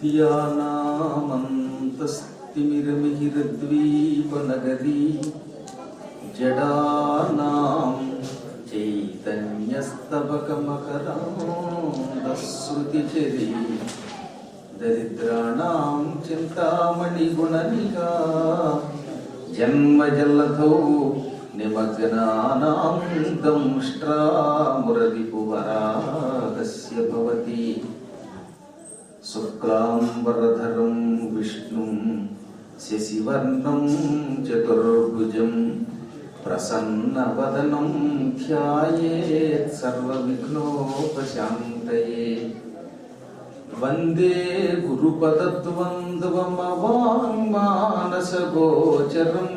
విద్యానామంతస్తిమిరమిహిరద్వీపనగరీ జడానాం చైతన్యస్తబకమకరాంధశ్రుతిచరీ దరిద్రాణాం చింతామణిగుణనిగా జన్మజల్లధౌ నిమగ్నానాం దంష్ట్రామురరిపువరాగస్య భవతి శుక్లాంబరధరం విష్ణుం శశివర్ణం చతుర్భుజం ప్రసన్నవదనం ధ్యాయేత్ సర్వవిఘ్నోపశాంతయే వందే గురుపదద్వంద్వమవాంగ్మానసగోచరం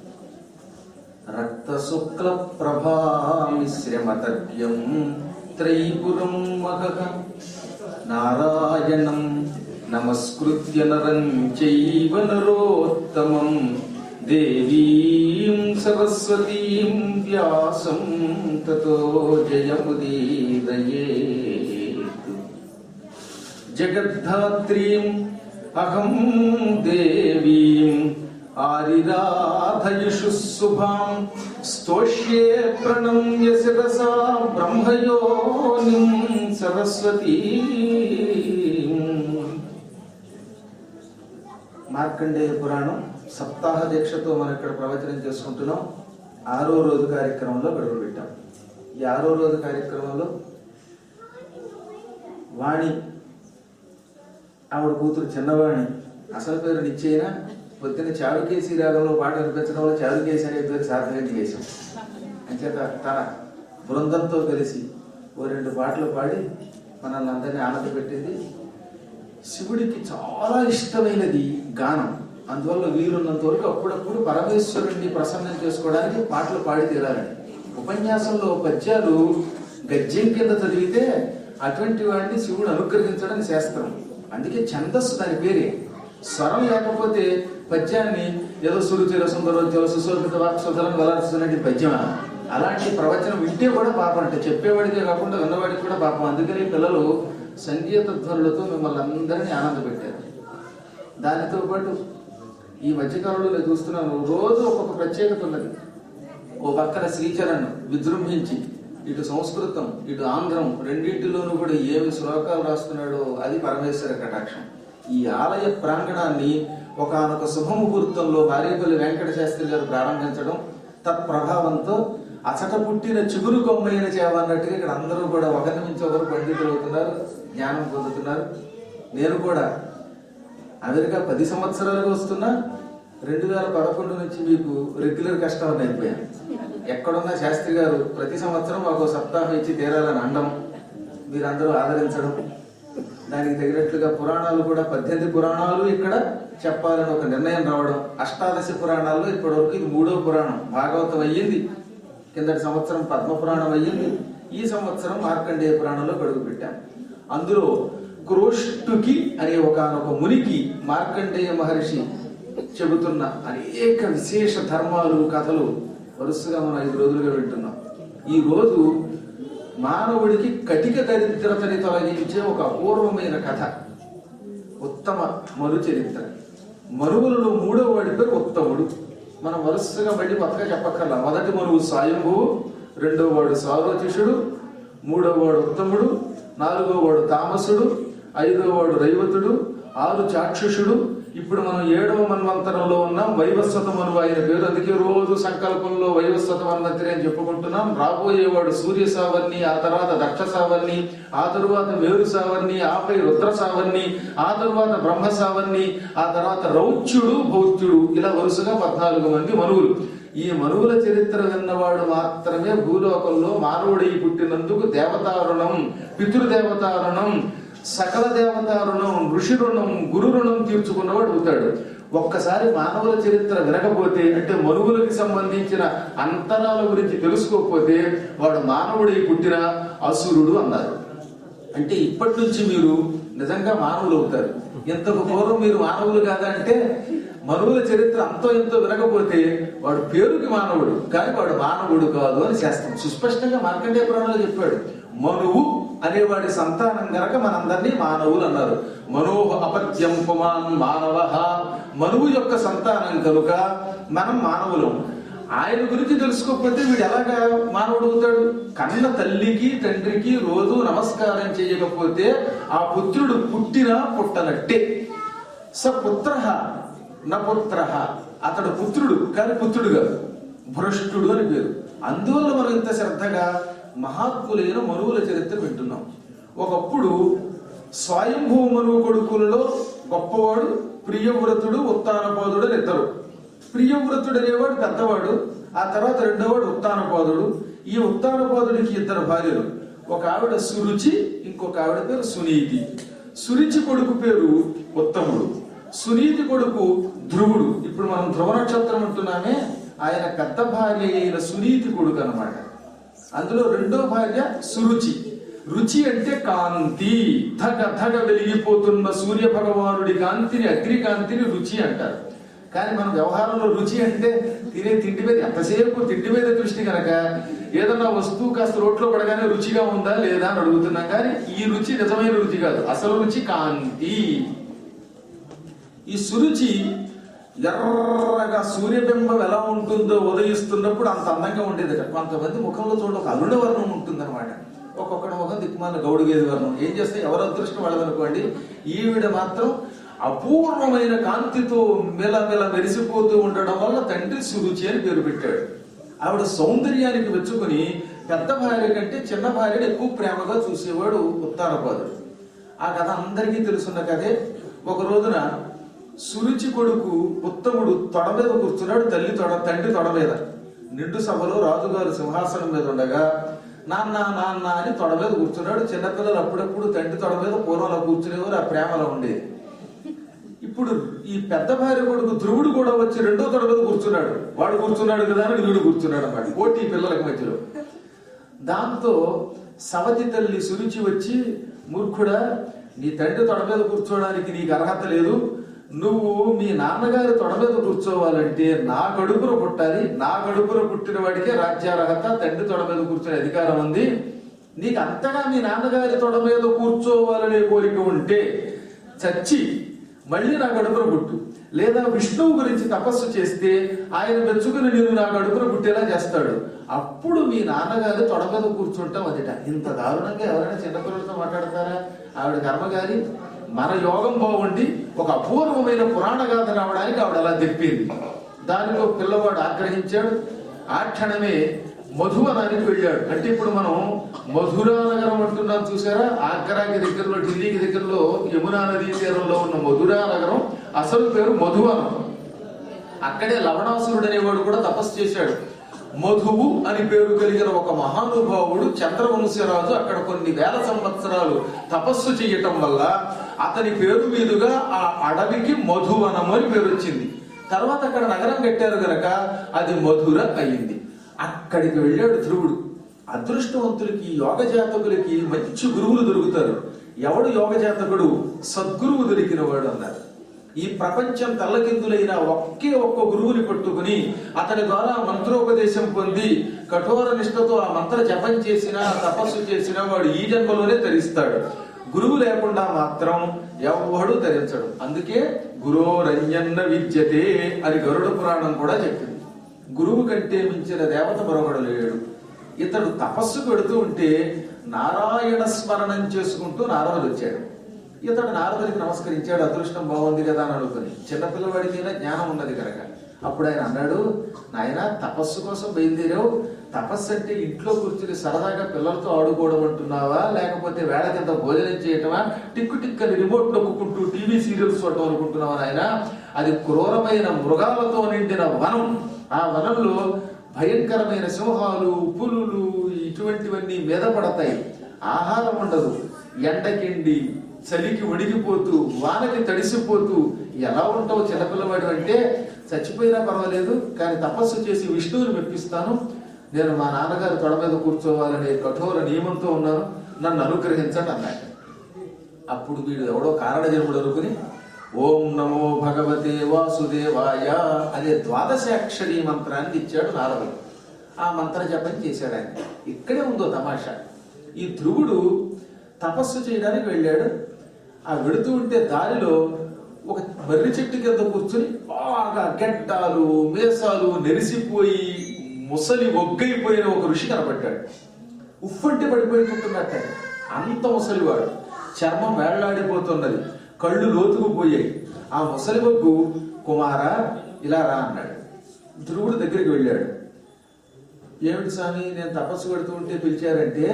రక్తశుక్లప్రభామిశ్రమతర్క్యం త్రైపురం మహః నారాయణం నమస్కృత్య నరం చైవ నరోత్తమం దేవీం సరస్వతీం వ్యాసం తతో జయముదీరయేత్ జగద్ధాత్రీం అహం దేవీం ఆరిరాధయుషు శుభాం స్తోష్యే ప్రణమ్య శిరసా బ్రహ్మయోనిం సరస్వతీ మార్కండేయ పురాణం సప్తాహ దీక్షతో మనం ఇక్కడ ప్రవచనం చేసుకుంటున్నాం ఆరో రోజు కార్యక్రమంలో గడువు పెట్టాం ఈ ఆరో రోజు కార్యక్రమంలో వాణి ఆవిడ కూతురు చిన్నవాణి అసలు పేరు నిశ్చయిన పొద్దున్న చారుకేసి రాగంలో పాట వినిపించడంలో చారుకేసి అనే పేరు సార్థకం చేశాం అంచేత తన బృందంతో కలిసి ఓ రెండు పాటలు పాడి మనల్ని అందరినీ ఆనందపెట్టింది శివుడికి చాలా ఇష్టమైనది గానం అందువల్ల వీరున్నంత వరకు అప్పుడప్పుడు పరమేశ్వరుణ్ణి ప్రసన్నం చేసుకోవడానికి పాటలు పాడి తీరాలని ఉపన్యాసంలో పద్యాలు గద్యం కింద చదివితే అటువంటి వాడిని శివుడు అనుగ్రహించడం శాస్త్రం అందుకే ఛందస్సు దాని పేరే స్వరం లేకపోతే పద్యాన్ని ఏదో సురుచిర సుందరోద్యోగ సుశోభిత వాక్సుధరం వెలాడుతున్నట్టు పద్యమా అలాంటి ప్రవచనం వింటే కూడా పాపం అంటే చెప్పేవాడికే కాకుండా విన్నవాడికి కూడా పాపం అందుకని పిల్లలు సంగీత ధ్వనులతో మిమ్మల్ని అందరినీ ఆనందపెట్టారు దానితో పాటు ఈ మధ్యకాలంలో నేను చూస్తున్నాను రోజు ఒక్కొక్క ప్రత్యేకత ఉన్నది ఓ పక్కన శ్రీచరణ్ విజృంభించి ఇటు సంస్కృతం ఇటు ఆంధ్రం రెండింటిలోనూ కూడా ఏమి శ్లోకాలు రాస్తున్నాడో అది పరమేశ్వర కటాక్షం ఈ ఆలయ ప్రాంగణాన్ని ఒకనొక శుభముహూర్తంలో వారేపల్లి వెంకట శాస్త్రి గారు ప్రారంభించడం తత్ప్రభావంతో అచట పుట్టిన చిగురు కొమ్మైన చేవ అన్నట్టుగా ఇక్కడ అందరూ కూడా ఒకరి నుంచి ఒకరు పండితులు అవుతున్నారు జ్ఞానం పొందుతున్నారు నేను కూడా అమెరికా పది సంవత్సరాలుగా వస్తున్నా రెండు వేల పదకొండు నుంచి మీకు రెగ్యులర్ కస్టమర్ అయిపోయాను ఎక్కడున్నా శాస్త్రి గారు ప్రతి సంవత్సరం మాకు సప్తాహం ఇచ్చి తీరాలని అండం మీరందరూ ఆదరించడం దానికి తగినట్లుగా పురాణాలు కూడా పద్దెనిమిది పురాణాలు ఇక్కడ చెప్పాలని ఒక నిర్ణయం రావడం అష్టాదశ పురాణాల్లో ఇప్పటివరకు ఇది మూడో పురాణం భాగవతం అయ్యింది కిందటి సంవత్సరం పద్మ పురాణం అయ్యింది ఈ సంవత్సరం మార్కండేయ పురాణంలో గడుగు పెట్టాం అందులో క్రోష్టుకి అనే ఒకనొక మునికి మార్కండేయ మహర్షి చెబుతున్న అనేక విశేష ధర్మాలు కథలు వరుసగా మనం ఐదు రోజులుగా వింటున్నాం ఈ రోజు మానవుడికి కటిక దరిద్రతని తొలగించే ఒక అపూర్వమైన కథ ఉత్తమ మరు చరిత్ర మరువులలో మూడో వాడి పేరు ఉత్తముడు మనం వరుసగా మళ్ళీ కొత్తగా చెప్పక్కర్లా మొదటి మరువు స్వయంభువు రెండో వాడు సారోచిషుడు మూడో వాడు ఉత్తముడు నాలుగో వాడు తామసుడు ఐదో వాడు రైవతుడు ఆరు చాక్షుషుడు ఇప్పుడు మనం ఏడవ మన్వంతరంలో ఉన్నాం వైవస్వత మనువు ఆయన పేరు అందుకే రోజు సంకల్పంలో వైవస్వత మన్వంతరి అని చెప్పుకుంటున్నాం రాబోయేవాడు సూర్య సావర్ణి ఆ తర్వాత దక్ష సావర్ణి ఆ తరువాత మేరు సావర్ణి ఆపై రుద్ర సావర్ణి ఆ తరువాత బ్రహ్మ సావర్ణి ఆ తర్వాత రౌచ్యుడు భౌత్యుడు ఇలా వరుసగా పద్నాలుగు మంది మనువులు ఈ మనువుల చరిత్ర విన్నవాడు మాత్రమే భూలోకంలో మానవుడై పుట్టినందుకు దేవతారుణం పితృదేవతారుణం సకల దేవతారుణం ఋషి రుణం గురు రుణం తీర్చుకున్నవాడు అవుతాడు ఒక్కసారి మానవుల చరిత్ర వినకపోతే అంటే మనువులకి సంబంధించిన అంతరాల గురించి తెలుసుకోకపోతే వాడు మానవుడై పుట్టిన అసురుడు అన్నారు అంటే ఇప్పటి నుంచి మీరు నిజంగా మానవులు అవుతారు ఇంతకు పూర్వం మీరు మానవులు కాదంటే మనువుల చరిత్ర అంతో ఎంతో వినకపోతే వాడు పేరుకి మానవుడు కానీ వాడు మానవుడు కాదు అని శాస్త్రం సుస్పష్టంగా మార్కండేయ పురాణంలో చెప్పాడు మనువు అనేవాడి సంతానం గనక మనందరినీ మానవులు అన్నారు మనోహ అపత్యం పుమాన్ మానవ మనువు యొక్క సంతానం కనుక మనం మానవులం ఆయన గురించి తెలుసుకోకపోతే వీడు ఎలాగా మానవుడు అవుతాడు కన్న తల్లికి తండ్రికి రోజు నమస్కారం చేయకపోతే ఆ పుత్రుడు పుట్టినా పుట్టనట్టే స పుత్ర న పుత్ర అతడు పుత్రుడు కానీ పుత్రుడు కాదు భ్రష్టుడు అని పేరు అందువల్ల మనం ఇంత శ్రద్ధగా మహాత్ములైన మనువుల చరిత్ర వింటున్నాం ఒకప్పుడు స్వయంభూ మనువు కొడుకులలో గొప్పవాడు ప్రియవ్రతుడు ఉత్తానపాదుడు అని ఇద్దరు ప్రియవ్రతుడు అనేవాడు పెద్దవాడు ఆ తర్వాత రెండోవాడు ఉత్తానపాదుడు ఈ ఉత్తానపాదుడికి ఇద్దరు భార్యలు ఒక ఆవిడ సురుచి ఇంకొక ఆవిడ పేరు సునీతి సురుచి కొడుకు పేరు ఉత్తముడు సునీతి కొడుకు ధ్రువుడు ఇప్పుడు మనం ధ్రువ నక్షత్రం అంటున్నామే ఆయన పెద్ద భార్య అయిన సునీతి కొడుకు అన్నమాట అందులో రెండో భార్య సురుచి రుచి అంటే కాంతి ధగ ధగ వెలిగిపోతున్న సూర్య భగవానుడి కాంతిని అగ్ని కాంతిని రుచి అంటారు కానీ మన వ్యవహారంలో రుచి అంటే తినే తిండి మీద ఎంతసేపు తిండి మీద దృష్టి కనుక ఏదన్నా వస్తువు కాస్త రోట్లో పడగానే రుచిగా ఉందా లేదా అని అడుగుతున్నాం కానీ ఈ రుచి నిజమైన రుచి కాదు అసలు రుచి కాంతి ఈ సురుచి ఎర్రగా సూర్యబింబం ఎలా ఉంటుందో ఉదయిస్తున్నప్పుడు అంత అందంగా ఉండేది కొంతమంది ముఖంలో చూడ ఒక అరుణ వర్ణం ఉంటుందన్నమాట ఒక్కొక్కటి ముఖం దిక్కుమాల గౌడు గేది వర్ణం ఏం చేస్తే ఎవరు అదృష్టం వాళ్ళదనుకోండి ఈవిడ మాత్రం అపూర్వమైన కాంతితో మెలమెల మెరిసిపోతూ ఉండడం వల్ల తండ్రి సురుచి అని పేరు పెట్టాడు ఆవిడ సౌందర్యానికి మెచ్చుకుని పెద్ద భార్య కంటే చిన్న భార్యను ఎక్కువ ప్రేమగా చూసేవాడు ఉత్తానపాదుడు ఆ కథ అందరికీ తెలుసున్న కథే ఒక రోజున సురుచి కొడుకు ఉత్తముడు తొడ మీద కూర్చున్నాడు తల్లి తొడ తండ్రి తొడ మీద నిండు సభలో రాజుగారు సింహాసనం మీద ఉండగా నాన్న నాన్న అని తొడ మీద కూర్చున్నాడు చిన్నపిల్లలు అప్పుడప్పుడు తండ్రి తొడ మీద పూర్వంలో కూర్చునేవారు ఆ ప్రేమలో ఉండేది ఇప్పుడు ఈ పెద్ద భార్య కొడుకు ధ్రువుడు కూడా వచ్చి రెండో తొడ మీద కూర్చున్నాడు వాడు కూర్చున్నాడు కదా అని వీడు కూర్చున్నాడు అన్నమాట పోటీ పిల్లలకి మధ్యలో దాంతో సవతి తల్లి సురుచి వచ్చి మూర్ఖుడా నీ తండ్రి తొడ మీద కూర్చోవడానికి నీకు అర్హత లేదు నువ్వు మీ నాన్నగారి తొడ మీద కూర్చోవాలంటే నా కడుపున పుట్టాలి నా కడుపున పుట్టిన వాడికే రాజ్యార్హత తండ్రి తొడ మీద కూర్చునే అధికారం ఉంది నీకు అంతగా మీ నాన్నగారి తొడ మీద కూర్చోవాలనే కోరిక ఉంటే చచ్చి మళ్ళీ నా గడుపున పుట్టు లేదా విష్ణువు గురించి తపస్సు చేస్తే ఆయన మెచ్చుకుని నేను నా గడుపున పుట్టేలా చేస్తాడు అప్పుడు మీ నాన్నగారు తొడ మీద కూర్చుంటాం అదిట ఇంత దారుణంగా ఎవరైనా చిన్నపిల్లలతో మాట్లాడతారా ఆవిడ కర్మగారి మన యోగం బాగుండి ఒక అపూర్వమైన పురాణ గాథ రావడానికి ఆవిడ అలా తెప్పింది దానికి ఒక పిల్లవాడు ఆగ్రహించాడు ఆ క్షణమే మధువనానికి వెళ్ళాడు అంటే ఇప్పుడు మనం మధురా నగరం అంటున్నాం చూసారా ఆగ్రాకి దగ్గరలో ఢిల్లీకి దగ్గరలో యమునా నదీ తీరంలో ఉన్న మధురా నగరం అసలు పేరు మధువనం అక్కడే లవణాసురుడు అనేవాడు కూడా తపస్సు చేశాడు మధువు అని పేరు కలిగిన ఒక మహానుభావుడు చంద్రవంశరాజు అక్కడ కొన్ని వేల సంవత్సరాలు తపస్సు చేయటం వల్ల అతని పేరు మీదుగా ఆ అడవికి మధువనము అని పేరు వచ్చింది తర్వాత అక్కడ నగరం కట్టారు గనక అది మధుర అయింది అక్కడికి వెళ్ళాడు ధ్రువుడు అదృష్టవంతులకి యోగ జాతకులకి మంచి గురువులు దొరుకుతారు ఎవడు యోగ జాతకుడు సద్గురువు దొరికిన వాడు అన్నారు ఈ ప్రపంచం తల్లకిందులైన ఒకే ఒక్క గురువుని పట్టుకుని అతని ద్వారా మంత్రోపదేశం పొంది కఠోర నిష్ఠతో ఆ మంత్ర జపం చేసిన తపస్సు చేసిన వాడు ఈ జన్మలోనే ధరిస్తాడు గురువు లేకుండా మాత్రం ఎవడు ధరించడు అందుకే గురోరంజన్న విద్యతే అని గరుడ పురాణం కూడా చెప్పింది గురువు కంటే మించిన దేవత మరొకడు లేడు ఇతడు తపస్సు పెడుతూ ఉంటే నారాయణ స్మరణం చేసుకుంటూ నారదుడు వచ్చాడు ఇతడు నారదుడికి నమస్కరించాడు అదృష్టం బాగుంది కదా అని అనుకుని చిన్నపిల్లవాడికి అయినా జ్ఞానం ఉన్నది కనుక అప్పుడు ఆయన అన్నాడు నాయన తపస్సు కోసం బయలుదేరావు తపస్సు అంటే ఇంట్లో కూర్చుని సరదాగా పిల్లలతో ఆడుకోవడం అంటున్నావా లేకపోతే వేళ కింద భోజనం చేయటమా టిక్కు టిక్కని రిమోట్ నొక్కుంటూ టీవీ సీరియల్స్ చూడటం అనుకుంటున్నావా నాయన అది క్రూరమైన మృగాలతో నిండిన వనం ఆ వనంలో భయంకరమైన సింహాలు పులులు ఇటువంటివన్నీ మీద పడతాయి ఆహారం ఉండదు ఎండకిండి చలికి ఉడికిపోతూ వానకి తడిసిపోతూ ఎలా ఉంటావు చిన్నపిల్లవాడు అంటే చచ్చిపోయినా పర్వాలేదు కానీ తపస్సు చేసి విష్ణువుని మెప్పిస్తాను నేను మా నాన్నగారి తొడ మీద కూర్చోవాలనే కఠోర నియమంతో ఉన్నాను నన్ను అనుగ్రహించండి అన్నాడు అప్పుడు వీడు ఎవడో కారణ జన్ముడు అనుకుని ఓం నమో భగవతే వాసుదేవాయ అనే ద్వాదశాక్షరి మంత్రాన్ని ఇచ్చాడు నారదుడు ఆ మంత్ర జపం చేశాడు ఆయన ఇక్కడే ఉందో తమాషా ఈ ధ్రువుడు తపస్సు చేయడానికి వెళ్ళాడు ఆ వెడుతూ ఉంటే దారిలో ఒక మర్రి చెట్టు కింద కూర్చుని బాగా గెడ్డాలు మేసాలు నెరిసిపోయి ముసలి ఒగ్గైపోయిన ఒక ఋషి కనబడ్డాడు ఉఫ్ఫంటే పడిపోయినట్టున్నట్ట అంత ముసలివాడు చర్మం వేళ్లాడిపోతున్నది కళ్ళు లోతుకుపోయాయి ఆ ముసలి ఒగ్గు కుమారా ఇలా రా అన్నాడు ధ్రువుడు దగ్గరికి వెళ్ళాడు ఏమిటి స్వామి నేను తపస్సు పెడుతూ ఉంటే పిలిచారంటే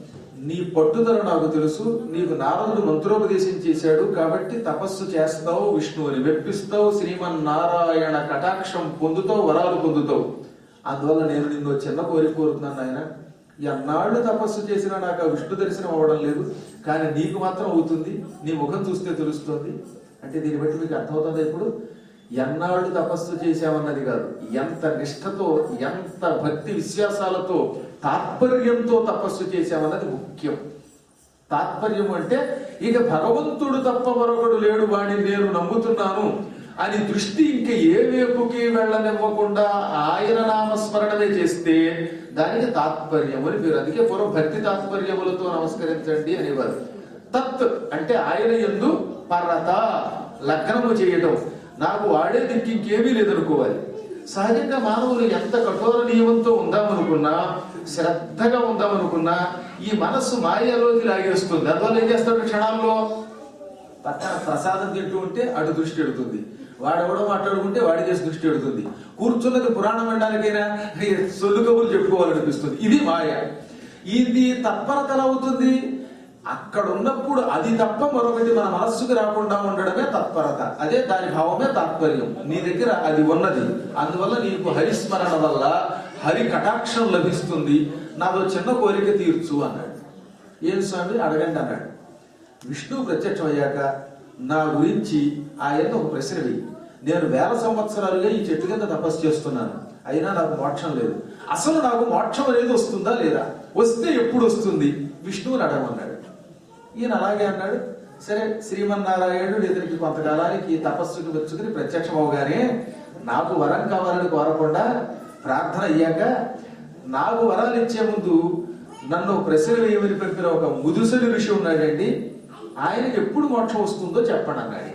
నీ పట్టుదల నాకు తెలుసు నీకు నారదుడు మంత్రోపదేశం చేశాడు కాబట్టి తపస్సు చేస్తావు విష్ణువుని మెప్పిస్తావు శ్రీమన్నారాయణ కటాక్షం పొందుతావు వరాలు పొందుతావు అందువల్ల నేను నిన్ను చిన్న కోరిక కోరుతున్నాను ఆయన ఎన్నాళ్ళు తపస్సు చేసినా నాకు ఆ విష్ణు దర్శనం అవ్వడం లేదు కానీ నీకు మాత్రం అవుతుంది నీ ముఖం చూస్తే తెలుస్తుంది అంటే దీన్ని బట్టి మీకు అర్థమవుతుంది ఇప్పుడు ఎన్నాళ్ళు తపస్సు చేశామన్నది కాదు ఎంత నిష్ఠతో ఎంత భక్తి విశ్వాసాలతో తాత్పర్యంతో తపస్సు చేశామన్నది ముఖ్యం తాత్పర్యం అంటే ఇక భగవంతుడు తప్ప మరొకడు లేడు వాడిని నేను నమ్ముతున్నాను అని దృష్టి ఇంక ఏ వైపుకి వెళ్ళనివ్వకుండా ఆయన నామస్మరణమే చేస్తే దానికి తాత్పర్యం అని పేరు అందుకే పూర్వం భక్తి తాత్పర్యములతో నమస్కరించండి అనేవారు తత్ అంటే ఆయన ఎందు పరత లగ్నము చేయటం నాకు వాడే దిక్కు ఇంకేమీ లేదనుకోవాలి సహజంగా మానవులు ఎంత కఠోర నియమంతో ఉందామనుకున్నా శ్రద్ధగా ఉందామనుకున్నా ఈ మనస్సు మాయలోకి లాగేస్తుంది అందువల్ల ఏం చేస్తాడు క్షణాల్లో పక్కన ప్రసాదం తింటూ ఉంటే అటు దృష్టి ఎడుతుంది వాడెవడో మాట్లాడుకుంటే వాడి చేసి దృష్టి ఎడుతుంది కూర్చున్నది పురాణం వినడానికైనా ఈ సొల్లు కబుర్లు చెప్పుకోవాలనిపిస్తుంది ఇది మాయ ఇది తత్పరత ఎలా అవుతుంది అక్కడ ఉన్నప్పుడు అది తప్ప మరొకటి మన మనస్సుకు రాకుండా ఉండడమే తత్పరత అదే దాని భావమే తాత్పర్యం నీ దగ్గర అది ఉన్నది అందువల్ల నీకు హరిస్మరణ వల్ల హరి కటాక్షం లభిస్తుంది నాదో చిన్న కోరిక తీర్చు అన్నాడు ఏం స్వామి అడగండి అన్నాడు విష్ణువు ప్రత్యక్షం అయ్యాక నా గురించి ఆయన ఒక ప్రశ్న వెయ్యి నేను వేల సంవత్సరాలుగా ఈ చెట్టు కింద తపస్సు చేస్తున్నాను అయినా నాకు మోక్షం లేదు అసలు నాకు మోక్షం అనేది వస్తుందా లేదా వస్తే ఎప్పుడు వస్తుంది విష్ణువుని అడగమన్నాడు ఈయన అలాగే అన్నాడు సరే శ్రీమన్నారాయణుడు ఇతనికి కొంతకాలానికి తపస్సుకు వచ్చుకుని ప్రత్యక్షం అవగానే నాకు వరం కావాలని కోరకుండా ప్రార్థన అయ్యాక నాకు వరాలు ఇచ్చే ముందు నన్ను ప్రశ్న వేయమని పంపిన ఒక ముదుసలి ఋషి ఉన్నాడండి ఆయనకి ఎప్పుడు మోక్షం వస్తుందో చెప్పండి అన్నాడు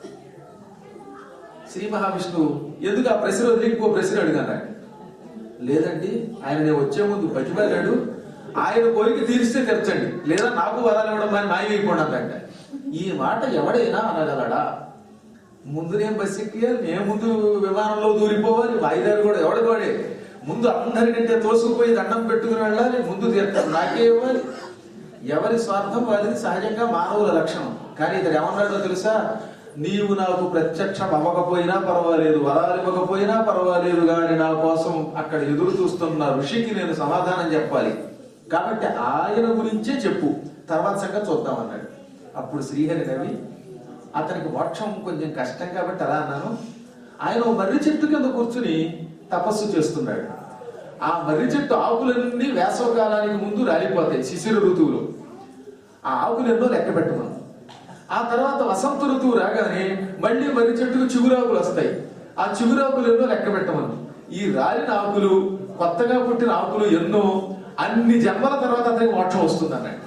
శ్రీ మహావిష్ణువు ఎందుకు ఆ ప్రశ్న వదిలి ఇంకో ప్రశ్న అడిగన్నాడు లేదండి ఆయన నేను వచ్చే ముందు బతిమాలాడు ఆయన కోరిక తీరిస్తే తెరచండి లేదా నాకు వరాలు ఇవ్వడం అని మాయమైపోండి అన్నట్ట ఈ మాట ఎవడైనా అనగలడా ముందు నేను బస్ ఎక్కియాలి నేను ముందు విమానంలో దూరిపోవాలి వాయిదాలు కూడా ఎవడికి వాడే ముందు అందరికంటే తోసుకుపోయి దండం పెట్టుకుని వెళ్ళాలి ముందు తీర్థం నాకే ఇవ్వాలి ఎవరి స్వార్థం వారిది సహజంగా మానవుల లక్షణం కానీ ఇతడు ఏమన్నాడో తెలుసా నీవు నాకు ప్రత్యక్షం అవ్వకపోయినా పర్వాలేదు వరాలు ఇవ్వకపోయినా పర్వాలేదు కానీ నా కోసం అక్కడ ఎదురు చూస్తున్న ఋషికి నేను సమాధానం చెప్పాలి కాబట్టి ఆయన గురించే చెప్పు తర్వాత సంగతి చూద్దామన్నాడు అప్పుడు శ్రీహరి రవి అతనికి మోక్షం కొంచెం కష్టం కాబట్టి అలా అన్నాను ఆయన ఓ మర్రి చెట్టు కింద కూర్చుని తపస్సు చేస్తున్నాడు ఆ మర్రి చెట్టు ఆకులన్నీ వేసవకాలానికి ముందు రాలిపోతాయి శిశిర ఋతువులో ఆ ఆకులు ఎన్నో లెక్క పెట్టమను ఆ తర్వాత వసంత ఋతువు రాగానే మళ్ళీ మర్రి చెట్టుకు చిగురాకులు వస్తాయి ఆ చిగురాకులు ఎన్నో లెక్క పెట్టమను ఈ రాలిన ఆకులు కొత్తగా పుట్టిన ఆకులు ఎన్నో అన్ని జన్మల తర్వాత అతనికి మోక్షం వస్తుంది అన్నాడు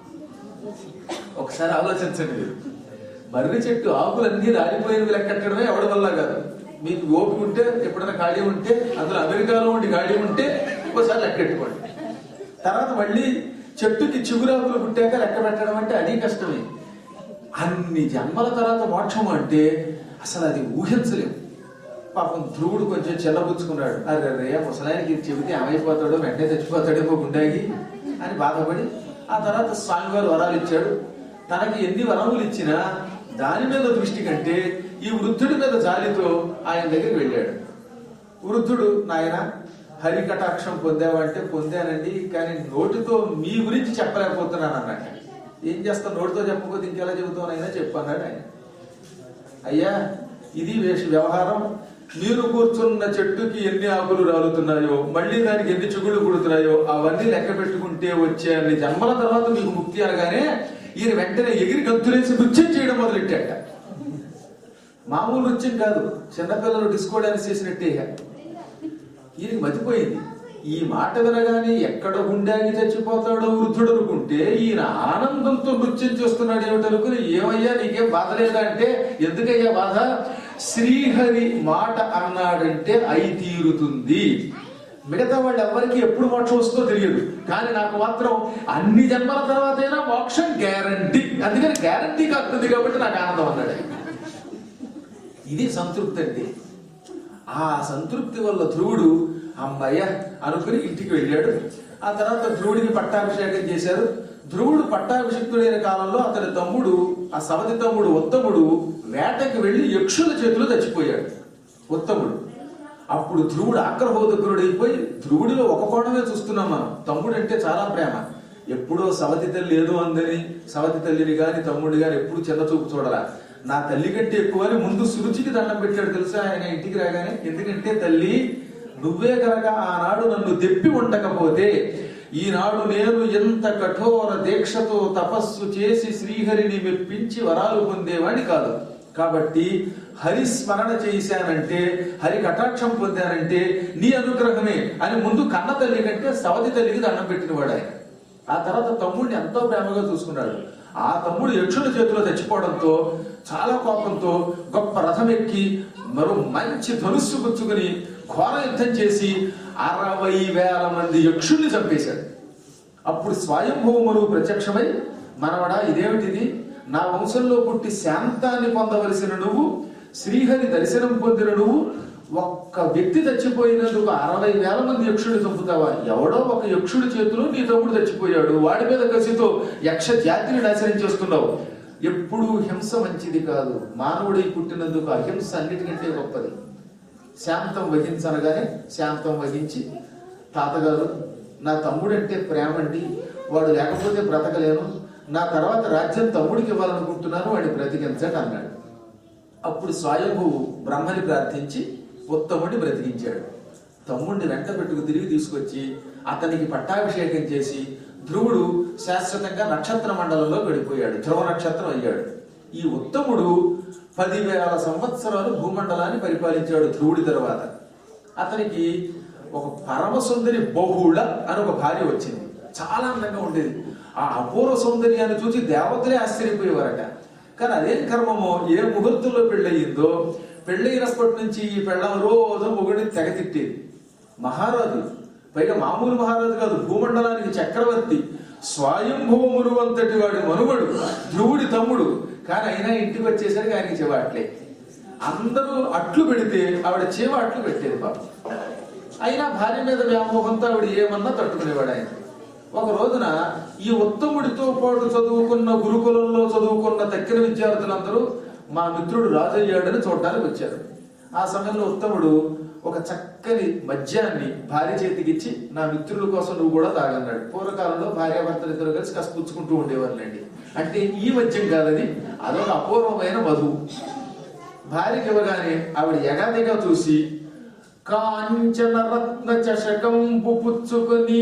ఒకసారి ఆలోచించండి మీరు మర్రి చెట్టు ఆకులన్నీ రాలిపోయినవి లెక్కట్టడమే ఎవడి వల్ల కాదు మీకు ఓపిక ఉంటే ఎప్పుడైనా ఖాళీ ఉంటే అందులో అమెరికాలో ఉండి ఖాళీ ఉంటే ఒకసారి లెక్కెట్టుకోండి తర్వాత మళ్ళీ చెట్టుకి చిగురాకులు పుట్టాక లెక్క పెట్టడం అంటే అది కష్టమే అన్ని జన్మల తర్వాత మోక్షం అంటే అసలు అది ఊహించలేము పాపం ధ్రువుడు కొంచెం చెల్లబుచ్చుకున్నాడు అరే రే ముసలాయనకి ఇది చెబితే ఏమైపోతాడో వెంటనే చచ్చిపోతాడేమో గుండాగి అని బాధపడి ఆ తర్వాత స్వామివారు వరాలు ఇచ్చాడు తనకి ఎన్ని వరములు ఇచ్చినా దాని మీద దృష్టి కంటే ఈ వృద్ధుడి మీద జాలితో ఆయన దగ్గరికి వెళ్ళాడు వృద్ధుడు నాయన హరి కటాక్షం పొందావంటే పొందానండి కానీ నోటితో మీ గురించి చెప్పలేకపోతున్నాను అన్నట్టు ఏం చేస్తాను నోటితో చెప్పకపోతే ఇంకెలా చెబుతానైనా చెప్పన్నాడు ఆయన అయ్యా ఇది వేష వ్యవహారం మీరు కూర్చున్న చెట్టుకి ఎన్ని ఆకులు రాలుతున్నాయో మళ్ళీ దానికి ఎన్ని చిగుళ్ళు పుడుతున్నాయో అవన్నీ లెక్క పెట్టుకుంటే వచ్చే అన్ని జన్మల తర్వాత మీకు ముక్తి అనగానే ఈయన వెంటనే ఎగిరి గంతులేసి నృత్యం చేయడం మొదలెట్టాట మామూలు నృత్యం కాదు చిన్నపిల్లలు డిస్కో డాన్స్ చేసినట్టే ఈయనకి మతిపోయింది ఈ మాట వినగానే ఎక్కడ గుండాగి చచ్చిపోతాడో వృద్ధుడు అనుకుంటే ఈయన ఆనందంతో నృత్యం చేస్తున్నాడు ఏమిటనుకుని ఏమయ్యా నీకేం బాధ లేదా అంటే ఎందుకయ్యా బాధ శ్రీహరి మాట అన్నాడంటే అయి తీరుతుంది మిగతా వాళ్ళు ఎవరికి ఎప్పుడు మోక్షం వస్తుందో తెలియదు కానీ నాకు మాత్రం అన్ని జన్మల తర్వాత అయినా మోక్షం గ్యారంటీ అందుకని గ్యారంటీ కాస్తుంది కాబట్టి నాకు ఆనందం అన్నాడు ఆయన. ఇది సంతృప్తి అంటే ఆ సంతృప్తి వల్ల ధ్రువుడు అమ్మయ్య అనుకుని ఇంటికి వెళ్ళాడు ఆ తర్వాత ధ్రువుడికి పట్టాభిషేకం చేశారు ధ్రువుడు పట్టాభిషిక్తుడైన కాలంలో అతని తమ్ముడు ఆ సవతి తమ్ముడు ఉత్తముడు వేటకి వెళ్లి యక్షుల చేతిలో చచ్చిపోయాడు ఉత్తముడు అప్పుడు ధ్రువుడు ఆగ్రహోదగ్రుడైపోయి ధ్రువుడిలో ఒక కోణమే చూస్తున్నాం మనం తమ్ముడు అంటే చాలా ప్రేమ ఎప్పుడో సవతి తల్లి ఏదో అందని సవతి తల్లిని గాని తమ్ముడిని గాని ఎప్పుడు చిన్న చూపు చూడరా నా తల్లి కంటే ఎక్కువని ముందు సురుచికి దండం పెట్టాడు తెలుసా ఆయన ఇంటికి రాగానే ఎందుకంటే తల్లి నువ్వే కనుక ఆనాడు నన్ను తెప్పి ఉండకపోతే ఈనాడు నేను ఎంత కఠోర దీక్షతో తపస్సు చేసి శ్రీహరిని మెప్పించి వరాలు పొందేవాడిని కాదు కాబట్టి హరి స్మరణ చేశానంటే హరి కటాక్షం పొందానంటే నీ అనుగ్రహమే అని ముందు కన్న తల్లి కంటే సవతి తల్లికి దండం పెట్టినవాడు ఆయన ఆ తర్వాత తమ్ముడిని ఎంతో ప్రేమగా చూసుకున్నాడు ఆ తమ్ముడు యక్షుల చేతిలో చచ్చిపోవడంతో చాలా కోపంతో గొప్ప రథం ఎక్కి మరో మంచి ధనుస్సు పుచ్చుకుని ఘోర యుద్ధం చేసి అరవై వేల మంది యక్షుల్ని చంపేశాడు అప్పుడు స్వయంభూములు ప్రత్యక్షమై మనవడా ఇదేమిటిది నా వంశంలో పుట్టి శాంతాన్ని పొందవలసిన నువ్వు శ్రీహరి దర్శనం పొందిన నువ్వు ఒక్క వ్యక్తి చచ్చిపోయినందుకు అరవై వేల మంది యక్షుడు చంపుతావా ఎవడో ఒక యక్షుడి చేతిలో నీ తమ్ముడు చచ్చిపోయాడు వాడి మీద కసితో యక్ష జాతిని నాశనం చేస్తున్నావు ఎప్పుడూ హింస మంచిది కాదు మానవుడై పుట్టినందుకు అహింస అన్నిటికంటే గొప్పది శాంతం వహించనగానే శాంతం వహించి తాతగారు నా తమ్ముడంటే ప్రేమండి వాడు లేకపోతే బ్రతకలేను నా తర్వాత రాజ్యం తమ్ముడికి ఇవ్వాలనుకుంటున్నాను వాడిని బ్రతికించండి అన్నాడు అప్పుడు స్వయంభువు బ్రహ్మని ప్రార్థించి ఉత్తముడిని బ్రతికించాడు తమ్ముడిని వెంట పెట్టుకు తిరిగి తీసుకొచ్చి అతనికి పట్టాభిషేకం చేసి ధ్రువుడు శాశ్వతంగా నక్షత్ర మండలంలో గడిపోయాడు ధ్రువ నక్షత్రం అయ్యాడు ఈ ఉత్తముడు పదివేల సంవత్సరాలు భూమండలాన్ని పరిపాలించాడు ధ్రువుడి తర్వాత అతనికి ఒక పరమ సుందరి బహుళ అని ఒక భార్య వచ్చింది చాలా అందంగా ఉండేది ఆ అపూర్వ సౌందర్యాన్ని చూసి దేవతలే ఆశ్చర్యపోయేవారట కానీ అదేం కర్మమో ఏ ముహూర్తంలో పెళ్ళయిందో పెళ్ళైనప్పటి నుంచి ఈ పెళ్ళం రోజు మొగుడిని తెగ తిట్టేది మహారాజు పైగా మామూలు మహారాజు కాదు భూమండలానికి చక్రవర్తి స్వయంభూములు అంతటి వాడి మనుమడు ధ్రువుడి తమ్ముడు కానీ అయినా ఇంటికి వచ్చేసరికి ఆయనకి చెవాట్లే అందరూ అట్లు పెడితే ఆవిడ చేవ అట్లు పెట్టేది పాపం అయినా భార్య మీద వ్యామోహంతో ఆవిడ ఏమన్నా తట్టుకునేవాడు ఆయన ఒక రోజున ఈ ఉత్తముడితో పాటు చదువుకున్న గురుకులంలో చదువుకున్న తక్కిన విద్యార్థులందరూ మా మిత్రుడు రాజు అయ్యాడని చూడడానికి వచ్చారు ఆ సమయంలో ఉత్తముడు ఒక చక్కని మద్యాన్ని భార్య చేతికిచ్చి నా మిత్రుల కోసం నువ్వు కూడా తాగన్నాడు పూర్వకాలంలో భార్యాభర్తలు ఇద్దరు కలిసి కాస్త పుచ్చుకుంటూ ఉండేవారులేండి అంటే ఈ మద్యం కాదని అదొక అపూర్వమైన మధువు భార్యకి ఇవ్వగానే ఆవిడ ఎగాదిగా చూసి కాంచన రత్న చషకంపు పుచ్చుకొని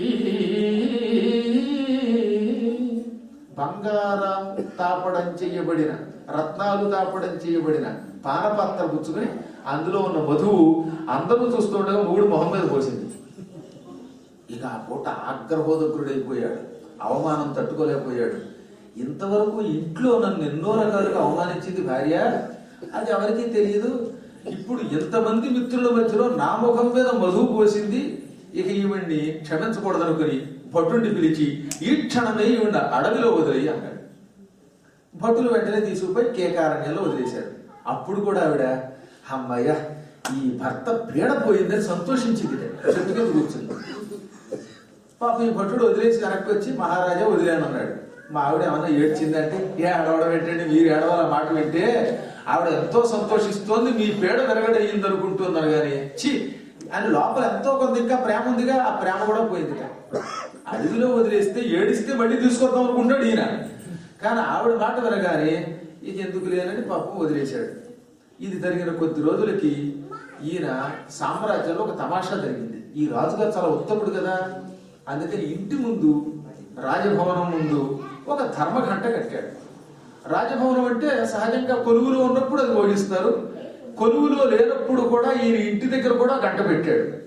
బంగారం తాపడం చేయబడిన రత్నాలు తాపడం చేయబడిన పానపాత్ర పుచ్చుకొని అందులో ఉన్న మధువు అందరూ చూస్తుండగా మూడు మొహం మీద పోసింది ఇక ఆ పూట ఆగ్రహోదగ్రుడైపోయాడు అవమానం తట్టుకోలేకపోయాడు ఇంతవరకు ఇంట్లో నన్ను ఎన్నో రకాలుగా అవమానించింది భార్య అది ఎవరికీ తెలియదు ఇప్పుడు ఎంతమంది మిత్రుల మధ్యలో నా ముఖం మీద మధువు పోసింది ఇక ఈవిడ్ని క్షమించకూడదనుకుని భటుడిని పిలిచి ఈ క్షణమే ఈవిడ అడవిలో వదిలేయి అన్నాడు భటులు వెంటనే తీసుకుపోయి కేకారణ్యంలో వదిలేశారు అప్పుడు కూడా ఆవిడ అమ్మయ్య ఈ భర్త పీడ పోయిందని సంతోషించింది చెట్టు కింద కూర్చుంది పాప ఈ భటుడు వదిలేసి వెనక్కి వచ్చి మహారాజా వదిలేను అన్నాడు మా ఆవిడ ఏమన్నా ఏడ్చిందంటే ఏ ఆడవడం ఏంటంటే మీరు ఏడవాల మాట వింటే ఆవిడ ఎంతో సంతోషిస్తోంది మీ పేడ వెరగడయ్యింది అనుకుంటున్నారు కానీ చి అని లోపల ఎంతో కొంత ఇంకా ప్రేమ ఉందిగా ఆ ప్రేమ కూడా పోయిందిగా అడవిలో వదిలేస్తే ఏడిస్తే మళ్ళీ తీసుకొద్దాం అనుకుంటాడు ఈయన కానీ ఆవిడ మాట వినగానే ఇక ఎందుకు లేనని పాపం వదిలేశాడు ఇది జరిగిన కొద్ది రోజులకి ఈయన సామ్రాజ్యంలో ఒక తమాషా జరిగింది ఈ రాజుగారు చాలా ఉత్తముడు కదా అందుకని ఇంటి ముందు రాజభవనం ముందు ఒక ధర్మఘంట కట్టాడు రాజభవనం అంటే సహజంగా కొలువులో ఉన్నప్పుడు అది మోగిస్తారు కొలువులో లేనప్పుడు కూడా ఈయన ఇంటి దగ్గర కూడా గంట పెట్టాడు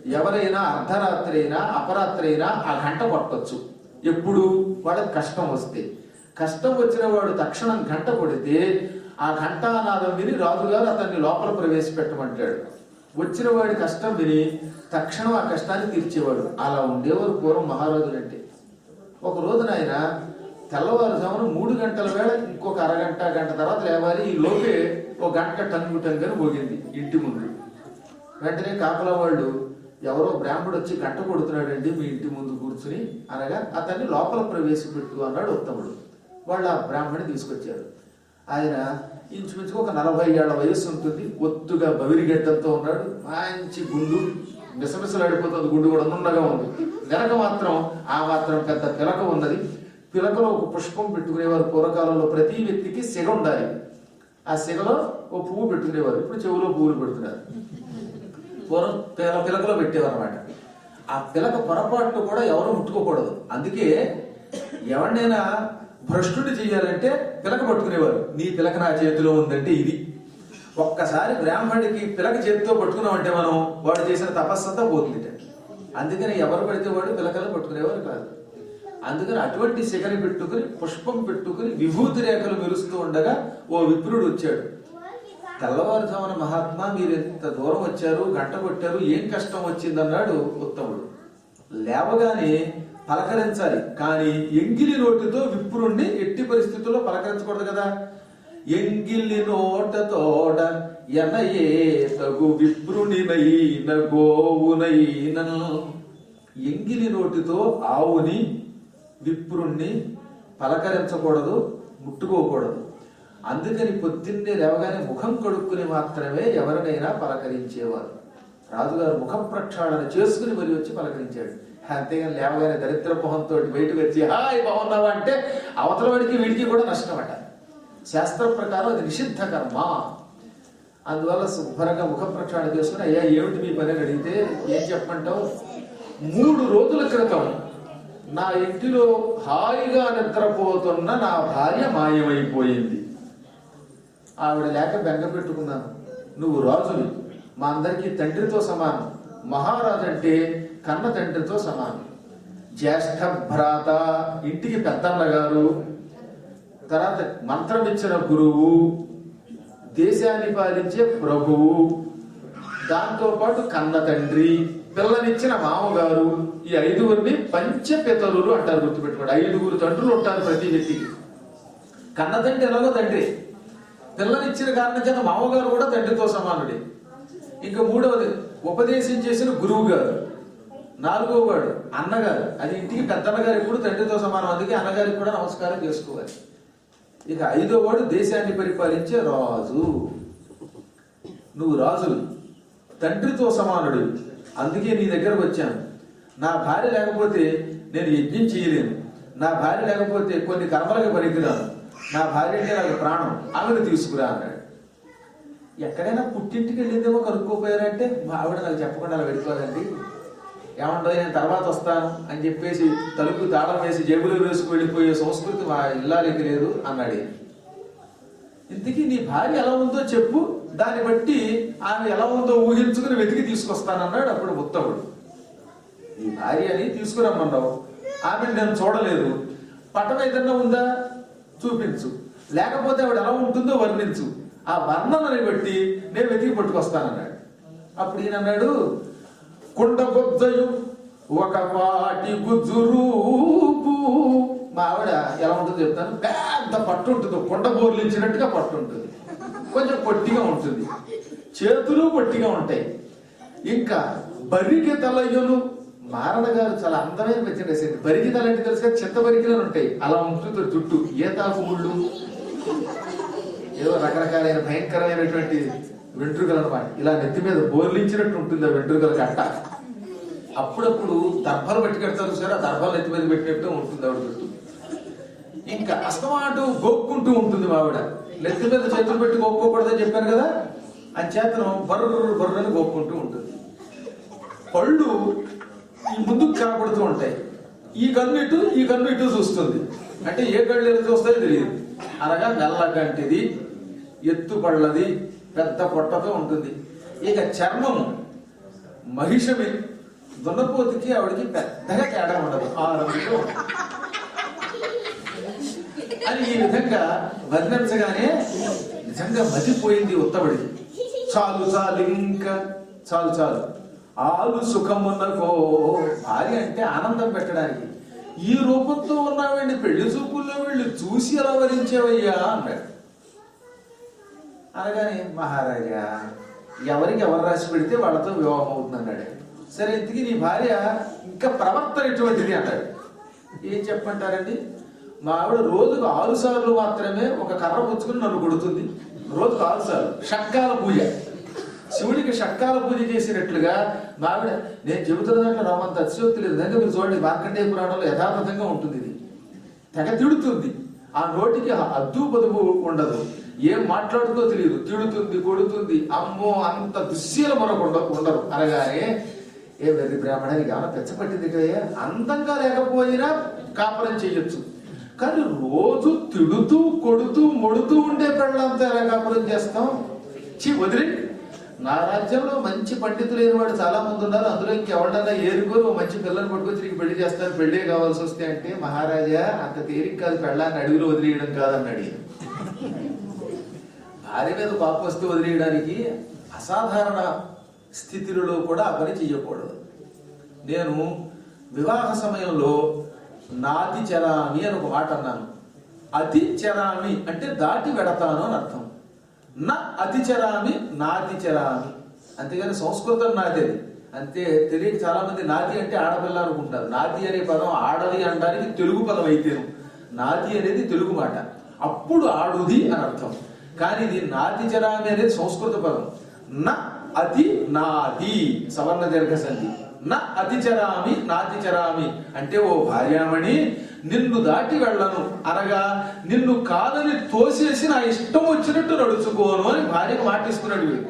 ఎవరైనా అర్ధరాత్రి అయినా అపరాత్రి అయినా ఆ గంట కొట్టొచ్చు ఎప్పుడు వాళ్ళకి కష్టం వస్తే కష్టం వచ్చిన వాడు తక్షణం గంట కొడితే ఆ ఘంటానాదం విని రాజుగారు అతన్ని లోపల ప్రవేశపెట్టమంటాడు వచ్చిన వాడి కష్టం విని తక్షణం ఆ కష్టాన్ని తీర్చేవాడు అలా ఉండేవారు పూర్వం మహారాజులు అంటే ఒక రోజున ఆయన తెల్లవారుజామున మూడు గంటల వేళ ఇంకొక అరగంట గంట తర్వాత లేవాలి ఈ లోపే ఒక గంట టంగు టంగని మోగింది ఇంటి ముందు వెంటనే కాపలా వాళ్ళు ఎవరో బ్రాహ్మడు వచ్చి గంట కొడుతున్నాడండి మీ ఇంటి ముందు కూర్చుని అనగా అతన్ని లోపల ప్రవేశపెట్టు అన్నాడు ఉత్తముడు వాళ్ళు ఆ బ్రాహ్మణి తీసుకొచ్చారు ఆయన ఇంచుమించుగా ఒక నలభై ఏళ్ల వయస్సు ఉంటుంది ఒత్తుగా బవిరిగెట్టంతో ఉన్నాడు మంచి గుండు మిసమిసలాడిపోతుంది గుండు కూడా నున్నగా ఉంది వెనక మాత్రం ఆ మాత్రం పెద్ద పిలక ఉన్నది పిలకలో ఒక పుష్పం పెట్టుకునేవారు పూర్వకాలంలో ప్రతి వ్యక్తికి సిగ ఉండాలి ఆ సిగలో ఓ పువ్వు పెట్టుకునేవారు ఇప్పుడు చెవులో పువ్వులు పెడుతున్నారు పూర్వం పిల పిలకలో పెట్టేవారు అనమాట ఆ పిలక పొరపాటు కూడా ఎవరు ముట్టుకోకూడదు అందుకే ఎవరినైనా భ్రష్టుడి చేయాలంటే పిలక పట్టుకునేవారు నీ పిలక నా చేతిలో ఉందంటే ఇది ఒక్కసారి బ్రాహ్మణుడికి పిలక చేతితో పట్టుకున్నామంటే మనం వాడు చేసిన తపస్సంతా పోతుంది అందుకని ఎవరు పడితే వాడు పిలకలు పట్టుకునేవారు కాదు అందుకని అటువంటి శిఖరి పెట్టుకుని పుష్పం పెట్టుకుని విభూతి రేఖలు మెరుస్తూ ఉండగా ఓ విప్రుడు వచ్చాడు తెల్లవారుజామున మహాత్మా మీరు ఎంత దూరం వచ్చారు గంట కొట్టారు ఏం కష్టం వచ్చిందన్నాడు ఉత్తముడు లేవగానే పలకరించాలి కానీ ఎంగిలి నోటితో విప్రుణ్ణి ఎట్టి పరిస్థితుల్లో పలకరించకూడదు కదా ఎంగిలి నోటతోడ ఎనయే తగు విప్రునినైన గోవునైన ఎంగిలి నోటితో ఆవుని విప్రుణ్ణి పలకరించకూడదు ముట్టుకోకూడదు అందుకని పొద్దున్నే లేవగానే ముఖం కడుక్కుని మాత్రమే ఎవరినైనా పలకరించేవారు రాజుగారు ముఖ ప్రక్షాళన చేసుకుని మరి వచ్చి పలకరించాడు అంతేగాని లేవగానే దరిద్ర మొహంతో బయటకు వచ్చి హాయ్ బాగున్నావా అంటే అవతల వాడికి వీడికి కూడా నష్టమట శాస్త్ర ప్రకారం అది నిషిద్ధ కర్మ అందువల్ల శుభ్రంగా ముఖ ప్రక్షాళన చేసుకుని అయ్యా ఏమిటి మీ పని అని అడిగితే ఏం చెప్పంటావు మూడు రోజుల క్రితం నా ఇంటిలో హాయిగా నిద్రపోతున్న నా భార్య మాయమైపోయింది ఆవిడ లేక బెంగ పెట్టుకున్నాను నువ్వు రాజువి మా అందరికీ తండ్రితో సమానం మహారాజు అంటే కన్న తండ్రితో సమానం జ్యేష్ఠ భ్రాత ఇంటికి పెద్దన్న గారు తర్వాత మంత్రం ఇచ్చిన గురువు దేశాన్ని పాలించే ప్రభువు దాంతో పాటు కన్న తండ్రి పిల్లనిచ్చిన మామగారు ఈ ఐదుగురిని పంచపితరులు అంటారు గుర్తుపెట్టుకోండి ఐదుగురు తండ్రులు ఉంటారు ప్రతి వ్యక్తికి కన్న తండ్రి ఎలాగో తండ్రి పిల్లనిచ్చిన కారణం చేత మామగారు కూడా తండ్రితో సమానుడే ఇంకా మూడవది ఉపదేశం చేసిన గురువు గారు నాలుగో వాడు అన్నగారు అది ఇంటికి పెద్దన్నగారు ఎప్పుడు తండ్రితో సమానం అందుకే అన్నగారికి కూడా నమస్కారం చేసుకోవాలి ఇక ఐదో వాడు దేశాన్ని పరిపాలించే రాజు నువ్వు రాజులు తండ్రితో సమానుడు అందుకే నీ దగ్గరకు వచ్చాను నా భార్య లేకపోతే నేను యజ్ఞం చేయలేను నా భార్య లేకపోతే కొన్ని కర్మలకు పనికిరాను నా భార్య అంటే నాకు ప్రాణం ఆమెను తీసుకురా అన్నాడు ఎక్కడైనా పుట్టింటికి వెళ్ళిందేమో కనుక్కోపోయారంటే మా ఆవిడ నాకు చెప్పకుండా అలా వెళ్ళిపోదండి ఏమంటో నేను తర్వాత వస్తాను అని చెప్పేసి తలుపు తాళం వేసి జేబులో వేసుకు వెళ్ళిపోయే సంస్కృతి మా ఇల్లాలకి లేదు అన్నాడు ఈయన. ఇంతకీ నీ భార్య ఎలా ఉందో చెప్పు దాన్ని బట్టి ఆమె ఎలా ఉందో ఊహించుకుని వెతికి తీసుకొస్తానన్నాడు అప్పుడు ఉత్తముడు నీ భార్యని తీసుకురమ్మన్నావు ఆమెను నేను చూడలేదు పటం ఏదన్నా ఉందా చూపించు లేకపోతే ఆవిడ ఎలా ఉంటుందో వర్ణించు ఆ వర్ణనని బట్టి నేను వెతికి పట్టుకొస్తానన్నాడు అప్పుడు ఈయన అన్నాడు కుండబొద్దయు ఒక వాటి గుజ్జురూపు మా ఆవిడ ఎలా ఉంటుందో చెప్తాను పెద్ద పట్టు ఉంటుంది కుండ బోర్లించినట్టుగా పట్టు ఉంటుంది కొంచెం పొట్టిగా ఉంటుంది చేతులు పొట్టిగా ఉంటాయి ఇంకా బరికి తలయ్యను మారణ గారు చాలా అందమైన పద్యం రాసేది బరికి తల అంటే తెలుసు కదా చింత బరికిలు ఉంటాయి అలా ఉంటుంది జుట్టు ఏతాకు ముళ్ళు ఏదో రకరకాలైన భయంకరమైనటువంటి వెంట్రుకలు అనమాట ఇలా నెత్తి మీద బోర్లించినట్టు ఉంటుంది ఆ వెంట్రుకల కట్ట అప్పుడప్పుడు దర్భాలు పెట్టుకెడతారు సరే ఆ దర్భాలు నెత్తి మీద పెట్టినట్టు ఉంటుంది ఆవిడ జుట్టు ఇంకా అస్తమాటు గోక్కుంటూ ఉంటుంది మా ఆవిడ నెత్తి మీద చేతులు పెట్టి గోక్కోకూడదని చెప్పాను కదా ఆ చేతనం బర్ర బర్రని గోక్కుంటూ ఉంటుంది పళ్ళు ఈ ముందుకు కనపడుతూ ఉంటాయి ఈ కన్ను ఇటు ఈ కన్ను ఇటు చూస్తుంది అంటే ఏ కళ్ళు ఎలా చూస్తాయో తెలియదు అనగా నల్లగంటిది ఎత్తు పళ్ళది పెద్ద పొట్టతో ఉంటుంది ఇక చర్మము మహిషమి దున్నపోతుకి ఆవిడకి పెద్దగా తేడా ఉండదు ఆ రంగులో అని ఈ విధంగా వర్ణించగానే నిజంగా మతిపోయింది ఉత్తబడి చాలు చాలు ఇంకా చాలు చాలు ఆలు సుఖమున్నకో భార్య అంటే ఆనందం పెట్టడానికి ఈ రూపంతో ఉన్నావండి పెళ్లి చూపుల్లో వెళ్ళి చూసి ఎలా వరించేవయ్యా అన్నాడు అనగానే మహారాజా ఎవరికి ఎవరు రాసి పెడితే వాళ్ళతో వివాహం అవుతుంది అన్నాడు సరే ఇంతకీ నీ భార్య ఇంకా ప్రవర్తన ఎటువంటిది అన్నాడు ఏం చెప్పంటారండి మా ఆవిడ రోజుకు ఆరు సార్లు మాత్రమే ఒక కర్ర పుచ్చుకుని నన్ను కొడుతుంది రోజుకు ఆరు సార్లు షట్కాల పూజ శివుడికి షట్కాల పూజ చేసినట్లుగా మా ఆవిడ నేను చెబుతున్న దాంట్లో రమ్మంత అతిశయోక్తి లేదు నిజంగా మీరు చూడండి మార్కండేయ పురాణంలో యథాతథంగా ఉంటుంది ఇది తెగ తిడుతుంది ఆ నోటికి అద్దు పొదుపు ఉండదు ఏం మాట్లాడుతో తెలియదు తిడుతుంది కొడుతుంది అమ్మో అంత దుశ్శీల మరొక ఉండ ఉండరు అనగానే ఏ వెర్రి బ్రాహ్మణానికి ఏమైనా పెచ్చపట్టింది కదయ్యా అందంగా లేకపోయినా కాపరం చేయొచ్చు కానీ రోజు తిడుతూ కొడుతూ మొడుతూ ఉండే పెళ్ళంతా ఎలా కాపురం చేస్తాం చీ వదిలి నా రాజ్యంలో మంచి పండితులు లేని వాడు చాలా మంది ఉన్నారు అందులో ఇంకెవడన్నా ఏరుకోరు ఓ మంచి పిల్లలు పట్టుకొచ్చి నీకు పెళ్లి చేస్తారు పెళ్లే కావాల్సి వస్తే అంటే మహారాజా అంత తేలిక కాదు పెళ్ళాన్ని అడుగులు వదిలేయడం కాదన్నాడు ఈయన. భార్య మీద కోపం వస్తే వదిలేయడానికి అసాధారణ స్థితిలో కూడా ఆ పని చెయ్యకూడదు నేను వివాహ సమయంలో నాది చరామి అని ఒక మాట అన్నాను అతి చరామి అంటే దాటి వెడతాను అని అర్థం నా అతి చరామి నాది చరామి అంతేగాని సంస్కృతం నాది అది అంతే తెలియక చాలా మంది నాది అంటే ఆడపిల్ల అనుకుంటారు నాది అనే పదం ఆడది అనడానికి తెలుగు పదం అయితేను నాది అనేది తెలుగు మాట అప్పుడు ఆడుది అని అర్థం కానీ ఇది నాది చరామి అనేది సంస్కృత పదం నా అతి నాది సవర్ణ దీర్ఘ సంధి నా అతి చరామి నాతి చరామి అంటే ఓ భార్యామణి నిన్ను దాటి వెళ్ళను అనగా నిన్ను కాదని తోసేసి నా ఇష్టం వచ్చినట్టు నడుచుకోను అని భార్యకు మాటిస్తున్నాడు వీడు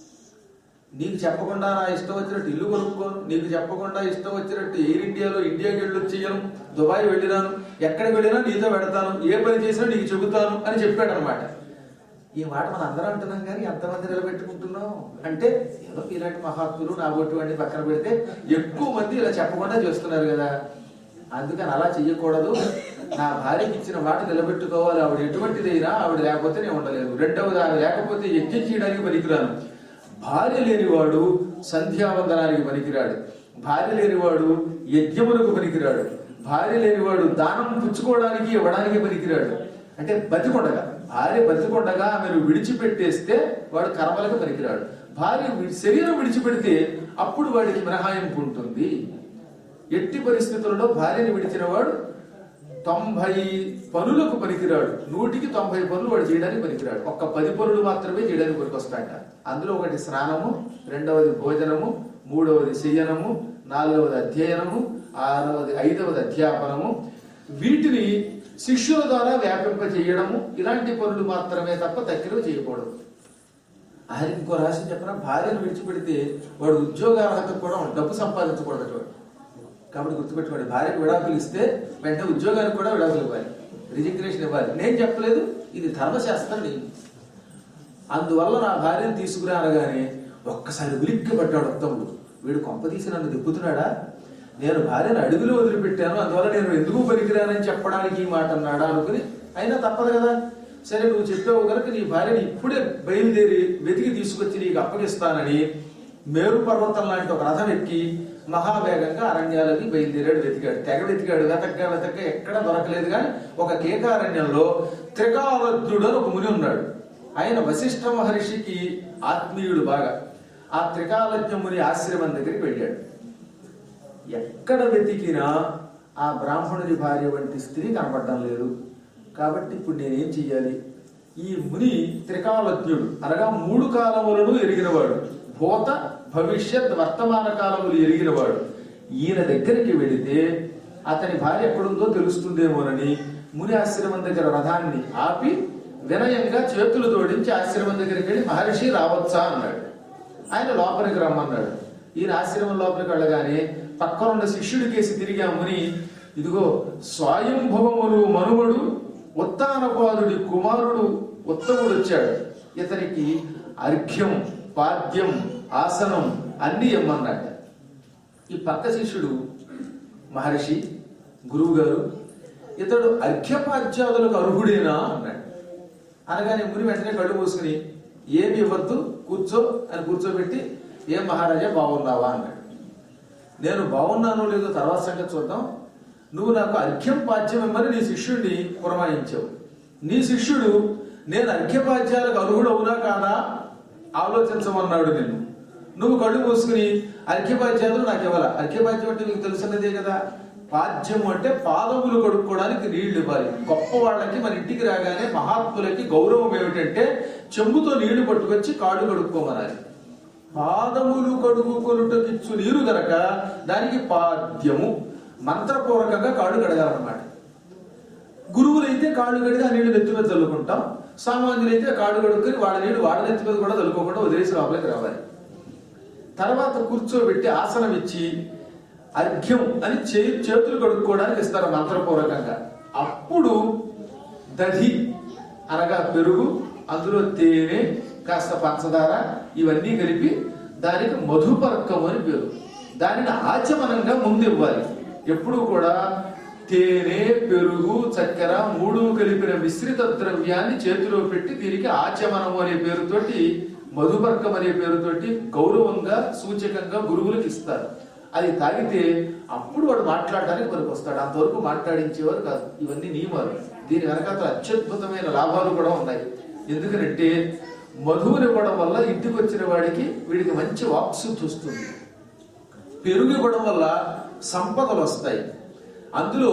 నీకు చెప్పకుండా నా ఇష్టం వచ్చినట్టు ఇల్లు కొనుక్కోను నీకు చెప్పకుండా ఇష్టం వచ్చినట్టు ఎయిర్ ఇండియాలో ఇండియాకి వెళ్ళి వచ్చేయను దుబాయ్ వెళ్ళినాను ఎక్కడికి వెళ్ళినా నీతో పెడతాను ఏ పని చేసినా నీకు చెబుతాను అని చెప్పాడు అనమాట ఈ మాట మనం అందరం అంటున్నాం కానీ ఎంతమంది నిలబెట్టుకుంటున్నాం అంటే ఏదో ఇలాంటి మహాత్ములు నా బొట్టు వాడిని పక్కన పెడితే ఎక్కువ మంది ఇలా చెప్పకుండా చేస్తున్నారు కదా అందుకని అలా చెయ్యకూడదు నా భార్యకి ఇచ్చిన మాట నిలబెట్టుకోవాలి ఆవిడ ఎటువంటిదైనా ఆవిడ లేకపోతే నేను ఉండలేదు రెండవది ఆవిడ లేకపోతే యజ్ఞం చేయడానికి పనికిరాను భార్య లేనివాడు సంధ్యావందనానికి పనికిరాడు భార్య లేనివాడు యజ్ఞములకు పనికిరాడు భార్య లేనివాడు దానం పుచ్చుకోవడానికి ఇవ్వడానికి పనికిరాడు అంటే బతికొండగా భార్య బతికొండగా ఆమెను విడిచిపెట్టేస్తే వాడు కర్మలకు పనికిరాడు భార్య వి- శరీరం విడిచిపెడితే అప్పుడు వాడికి మినహాయింపు ఉంటుంది ఎట్టి పరిస్థితుల్లో భార్యని విడిచిన వాడు తొంభై పనులకు పనికిరాడు నూటికి తొంభై పనులు వాడు చేయడానికి పనికిరాడు ఒక్క పది పనులు మాత్రమే చేయడానికి పనికొస్తాడట అందులో ఒకటి స్నానము రెండవది భోజనము మూడవది శయనము నాలుగవది అధ్యయనము ఆరవది ఐదవది అధ్యాపనము వీటిని శిష్యుల ద్వారా వ్యాపింప చేయడము ఇలాంటి పనులు మాత్రమే తప్ప తక్కినవి చేయకూడదు ఆయన ఇంకో రాశి చెప్పిన భార్యను విడిచిపెడితే వాడు ఉద్యోగార్హత కూడా ఉండదు. డబ్బు సంపాదించకూడదు వాడు కాబట్టి గుర్తుపెట్టుకోండి భార్యకు విడాకులు ఇస్తే వెంటనే ఉద్యోగానికి కూడా విడాకులు ఇవ్వాలి రిజిగ్నేషన్ ఇవ్వాలి నేను చెప్పలేదు ఇది ధర్మశాస్త్రం నేను అందువల్ల నా భార్యను తీసుకురా అనగానే ఒక్కసారి ఉలిక్కి పట్టాడు ఉత్తముడు వీడు కొంప తీసి నన్ను దిప్పుతున్నాడా నేను భార్యను అడుగులో వదిలిపెట్టాను అందువల్ల నేను ఎందుకు పనికిరానని చెప్పడానికి ఈ మాట అన్నాడా అనుకుని అయినా తప్పదు కదా సరే నువ్వు చెప్పావు కనుక నీ భార్యని ఇప్పుడే బయలుదేరి వెతికి తీసుకొచ్చి నీకు అప్పగిస్తానని మేరు పర్వతం లాంటి ఒక రథం ఎక్కి మహావేగంగా అరణ్యాలకి బయలుదేరాడు వెతికాడు తెగ వెతికాడు వెతక్క వెతక్క ఎక్కడ దొరకలేదు కానీ ఒక కేకారణ్యంలో త్రికాలజ్ఞుడు అని ఒక ముని ఉన్నాడు ఆయన వశిష్ఠ మహర్షికి ఆత్మీయుడు బాగా ఆ త్రికాలజ్ఞ ముని ఆశ్రమం దగ్గరికి వెళ్ళాడు ఎక్కడ వెతికినా ఆ బ్రాహ్మణుని భార్య వంటి స్త్రీ కనపడడం లేదు కాబట్టి ఇప్పుడు నేనేం చెయ్యాలి ఈ ముని త్రికాలజ్ఞుడు అనగా మూడు కాలములను ఎరిగినవాడు భూత భవిష్యత్ వర్తమాన కాలములు ఎరిగినవాడు ఈయన దగ్గరికి వెళితే అతని భార్య ఎక్కడుందో తెలుస్తుందేమోనని ముని ఆశ్రమం దగ్గర రథాన్ని ఆపి వినయంగా చేతులు జోడించి ఆశ్రమం దగ్గరికి వెళ్ళి మహర్షి రావచ్చా అన్నాడు ఆయన లోపలికి రమ్మన్నాడు ఈయన ఆశ్రమం లోపలికి వెళ్ళగానే పక్కన ఉన్న శిష్యుడి కేసి తిరిగి ఆ ముని ఇదిగో స్వయంభవములు మనుమడు ఉత్తానపాదుడి కుమారుడు ఉత్తముడు వచ్చాడు ఇతనికి అర్ఘ్యం పాద్యం ఆసనం అన్ని ఇమ్మన్నాడు ఈ పక్క శిష్యుడు మహర్షి గురువు గారు ఇతడు అర్ఘ్యపాద్యాదులకు అర్హుడేనా అన్నాడు అనగానే ముని వెంటనే కళ్ళు మూసుకుని ఏమి ఇవ్వద్దు కూర్చో అని కూర్చోబెట్టి ఏం మహారాజా బాగున్నావా అన్నాడు నేను బాగున్నానో లేదో తర్వాత సంగతి చూద్దాం నువ్వు నాకు అర్ఘ్యం పాద్యం ఇమ్మని నీ శిష్యుడిని పురమాయించావు నీ శిష్యుడు నేను అర్ఘ్యపాద్యాలకు అర్హుడు అవునా కాదా ఆలోచించమన్నాడు నిన్ను నువ్వు కళ్ళు మూసుకుని అర్ఘ్యపాద్యాలు నాకు ఇవ్వాల అర్ఘ్యపాద్యం అంటే మీకు తెలిసినదే కదా పాద్యము అంటే పాదములు కడుక్కోవడానికి నీళ్లు ఇవ్వాలి గొప్ప వాళ్ళకి మన ఇంటికి రాగానే మహాత్ములకి గౌరవం ఏమిటంటే చెంబుతో నీళ్లు పట్టుకొచ్చి కాళ్ళు కడుక్కోమనాలి పాదములు కడుగుకొనుటకిచ్చు నీరు గనక దానికి పాద్యము మంత్రపూర్వకంగా కాళ్ళు కడగాలన్నమాట గురువులైతే కాళ్ళు కడిగి ఆ నీళ్లు నెత్తి మీద చల్లుకుంటాం సామాన్యులైతే కాళ్ళు కడుక్కొని వాళ్ళ నీళ్లు వాళ్ళ నెత్తి మీద కూడా చల్లుకోకుండా వదిలేసి లోపలికి రావాలి తర్వాత కూర్చోబెట్టి ఆసనం ఇచ్చి అర్ఘ్యం అని చే చేతులు కడుక్కోవడానికి ఇస్తారు మంత్రపూర్వకంగా అప్పుడు దధి అనగా పెరుగు అందులో తేనె కాస్త పంచదార ఇవన్నీ కలిపి దానికి మధుపర్కం అని పేరు దానిని ఆచమనంగా ముందు ఇవ్వాలి ఎప్పుడు కూడా తేనె పెరుగు చక్కెర మూడు కలిపిన మిశ్రిత ద్రవ్యాన్ని చేతిలో పెట్టి దీనికి ఆచమనము అనే పేరుతోటి మధుపర్కం అనే పేరుతోటి గౌరవంగా సూచకంగా గురువులకు ఇస్తారు అది తాగితే అప్పుడు వాడు మాట్లాడడానికి మనకు వస్తాడు అంతవరకు మాట్లాడించేవారు కాదు ఇవన్నీ నియమాలు దీని వెనకాల అత్యద్భుతమైన లాభాలు కూడా ఉన్నాయి ఎందుకంటే మధువుని ఇవ్వడం వల్ల ఇంటికి వచ్చిన వాడికి వీడికి మంచి వాక్శుద్ధి వస్తుంది పెరుగు ఇవ్వడం వల్ల సంపదలు వస్తాయి అందులో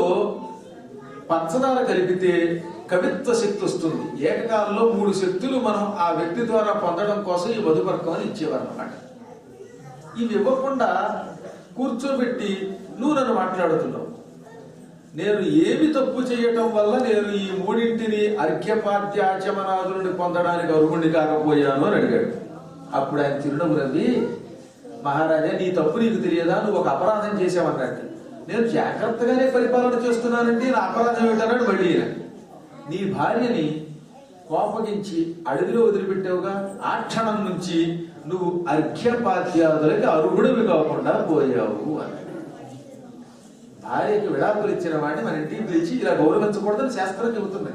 పంచదార కలిపితే కవిత్వ శక్తి వస్తుంది ఏకకాలంలో మూడు శక్తులు మనం ఆ వ్యక్తి ద్వారా పొందడం కోసం ఈ మధుపర్కం అని ఇచ్చేవారు అనమాట ఇవి ఇవ్వకుండా కూర్చోబెట్టి నువ్వు నన్ను మాట్లాడుతున్నావు నేను ఏమి తప్పు చేయటం వల్ల నేను ఈ మూడింటిని అర్ఘ్యపాద్యాచమనాదులని పొందడానికి అర్హుణ్ణి కాకపోయాను అని అడిగాడు అప్పుడు ఆయన చిరునవ్వు నవ్వి మహారాజా నీ తప్పు నీకు తెలియదా నువ్వు ఒక అపరాధం చేసావన్నట్టు నేను జాగ్రత్తగానే పరిపాలన చేస్తున్నానంటే నా అపరాధం ఏమిటన్నాడు మళ్ళీ ఈయన. నీ భార్యని కోపగించి అడవిలో వదిలిపెట్టావుగా ఆ క్షణం నుంచి నువ్వు అర్ఘ్యపాద్యాదులకి అర్హుడివి కాకుండా పోయావు అన్నాడు భార్యకి విడాకులు ఇచ్చిన వాడిని మన ఇంటికి పిలిచి ఇలా గౌరవించకూడదని శాస్త్రం చెబుతుంది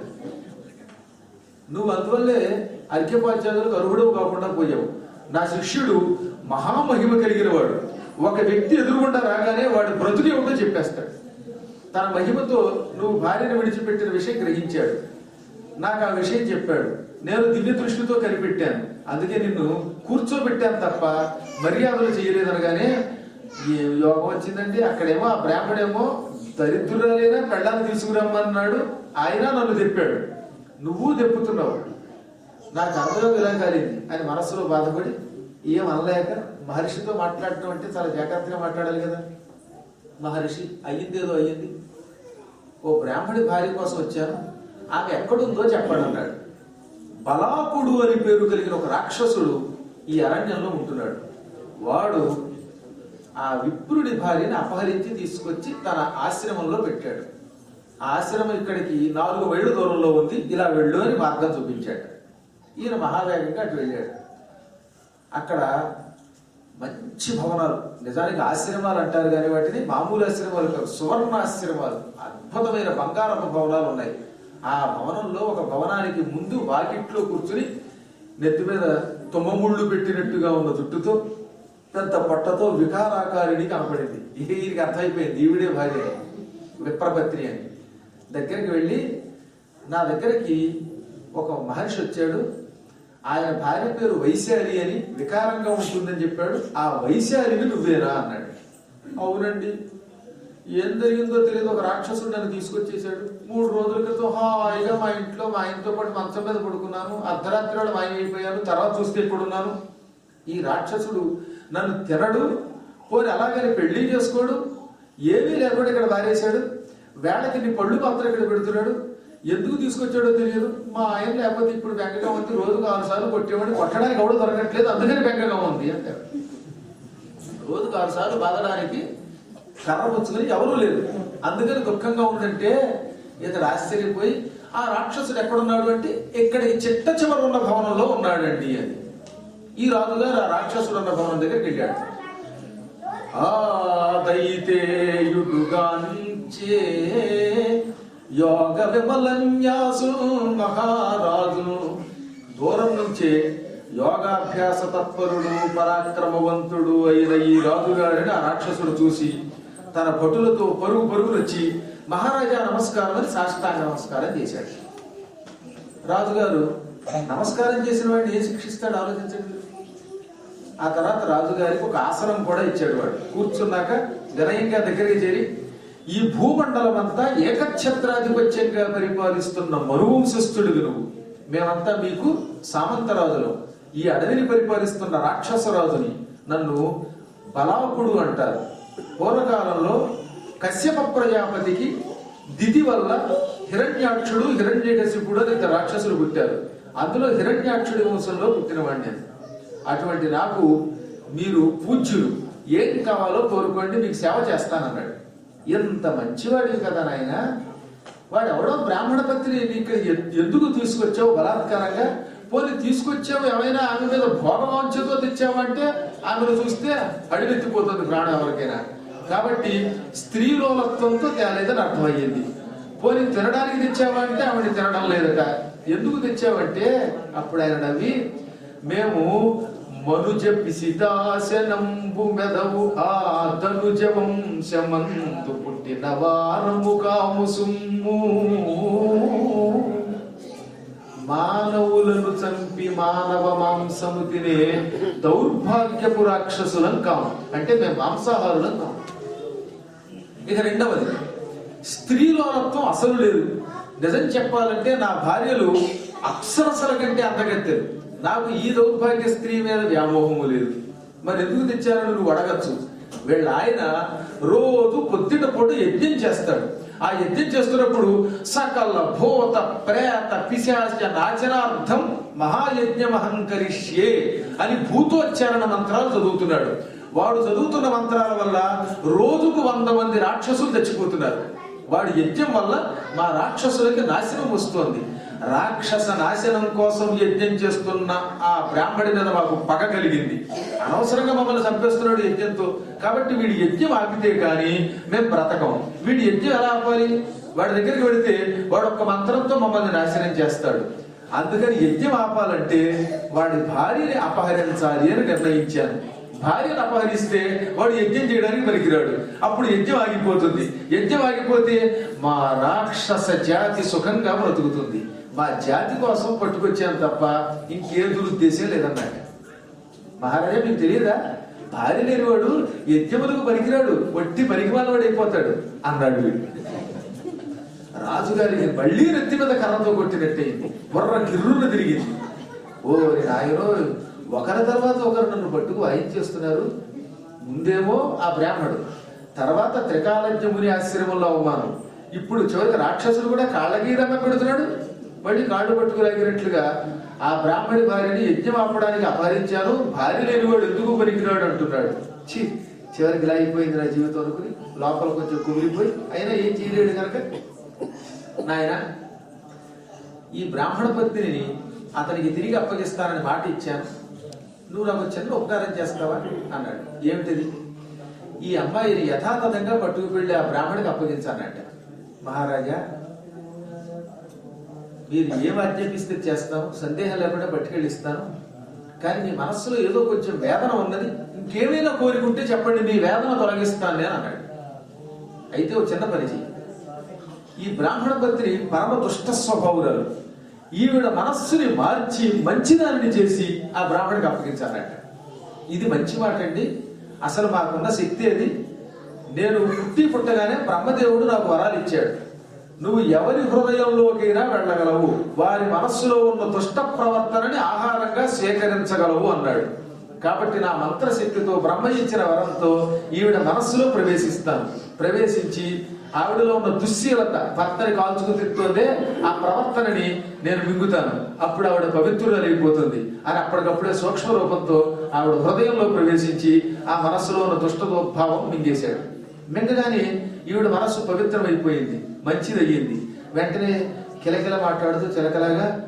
నువ్వు అందువల్లే అర్ఘ్యపాద్యాదులకు అర్హుడవు కాకుండా పోయావు నా శిష్యుడు మహామహిమ కలిగిన వాడు ఒక వ్యక్తి ఎదురుగుండా రాగానే వాడు బ్రతుకు ఏమిటో చెప్పేస్తాడు తన మహిమతో నువ్వు భార్యను విడిచిపెట్టిన విషయం గ్రహించాడు నాకు ఆ విషయం చెప్పాడు నేను దివ్య దృష్టితో కనిపెట్టాను అందుకే నిన్ను కూర్చోబెట్టాను తప్ప మర్యాదలు చేయలేదనగానే ఏ యోగం వచ్చిందంటే అక్కడేమో ఆ బ్రాహ్మడేమో దరిద్రురాలైనా పెళ్ళాన్ని తీసుకురమ్మన్నాడు ఆయన నన్ను తెప్పాడు నువ్వు తెప్పుతున్నావు నాకు అర్థం ఇలా కాలేదు అని మనస్సులో బాధపడి ఏం అనలేక మహర్షితో మాట్లాడటం అంటే చాలా జాగ్రత్తగా మాట్లాడాలి కదా మహర్షి అయ్యిందేదో అయ్యింది ఓ బ్రాహ్మడి భార్య కోసం వచ్చాను ఆమె ఎక్కడుందో చెప్పండి అన్నాడు బలాకుడు అని పేరు కలిగిన ఒక రాక్షసుడు ఈ అరణ్యంలో ఉంటున్నాడు వాడు ఆ విప్రుడి భార్యని అపహరించి తీసుకొచ్చి తన ఆశ్రమంలో పెట్టాడు ఆ ఆశ్రమం ఇక్కడికి నాలుగు మైళ్ళు దూరంలో ఉంది ఇలా వెళ్ళు అని మార్గం చూపించాడు ఈయన మహావేగంగా అటు వెళ్ళాడు అక్కడ మంచి భవనాలు నిజానికి ఆశ్రమాలు అంటారు కానీ వాటిని మామూలు ఆశ్రమాలు కాదు సువర్ణాశ్రమాలు అద్భుతమైన బంగారపు భవనాలు ఉన్నాయి ఆ భవనంలో ఒక భవనానికి ముందు వాకిట్లో కూర్చుని నెత్తి మీద తుమ్మముళ్ళు పెట్టినట్టుగా ఉన్న జుట్టుతో పెద్ద పొట్టతో వికారాకారిణి కనపడింది ఇది వీరికి అర్థమైపోయింది ఈవిడే భార్య విప్రపత్రి అని దగ్గరికి వెళ్ళి నా దగ్గరికి ఒక మహర్షి వచ్చాడు ఆయన భార్య పేరు వైశాలి అని వికారంగా ఉంటుందని చెప్పాడు ఆ వైశాలిని నువ్వేనా అన్నాడు అవునండి ఏం జరిగిందో తెలియదు ఒక రాక్షసుడు నన్ను తీసుకొచ్చేసాడు మూడు రోజుల క్రితం హాయిగా మా ఇంట్లో మా ఆయనతో పాటు మంచం మీద పడుకున్నాను అర్ధరాత్రి వేళ మాయమైపోయాను తర్వాత చూస్తే ఇప్పుడున్నాను ఈ రాక్షసుడు నన్ను తినడు పోని అలాగని పెళ్లి చేసుకోడు ఏమీ లేకుండా ఇక్కడ వారేశాడు వేళకి నీ పళ్ళు మాత్రం ఇక్కడ పెడుతున్నాడు ఎందుకు తీసుకొచ్చాడో తెలియదు మా ఆయన లేకపోతే ఇప్పుడు బెంగగా ఉంది రోజుకు ఆరు సార్లు కొట్టేవాడిని కొట్టడానికి ఎవడో దొరకట్లేదు అందుకని బెంగగా ఉంది అంటారు రోజుకు ఆరు సార్లు బాధడానికి కర్ర పుచ్చుకొని ఎవరూ లేరు అందుకని దుఃఖంగా ఉందంటే ఇతడు ఆశ్చర్యపోయి ఆ రాక్షసుడు ఎక్కడున్నాడు అంటే ఇక్కడ ఈ చిట్ట చివర ఉన్న భవనంలో ఉన్నాడండి అని ఈ రాజుగారు ఆ రాక్షసుడు ఉన్న భవనం దగ్గరికి వెళ్ళాడు ఆదైతేయుడుగాంచే యోగ విమలన్యాసు మహారాజు దూరం నుంచే యోగాభ్యాస తత్పరుడు పరాక్రమవంతుడు అయిన ఈ రాజుగారిని ఆ రాక్షసుడు చూసి తన భటులతో పరుగు పరుగులు వచ్చి మహారాజా నమస్కారం అని సాష్టాంగ నమస్కారం చేశాడు రాజుగారు నమస్కారం చేసిన వాడిని ఏ శిక్షిస్తాడు ఆలోచించండి ఆ తర్వాత రాజుగారికి ఒక ఆసనం కూడా ఇచ్చాడు వాడు కూర్చున్నాక వినయంగా దగ్గరికి చేరి ఈ భూమండలం అంతా ఏకఛత్రాధిపత్యంగా పరిపాలిస్తున్న మరువంశస్థుడివి నువ్వు మేమంతా మీకు సామంతరాజులు ఈ అడవిని పరిపాలిస్తున్న రాక్షసరాజుని నన్ను బలాకుడు అంటారు పూర్వకాలంలో కశ్యప ప్రజాపతికి దితి వల్ల హిరణ్యాక్షుడు హిరణ్యకశిపుడు అని ఇద్దరు రాక్షసులు పుట్టారు అందులో హిరణ్యాక్షుడి వంశంలో పుట్టినవాడిని నేను అటువంటి నాకు మీరు పూజ్యులు ఏం కావాలో కోరుకోండి మీకు సేవ చేస్తానన్నాడు ఎంత మంచివాడివి కదా నాయన వాడు ఎవడో బ్రాహ్మణ పత్రి ఇక్కడ ఎ- ఎందుకు తీసుకొచ్చావు బలాత్కారంగా పోనీ తీసుకొచ్చావు ఏమైనా ఆమె మీద భోగవాంఛతో తెచ్చావంటే ఆమెను చూస్తే అడిగెత్తిపోతుంది ప్రాణం ఎవరికైనా కాబట్టి స్త్రీలోలత్వంతో తేలేదని అర్థమయ్యింది పోనీ తినడానికి తెచ్చావంటే ఆవిడ తినడం లేదట ఎందుకు తెచ్చావంటే అప్పుడు ఆయన నవ్వి మేము మనుజ పిసిదాశనంబు మెదవు ఆ ధనుజ వంశమంతు పుట్టిన వారము కాము సుమ్ము మానవులను చంపి మానవ మాంసము తినే దౌర్భాగ్యపు రాక్షసులం కాము అంటే మేము మాంసాహారులం కాము ఇక రెండవది స్త్రీలోనత్వం అసలు లేదు నిజం చెప్పాలంటే నా భార్యలు అప్సరసల కంటే అందగత్తెలు నాకు ఈ దౌర్భాగ్య స్త్రీ మీద వ్యామోహము లేదు మరి ఎందుకు తెచ్చారని నువ్వు అడగచ్చు వీళ్ళ ఆయన రోజు పొద్దుట పూట యజ్ఞం చేస్తాడు ఆ యజ్ఞం చేస్తున్నప్పుడు సకల భూత ప్రేత పిశాచ నాచనార్థం మహాయజ్ఞం అహంకరిష్యే అని భూతోచ్చారణ మంత్రాలు చదువుతున్నాడు వాడు చదువుతున్న మంత్రాల వల్ల రోజుకు వంద మంది రాక్షసులు చచ్చిపోతున్నారు వాడి యజ్ఞం వల్ల మా రాక్షసులకి నాశనం వస్తోంది రాక్షస నాశనం కోసం యజ్ఞం చేస్తున్న ఆ బ్రాహ్మడి మీద మాకు పగ కలిగింది అనవసరంగా మమ్మల్ని చంపేస్తున్నాడు యజ్ఞంతో కాబట్టి వీడి యజ్ఞం ఆపితే కానీ మేము బ్రతకం వీడి యజ్ఞం ఎలా ఆపాలి వాడి దగ్గరికి వెళితే వాడు ఒక్క మంత్రంతో మమ్మల్ని నాశనం చేస్తాడు అందుకని యజ్ఞం ఆపాలంటే వాడి భార్యని అపహరించాలి అని నిర్ణయించాను భార్యను అపహరిస్తే వాడు యజ్ఞం చేయడానికి పనికిరాడు అప్పుడు యజ్ఞం ఆగిపోతుంది యజ్ఞం ఆగిపోతే మా రాక్షస జాతి సుఖంగా బ్రతుకుతుంది మా జాతి కోసం పట్టుకొచ్చాను తప్ప ఇంకే దురుద్దేశం లేదన్నాడు మహారాజా మీకు తెలియదా భార్య లేనివాడు యజ్ఞములకు పనికిరాడు వట్టి పనికిమాలవాడు అయిపోతాడు అన్నాడు వీడు రాజుగారికి మళ్ళీ నెత్తి మీద కర్రతో కొట్టినట్టయింది బుర్ర గిర్రున తిరిగింది ఓ నాయనో ఒకరి తర్వాత ఒకరు నన్ను పట్టుకు వాయించేస్తున్నారు ముందేమో ఆ బ్రాహ్మడు తర్వాత త్రికాలజ్ఞ ముని ఆశ్రమంలో అవమానం ఇప్పుడు చివరికి రాక్షసులు కూడా కాళ్ళగీరమ్మ పెడుతున్నాడు మళ్ళీ కాళ్ళు పట్టుకులాగినట్లుగా ఆ బ్రాహ్మడి భార్యని యజ్ఞం ఆపడానికి అపహరించాను భార్య లేనివాడు ఎందుకు పనికిరాడు అంటున్నాడు ఛీ చివరికి ఇలా అయిపోయింది నా జీవితం అనుకుని లోపల కొంచెం కుమిలిపోయి అయినా ఏం చేయలేడు కనుక నాయన ఈ బ్రాహ్మణ పత్నిని అతనికి తిరిగి అప్పగిస్తానని మాట ఇచ్చాను నువ్వు నాకు చిన్న ఉపకారం చేస్తావా అన్నాడు ఏమిటిది ఈ అమ్మాయిని యథాతథంగా పట్టుకు వెళ్ళి ఆ బ్రాహ్మడికి అప్పగించానంట మహారాజా మీరు ఏం ఆజ్ఞాపిస్తే చేస్తాను సందేహం లేకుండా పట్టుకెళ్ళిస్తాను కానీ మీ మనస్సులో ఏదో కొంచెం వేదన ఉన్నది ఇంకేమైనా కోరికుంటే చెప్పండి మీ వేదన తొలగిస్తాను నేను అన్నాడు అయితే ఓ చిన్న పని చెయ్యి ఈ బ్రాహ్మణ పత్రి పరమ దుష్ట స్వభావురాలు ఈవిడ మనస్సుని మార్చి మంచిదానిని చేసి ఆ బ్రాహ్మణికి అప్పగించాలట ఇది మంచి మాట అండి అసలు మాకున్న శక్తి అది నేను పుట్టి పుట్టగానే బ్రహ్మదేవుడు నాకు వరాలు ఇచ్చాడు నువ్వు ఎవరి హృదయంలోకైనా వెళ్ళగలవు వారి మనస్సులో ఉన్న దుష్ట ప్రవర్తనని ఆహారంగా స్వీకరించగలవు అన్నాడు కాబట్టి నా మంత్రశక్తితో బ్రహ్మ ఇచ్చిన వరంతో ఈవిడ మనస్సులో ప్రవేశిస్తాను ప్రవేశించి ఆవిడలో ఉన్న దుశ్శీలత భర్తని కాల్చుకు తిరుగుతుందే ఆ ప్రవర్తనని నేను మింగుతాను అప్పుడు ఆవిడ పవిత్రులైపోతుంది అని అప్పటికప్పుడే సూక్ష్మ రూపంతో ఆవిడ హృదయంలో ప్రవేశించి ఆ మనస్సులో ఉన్న దుష్టదోద్భావం మింగేశాడు మింగగానే ఈవిడ మనస్సు పవిత్రమైపోయింది మంచిదయ్యింది వెంటనే కిలకిల మాట్లాడుతూ చిలకలాగా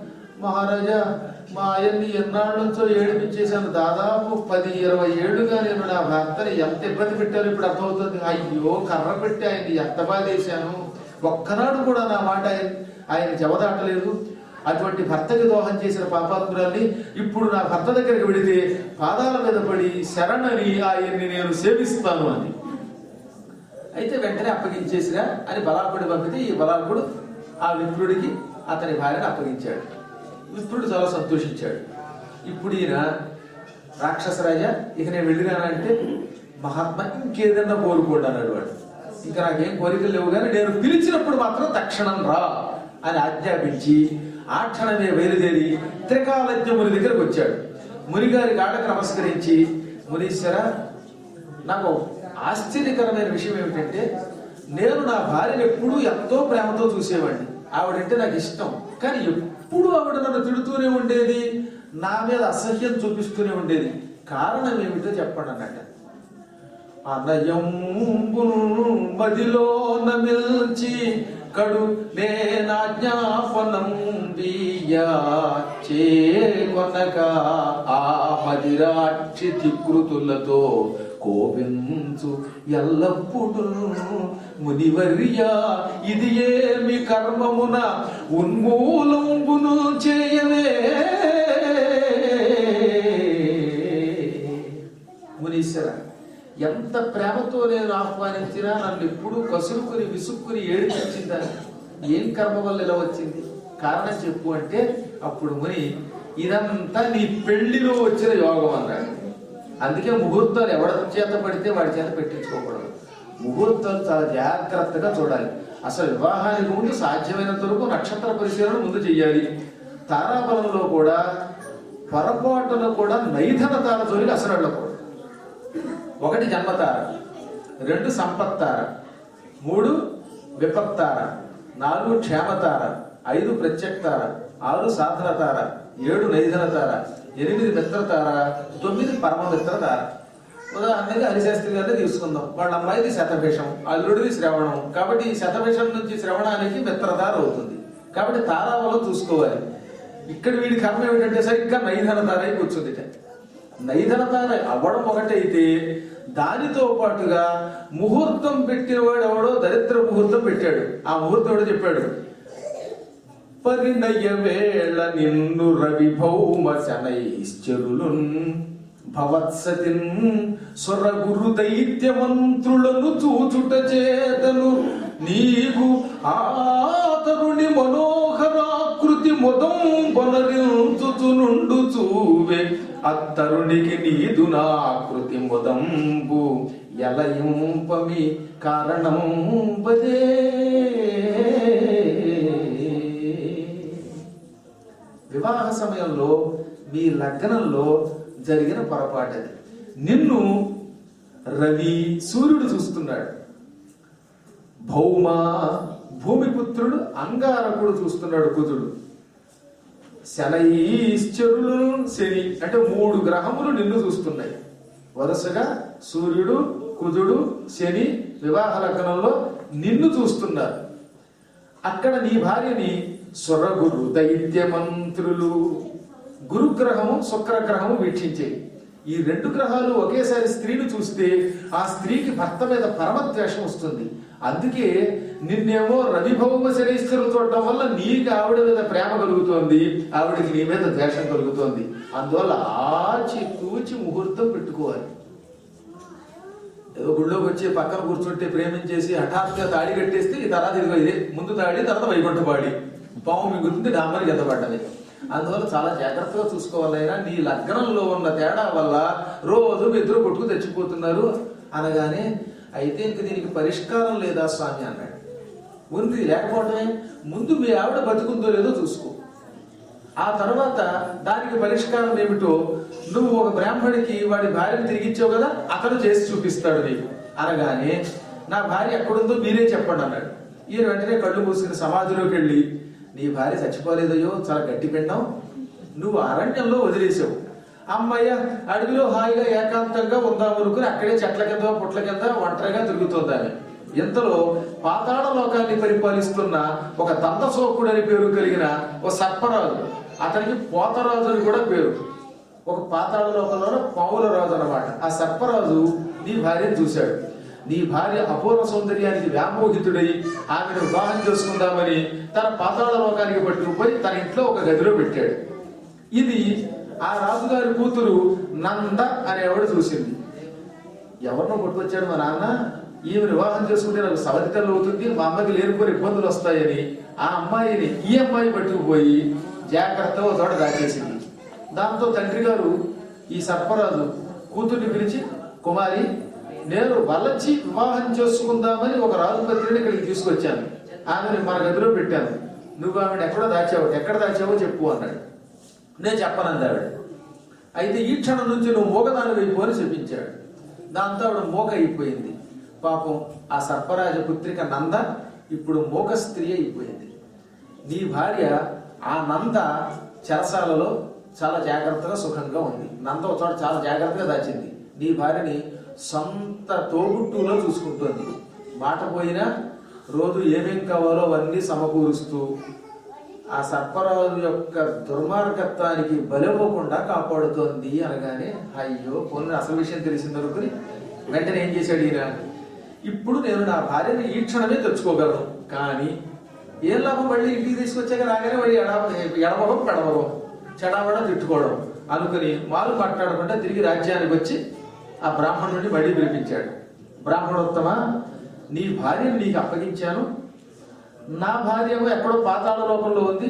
మహారాజా మా ఆయన్ని ఎన్నాళ్ళ నుంచో ఏడిపించేశాను దాదాపు పది ఇరవై ఏళ్ళుగా నేను నా భర్తని ఎంత ఇబ్బంది పెట్టాను ఇప్పుడు అర్థమవుతుంది అయ్యో కర్ర పెట్టి ఆయన్ని ఎంత బాధేశాను ఒక్కనాడు కూడా నా మాట ఆయన ఆయన జవదాటలేదు అటువంటి భర్తకి దోహం చేసిన పాపాత్మురాల్ని ఇప్పుడు నా భర్త దగ్గరికి వెళితే పాదాల మీద పడి శరణని ఆయన్ని నేను సేవిస్తాను అని అయితే వెంటనే అప్పగించేసిరా అని బలాకుడు పంపితే ఈ బలాకుడు ఆ విప్రుడికి అతని భార్యను అప్పగించాడు విప్రుడు చాలా సంతోషించాడు ఇప్పుడు ఈయన రాక్షసరాజా ఇక నేను వెళ్ళినానంటే మహాత్మ ఇంకేదన్నా కోరుకోండి అన్నాడు వాడు ఇంకా నాకేం కోరికలు లేవు కానీ నేను పిలిచినప్పుడు మాత్రం తక్షణం రా అని ఆజ్ఞాపించి ఆ క్షణమే బయలుదేరి త్రికాలజ్ఞ ముని దగ్గరకు వచ్చాడు మునిగారి కాళ్ళకు నమస్కరించి మునీశ్వర నాకు ఆశ్చర్యకరమైన విషయం ఏమిటంటే నేను నా భార్యను ఎప్పుడూ ఎంతో ప్రేమతో చూసేవాడిని ఆవిడంటే నాకు ఇష్టం కానీ ఎప్పుడు ఆవిడ నన్ను తిడుతూనే ఉండేది నా మీద అసహ్యం చూపిస్తూనే ఉండేది కారణం ఏమిటో చెప్పండి అన్నట్ట అనయంబును మదిలో నమిల్చి కడు నేనాజ్ఞాపనం బియ్యా చేకొనక ఆ మదిరాక్షి ధికృతులతో కోపించు ఎల్లప్పుడు మునివర్య ఇది ఏమి కర్మమున ఉన్మూలంబును చేయవే మునీశ్వర ఎంత ప్రేమతో నేను ఆహ్వానించినా నన్ను ఎప్పుడూ కసురుకుని విసుక్కుని ఏడిపించిందా ఏం కర్మ వల్ల ఇలా వచ్చింది కారణం చెప్పు అంటే అప్పుడు ముని ఇదంతా నీ పెళ్లిలో వచ్చిన యోగం అన్నాడు అందుకే ముహూర్తాలు ఎవడ చేత పడితే వాడి చేత పెట్టించుకోకూడదు ముహూర్తాలు చాలా జాగ్రత్తగా చూడాలి అసలు వివాహానికి ముందు సాధ్యమైనంత వరకు నక్షత్ర పరిశీలన ముందు చెయ్యాలి తారాబలంలో కూడా పొరపాటున కూడా నైధన తార జోలికి అసలు వెళ్ళకూడదు ఒకటి జన్మతార రెండు సంపత్తార మూడు విపత్తార నాలుగు క్షేమతార ఐదు ప్రత్యక్తార ఆరు సాధన తార ఏడు నైధన తార ఎనిమిది మిత్రతార తొమ్మిది పరమ మిత్రతార ఉదాహరణగా హరిశాస్త్రి గారిని తీసుకుందాం వాళ్ళ అమ్మాయిది శతభిషం అల్లుడిది శ్రవణం కాబట్టి ఈ శతభిషం నుంచి శ్రవణానికి మిత్రతార అవుతుంది కాబట్టి తారావలం చూసుకోవాలి ఇక్కడ వీడి కర్మ ఏమిటంటే సరిగ్గా నైధన తార అయి కూర్చుంది నైధన తార అవ్వడం ఒకటైతే దానితో పాటుగా ముహూర్తం పెట్టిన వాడు ఎవడో దరిద్ర ముహూర్తం పెట్టాడు ఆ ముహూర్తం ఎవడో చెప్పాడు పరిణయ వేళ నిన్ను రవి భౌమ శనైశ్చరులున్ భవత్సతిన్ స్వరగురు దైత్య మంత్రులను చూచుట చేతను నీకు ఆతరుని మనోహరాకృతి మొదం బొనరించుచునుండు చూవే అత్తరునికి నీదు నాకృతి మొదంబు ఎలయింపమి కారణం బదే వివాహ సమయంలో మీ లగ్నంలో జరిగిన పొరపాటు అది నిన్ను రవి సూర్యుడు చూస్తున్నాడు భౌమ భూమిపుత్రుడు అంగారకుడు చూస్తున్నాడు కుజుడు శనైశ్చరులు శని అంటే మూడు గ్రహములు నిన్ను చూస్తున్నాయి వరుసగా సూర్యుడు కుజుడు శని వివాహ లగ్నంలో నిన్ను చూస్తున్నారు అక్కడ నీ భార్యని స్వరగురు దైత్య మంత్రులు గురుగ్రహము శుక్రగ్రహము వీక్షించేవి ఈ రెండు గ్రహాలు ఒకేసారి స్త్రీని చూస్తే ఆ స్త్రీకి భర్త మీద పరమద్వేషం వస్తుంది అందుకే నిన్నేమో రవిభౌమ శరీశ్వరులు చూడటం వల్ల నీకు ఆవిడ మీద ప్రేమ కలుగుతోంది ఆవిడకి నీ మీద ద్వేషం కలుగుతోంది అందువల్ల ఆచి తూచి ముహూర్తం పెట్టుకోవాలి ఏదో గుళ్ళోకి వచ్చి పక్కన కూర్చుంటే ప్రేమించేసి హఠాత్తుగా తాడి కట్టేస్తే ఈ తర్వాత ఇదిగో ఇదే ముందు తాడి తర్వాత వైకుంఠ పాడి పాము మిగులుతుంది డామరి గతపడ్డది అందువల్ల చాలా జాగ్రత్తగా చూసుకోవాలైనా నీ లగ్నంలో ఉన్న తేడా వల్ల రోజు మీ ఇద్దరు కొట్టుకు తెచ్చిపోతున్నారు అనగానే అయితే ఇంక దీనికి పరిష్కారం లేదా స్వామి అన్నాడు ఉంది లేకపోవడమే ముందు మీ ఆవిడ బతుకుందో లేదో చూసుకో ఆ తర్వాత దానికి పరిష్కారం ఏమిటో నువ్వు ఒక బ్రాహ్మడికి వాడి భార్యను తిరిగిచ్చావు కదా అతను చేసి చూపిస్తాడు నీకు అనగానే నా భార్య ఎక్కడుందో మీరే చెప్పండి అన్నాడు ఈయన వెంటనే కళ్ళు మూసుకుని సమాధిలోకి వెళ్ళి నీ భార్య చచ్చిపోలేదయ్యో చాలా గట్టి పిండం నువ్వు అరణ్యంలో వదిలేసావు అమ్మయ్య అడవిలో హాయిగా ఏకాంతంగా ఉందాం అనుకుని అక్కడే చెట్ల కింద పుట్ల కింద ఒంటరిగా తిరుగుతుంది ఆమె ఇంతలో పాతాళ లోకాన్ని పరిపాలిస్తున్న ఒక దంతసోకుడు అని పేరు కలిగిన ఓ సర్పరాజు అతనికి పోతరాజు అని కూడా పేరు ఒక పాతాళ లోకంలో పావుల రాజు అన్నమాట ఆ సర్పరాజు నీ భార్యను చూశాడు నీ భార్య అపూర్వ సౌందర్యానికి వ్యామోహితుడై ఆమెను వివాహం చేసుకుందామని తన పాతాళ లోకానికి పట్టుకుపోయి తన ఇంట్లో ఒక గదిలో పెట్టాడు ఇది ఆ రాజుగారి కూతురు నంద అనేవాడు చూసింది ఎవరినో కొట్టుకొచ్చాడు మా నాన్న ఈమె వివాహం చేసుకుంటే నాకు సవతి తల్లి అవుతుంది మా అమ్మకి లేనిపోయిన ఇబ్బందులు వస్తాయని ఆ అమ్మాయిని ఈ అమ్మాయి పట్టుకుపోయి జాగ్రత్తగా ఒక చోట దాచేసింది దాంతో తండ్రి గారు ఈ సర్పరాజు కూతుర్ని పిలిచి కుమారి నేను వలచి వివాహం చేసుకుందామని ఒక రాజుపత్రిని ఇక్కడికి తీసుకొచ్చాను ఆమెను మన గదిలో పెట్టాను నువ్వు ఆమెను ఎక్కడో దాచావు ఎక్కడ దాచావో చెప్పు అన్నాడు నేను చెప్పనంది ఆవిడ అయితే ఈ క్షణం నుంచి నువ్వు మూగదాని వైపు అని చెప్పించాడు దాంతో ఆవిడ మూగ అయిపోయింది పాపం ఆ సర్పరాజ పుత్రిక నంద ఇప్పుడు మూగ స్త్రీ అయిపోయింది నీ భార్య ఆ నంద చెరసాలలో చాలా జాగ్రత్తగా సుఖంగా ఉంది నంద ఒక చోట చాలా జాగ్రత్తగా దాచింది నీ భార్యని సొంత తోబుట్టులో చూసుకుంటోంది మాట పోయినా రోజు ఏమేం కావాలో అవన్నీ సమకూరుస్తూ ఆ సర్పరాజు యొక్క దుర్మార్గత్వానికి బలవ్వకుండా కాపాడుతోంది అనగానే అయ్యో పోనీ అసలు విషయం తెలిసింది అనుకుని వెంటనే ఏం చేశాడు ఈయన ఇప్పుడు నేను నా భార్యని ఈ క్షణమే తెచ్చుకోగలను కానీ ఏం లాభం మళ్ళీ ఇంటికి తీసుకొచ్చాక రాగానే మళ్ళీ ఎడ ఎడమడం పెడవడం చెడవడం తిట్టుకోవడం అనుకుని వాళ్ళు మాట్లాడకుండా తిరిగి రాజ్యానికి వచ్చి ఆ బ్రాహ్మణుడిని మళ్ళీ పిలిపించాడు బ్రాహ్మణోత్తమ నీ భార్యను నీకు అప్పగించాను నా భార్య ఏమో ఎక్కడో పాతాళ లోకంలో ఉంది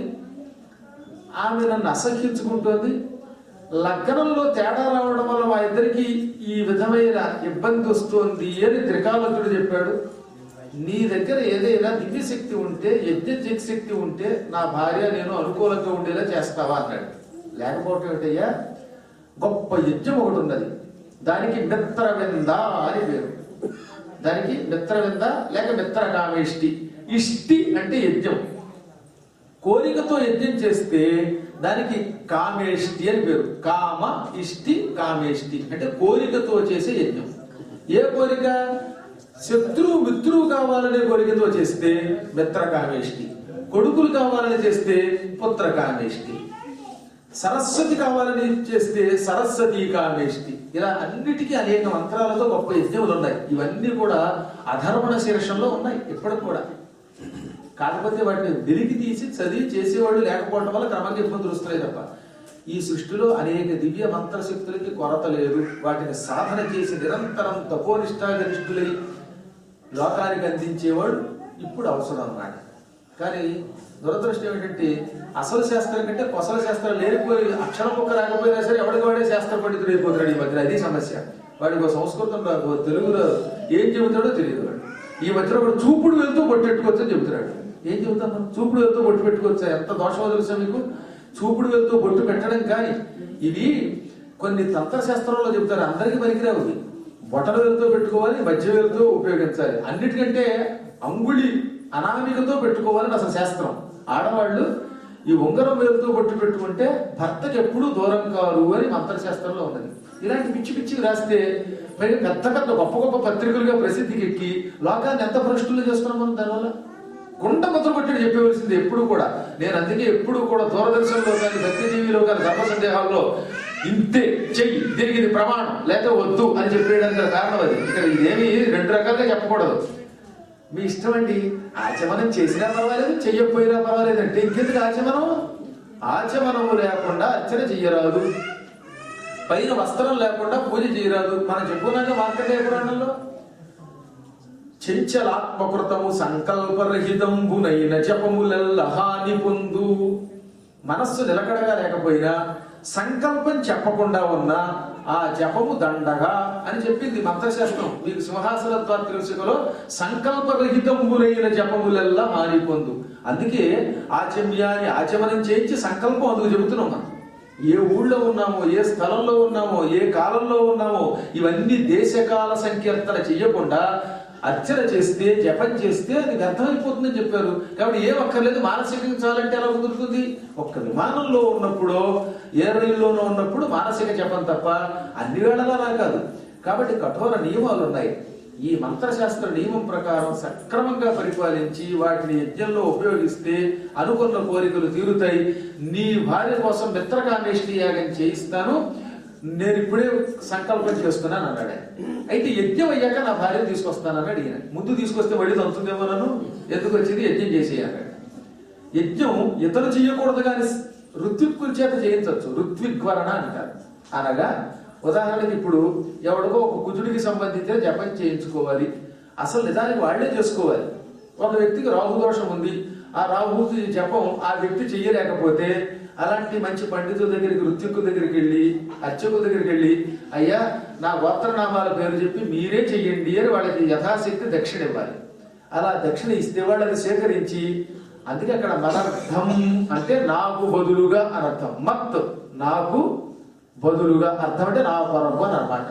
ఆమె నన్ను అసహ్యించుకుంటోంది లగ్నంలో తేడా రావడం వల్ల మా ఇద్దరికి ఈ విధమైన ఇబ్బంది వస్తోంది అని త్రికాలకుడు చెప్పాడు నీ దగ్గర ఏదైనా దివ్యశక్తి ఉంటే యజ్ఞ శక్తి ఉంటే నా భార్య నేను అనుకూలంగా ఉండేలా చేస్తావా అన్నాడు లేకపోవటం ఏమిటయ్యా గొప్ప యజ్ఞం ఒకటి ఉన్నది దానికి మిత్రవింద అని పేరు దానికి మిత్రవింద లేక మిత్రకామేష్టి ఇష్టి అంటే యజ్ఞం కోరికతో యజ్ఞం చేస్తే దానికి కామేష్టి అని పేరు కామ ఇష్టి కామేష్టి అంటే కోరికతో చేసే యజ్ఞం ఏ కోరిక శత్రువు మిత్రువు కావాలనే కోరికతో చేస్తే మిత్ర కామేష్టి కొడుకులు కావాలని చేస్తే పుత్ర కామేష్టి సరస్వతి కావాలని చేస్తే సరస్వతి కామేష్టి ఇలా అన్నిటికీ అనేక మంత్రాలతో గొప్ప యజ్ఞములు ఉన్నాయి ఇవన్నీ కూడా అధర్మణ శీర్షంలో ఉన్నాయి ఇప్పటికి కూడా కాకపోతే వాటిని వెలికి తీసి చదివి చేసేవాళ్ళు లేకపోవడం వల్ల క్రమంగా ఇబ్బందులు వస్తున్నాయి తప్ప ఈ సృష్టిలో అనేక దివ్య మంత్రశక్తులకి కొరత లేదు వాటిని సాధన చేసి నిరంతరం తపోనిష్టాగరిష్ఠులై లోకానికి అందించేవాడు ఇప్పుడు అవసరం అన్నమాట కానీ దురదృష్టం ఏంటంటే అసలు శాస్త్రం కంటే కొసల శాస్త్రం లేనిపోయి అక్షరం ఒక్క రాకపోయినా సరే ఎవడికి వాడే శాస్త్ర పండితుడు అయిపోతున్నాడు ఈ మధ్యన అది సమస్య వాడికి ఒక సంస్కృతం రాదు ఓ తెలుగు రాదు ఏం చెబుతాడో తెలియదు వాడు ఈ మధ్యలో కూడా చూపుడు వెళ్తూ బొట్టు పెట్టుకోవచ్చు అని చెబుతున్నాడు ఏం చెబుతాం మనం చూపుడు వెళ్తూ బొట్టు పెట్టుకోవచ్చా ఎంత దోషమో తెలుసా మీకు చూపుడు వెళ్తూ బొట్టు పెట్టడం కానీ ఇవి కొన్ని తంత్రశాస్త్రంలో చెబుతారు అందరికీ పనికిరావు ఇవి. బొటన వెళ్తూ పెట్టుకోవాలి మధ్య వెళ్తూ ఉపయోగించాలి అన్నిటికంటే అంగుళి అనామికతో పెట్టుకోవాలని అసలు శాస్త్రం ఆడవాళ్ళు ఈ ఉంగరం వెళ్తూ బొట్టు పెట్టుకుంటే భర్తకి ఎప్పుడూ దూరం కారు అని మంత్రశాస్త్రంలో ఉన్నది ఇలాంటి పిచ్చి పిచ్చికి రాస్తే పైగా పెద్ద పెద్ద గొప్ప గొప్ప పత్రికలుగా ప్రసిద్ధికి ఎక్కి లోకాన్ని ఎంత భ్రష్టులు చేస్తున్నాం మనం దానివల్ల గుండ మొదలు కొట్టి చెప్పవలసింది ఎప్పుడు కూడా నేను అందుకే ఎప్పుడు కూడా దూరదర్శన్లో కానీ సత్యజీవిలో కానీ ధర్మ సందేహాల్లో ఇంతే చెయ్యి దీనికి ఇది ప్రమాణం లేక వద్దు అని చెప్పేయడానికి కారణం అది ఇక్కడ ఇదేమి రెండు రకాలుగా చెప్పకూడదు మీ ఇష్టం అండి ఆచమనం చేసినా పర్వాలేదు చెయ్యకపోయినా పర్వాలేదు అంటే ఇంకెందుకు ఆచమనం ఆచమనము లేకుండా అర్చన చెయ్యరాదు పైన వస్త్రం లేకుండా పూజ చేయరాదు మనం చెప్పుకున్నాక మార్కండేయ పురాణంలో చెంచలాత్మకృతము సంకల్పరహితంబునైన జపములెల్ల హాని పొందు మనస్సు నిలకడగా లేకపోయినా సంకల్పం చెప్పకుండా ఉన్నా ఆ జపము దండగా అని చెప్పింది మంత్రశాస్త్రం మీకు సింహాసన ద్వాత్రిశికలో సంకల్పరహితంబునైన జపములెల్లా హాని పొందు అందుకే ఆచమ్యాన్ని ఆచమనం చేయించి సంకల్పం అందుకు చెబుతున్నాం మనం ఏ ఊళ్ళో ఉన్నామో ఏ స్థలంలో ఉన్నామో ఏ కాలంలో ఉన్నామో ఇవన్నీ దేశకాల సంకీర్తన చెయ్యకుండా అర్చన చేస్తే జపం చేస్తే అది వ్యర్థమైపోతుందని చెప్పారు కాబట్టి ఏం అక్కర్లేదు మానసికంగా చాలంటే ఎలా కుదురుతుంది ఒక్క విమానంలో ఉన్నప్పుడు ఏ రైల్లోనో ఉన్నప్పుడు మానసిక జపం తప్ప అన్ని వేళలా అలా కాదు కాబట్టి కఠోర నియమాలు ఉన్నాయి ఈ మంత్రశాస్త్ర నియమం ప్రకారం సక్రమంగా పరిపాలించి వాటిని యజ్ఞంలో ఉపయోగిస్తే అనుకున్న కోరికలు తీరుతాయి నీ భార్య కోసం మిత్రకామేష్టి యాగం చేయిస్తాను నేను ఇప్పుడే సంకల్పం చేస్తున్నాను అన్నాడు ఆయన. అయితే యజ్ఞం అయ్యాక నా భార్య తీసుకొస్తానన్నాడు ఈయన ముందు తీసుకొస్తే మళ్ళీ తంతుందేమో నన్ను ఎందుకు వచ్చింది యజ్ఞం చేసేయాలి యజ్ఞం ఇతరు చేయకూడదు కానీ ఋత్విక్కుల చేత చేయించవచ్చు ఋత్విగ్వరణ అంటారు అనగా ఉదాహరణకి ఇప్పుడు ఎవడికో ఒక కుజుడికి సంబంధించిన జపం చేయించుకోవాలి అసలు నిజానికి వాళ్లే చేసుకోవాలి ఒక వ్యక్తికి రాహు దోషం ఉంది ఆ రాహుకి జపం ఆ వ్యక్తి చెయ్యలేకపోతే అలాంటి మంచి పండితుల దగ్గరికి ఋత్విక్కుల దగ్గరికి వెళ్ళి అర్చకుల దగ్గరికి వెళ్ళి అయ్యా నా గోత్రనామాల పేరు చెప్పి మీరే చెయ్యండి అని వాళ్ళకి యథాశక్తి దక్షిణ ఇవ్వాలి అలా దక్షిణ ఇస్తే వాళ్ళని సేకరించి అందుకే అక్కడ మదర్థం అంటే నాకు బదులుగా అని అర్థం మత్ నాకు బదులుగా అర్థం అంటే నా కొరకు అని అనమాట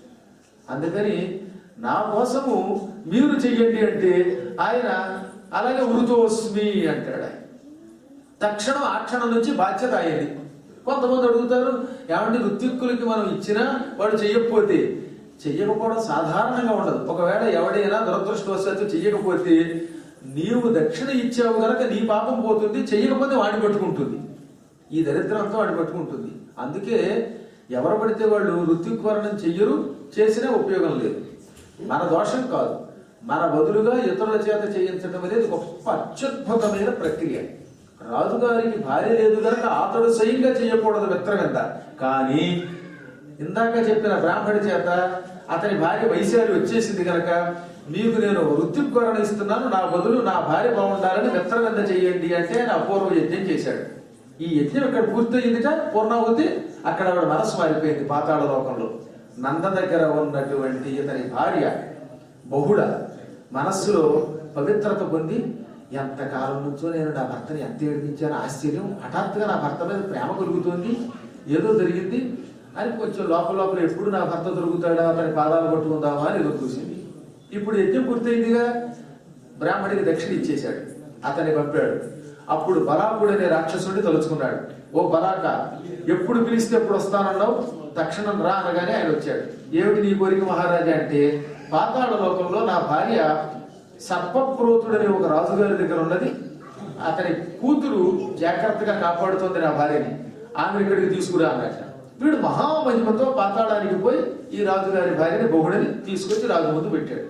అందుకని నా కోసము మీరు చెయ్యండి అంటే ఆయన అలాగే ఉరుతోస్మి అంటాడు ఆయన తక్షణం ఆ క్షణం నుంచి బాధ్యత అయ్యేది కొంతమంది అడుగుతారు ఏమంటే ఋత్విక్కులకి మనం ఇచ్చినా వాడు చెయ్యకపోతే చెయ్యకపోవడం సాధారణంగా ఉండదు ఒకవేళ ఎవడైనా దురదృష్టవశాత్తు చెయ్యకపోతే నీవు దక్షిణ ఇచ్చావు గనక నీ పాపం పోతుంది చెయ్యకపోతే వాడిని పట్టుకుంటుంది ఈ దరిద్రంతో వాడిని పట్టుకుంటుంది అందుకే ఎవరు పడితే వాళ్ళు ఋత్విక్వరణం చెయ్యరు చేసినా ఉపయోగం లేదు మన దోషం కాదు మన బదులుగా ఇతరుల చేత చేయించడం అనేది గొప్ప అత్యద్భుతమైన ప్రక్రియ రాజుగారికి భార్య లేదు కనుక అతడు స్వయంగా చేయకూడదు మిత్రవింద కానీ ఇందాక చెప్పిన బ్రాహ్మడి చేత అతని భార్య వైశాలి వచ్చేసింది కనుక మీకు నేను వృత్తికరణ ఇస్తున్నాను నా బదులు నా భార్య బాగుండాలని మిత్రవింద చేయండి అంటే ఆయన అపూర్వ యజ్ఞం చేశాడు ఈ యజ్ఞం ఇక్కడ పూర్తయిందిట పూర్ణావతి అక్కడ ఆవిడ మనసు మారిపోయింది పాతాళ లోకంలో నంద దగ్గర ఉన్నటువంటి ఇతని భార్య బహుళ మనస్సులో పవిత్రత పొంది ఎంతకాలం నుంచో నేను నా భర్తని ఎంత ఏడిపించాను ఆశ్చర్యం హఠాత్తుగా నా భర్త మీద ప్రేమ కలుగుతోంది ఏదో జరిగింది అని కొంచెం లోపల లోపల ఎప్పుడు నా భర్త దొరుకుతాడా అతని పాదాలు పట్టుకుందామా అని ఎదురు చూసింది ఇప్పుడు యజ్ఞం పూర్తయిందిగా బ్రాహ్మడికి దక్షిణ ఇచ్చేశాడు అతన్ని పంపాడు అప్పుడు బలాకుడు అనే రాక్షసుడిని తలుచుకున్నాడు ఓ బలాక ఎప్పుడు పిలిస్తే ఎప్పుడు వస్తానన్నావు తక్షణం రా అనగానే ఆయన వచ్చాడు ఏమిటి నీ కోరిక మహారాజా అంటే పాతాళ లోకంలో నా భార్య సర్పప్రోతుడనే ఒక రాజుగారి దగ్గర ఉన్నది అతని కూతురు జాగ్రత్తగా కాపాడుతోంది నా భార్యని ఆమె ఇక్కడికి తీసుకురా అన్నట్ట వీడు మహామహిమతో పాతాళానికి పోయి ఈ రాజుగారి భార్యని బహుడని తీసుకొచ్చి రాజు ముందు పెట్టాడు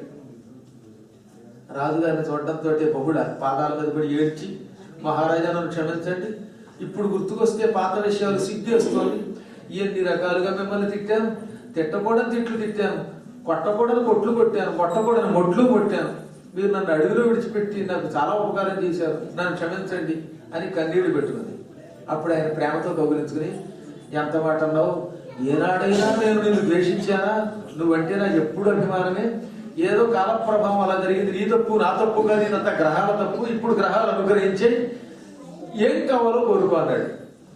రాజుగారిని చూడటంతో బహుళ పాదాల మీద పడి ఏడ్చి మహారాజా నన్ను క్షమించండి ఇప్పుడు గుర్తుకొస్తే పాత విషయాలు సిగ్గేస్తోంది ఎన్ని రకాలుగా మిమ్మల్ని తిట్టాను తిట్టకూడని తిట్లు తిట్టాను కొట్టకూడని కొట్లు కొట్టాను కొట్టకూడని మొట్లు కొట్టాను మీరు నన్ను అడుగులో విడిచిపెట్టి నాకు చాలా ఉపకారం చేశారు నన్ను క్షమించండి అని కన్నీళ్లు పెట్టుకుంది అప్పుడు ఆయన ప్రేమతో కౌగులించుకుని ఎంత మాట అన్నావు ఏనాడైనా నేను నిన్ను ద్వేషించానా నువ్వంటే నాకు ఎప్పుడు అభిమానమే ఏదో కాల ప్రభావం అలా జరిగింది నీ తప్పు నా తప్పు కాదు ఇదంతా గ్రహాల తప్పు ఇప్పుడు గ్రహాలు అనుగ్రహించే ఏం కావాలో కోరుకో అన్నాడు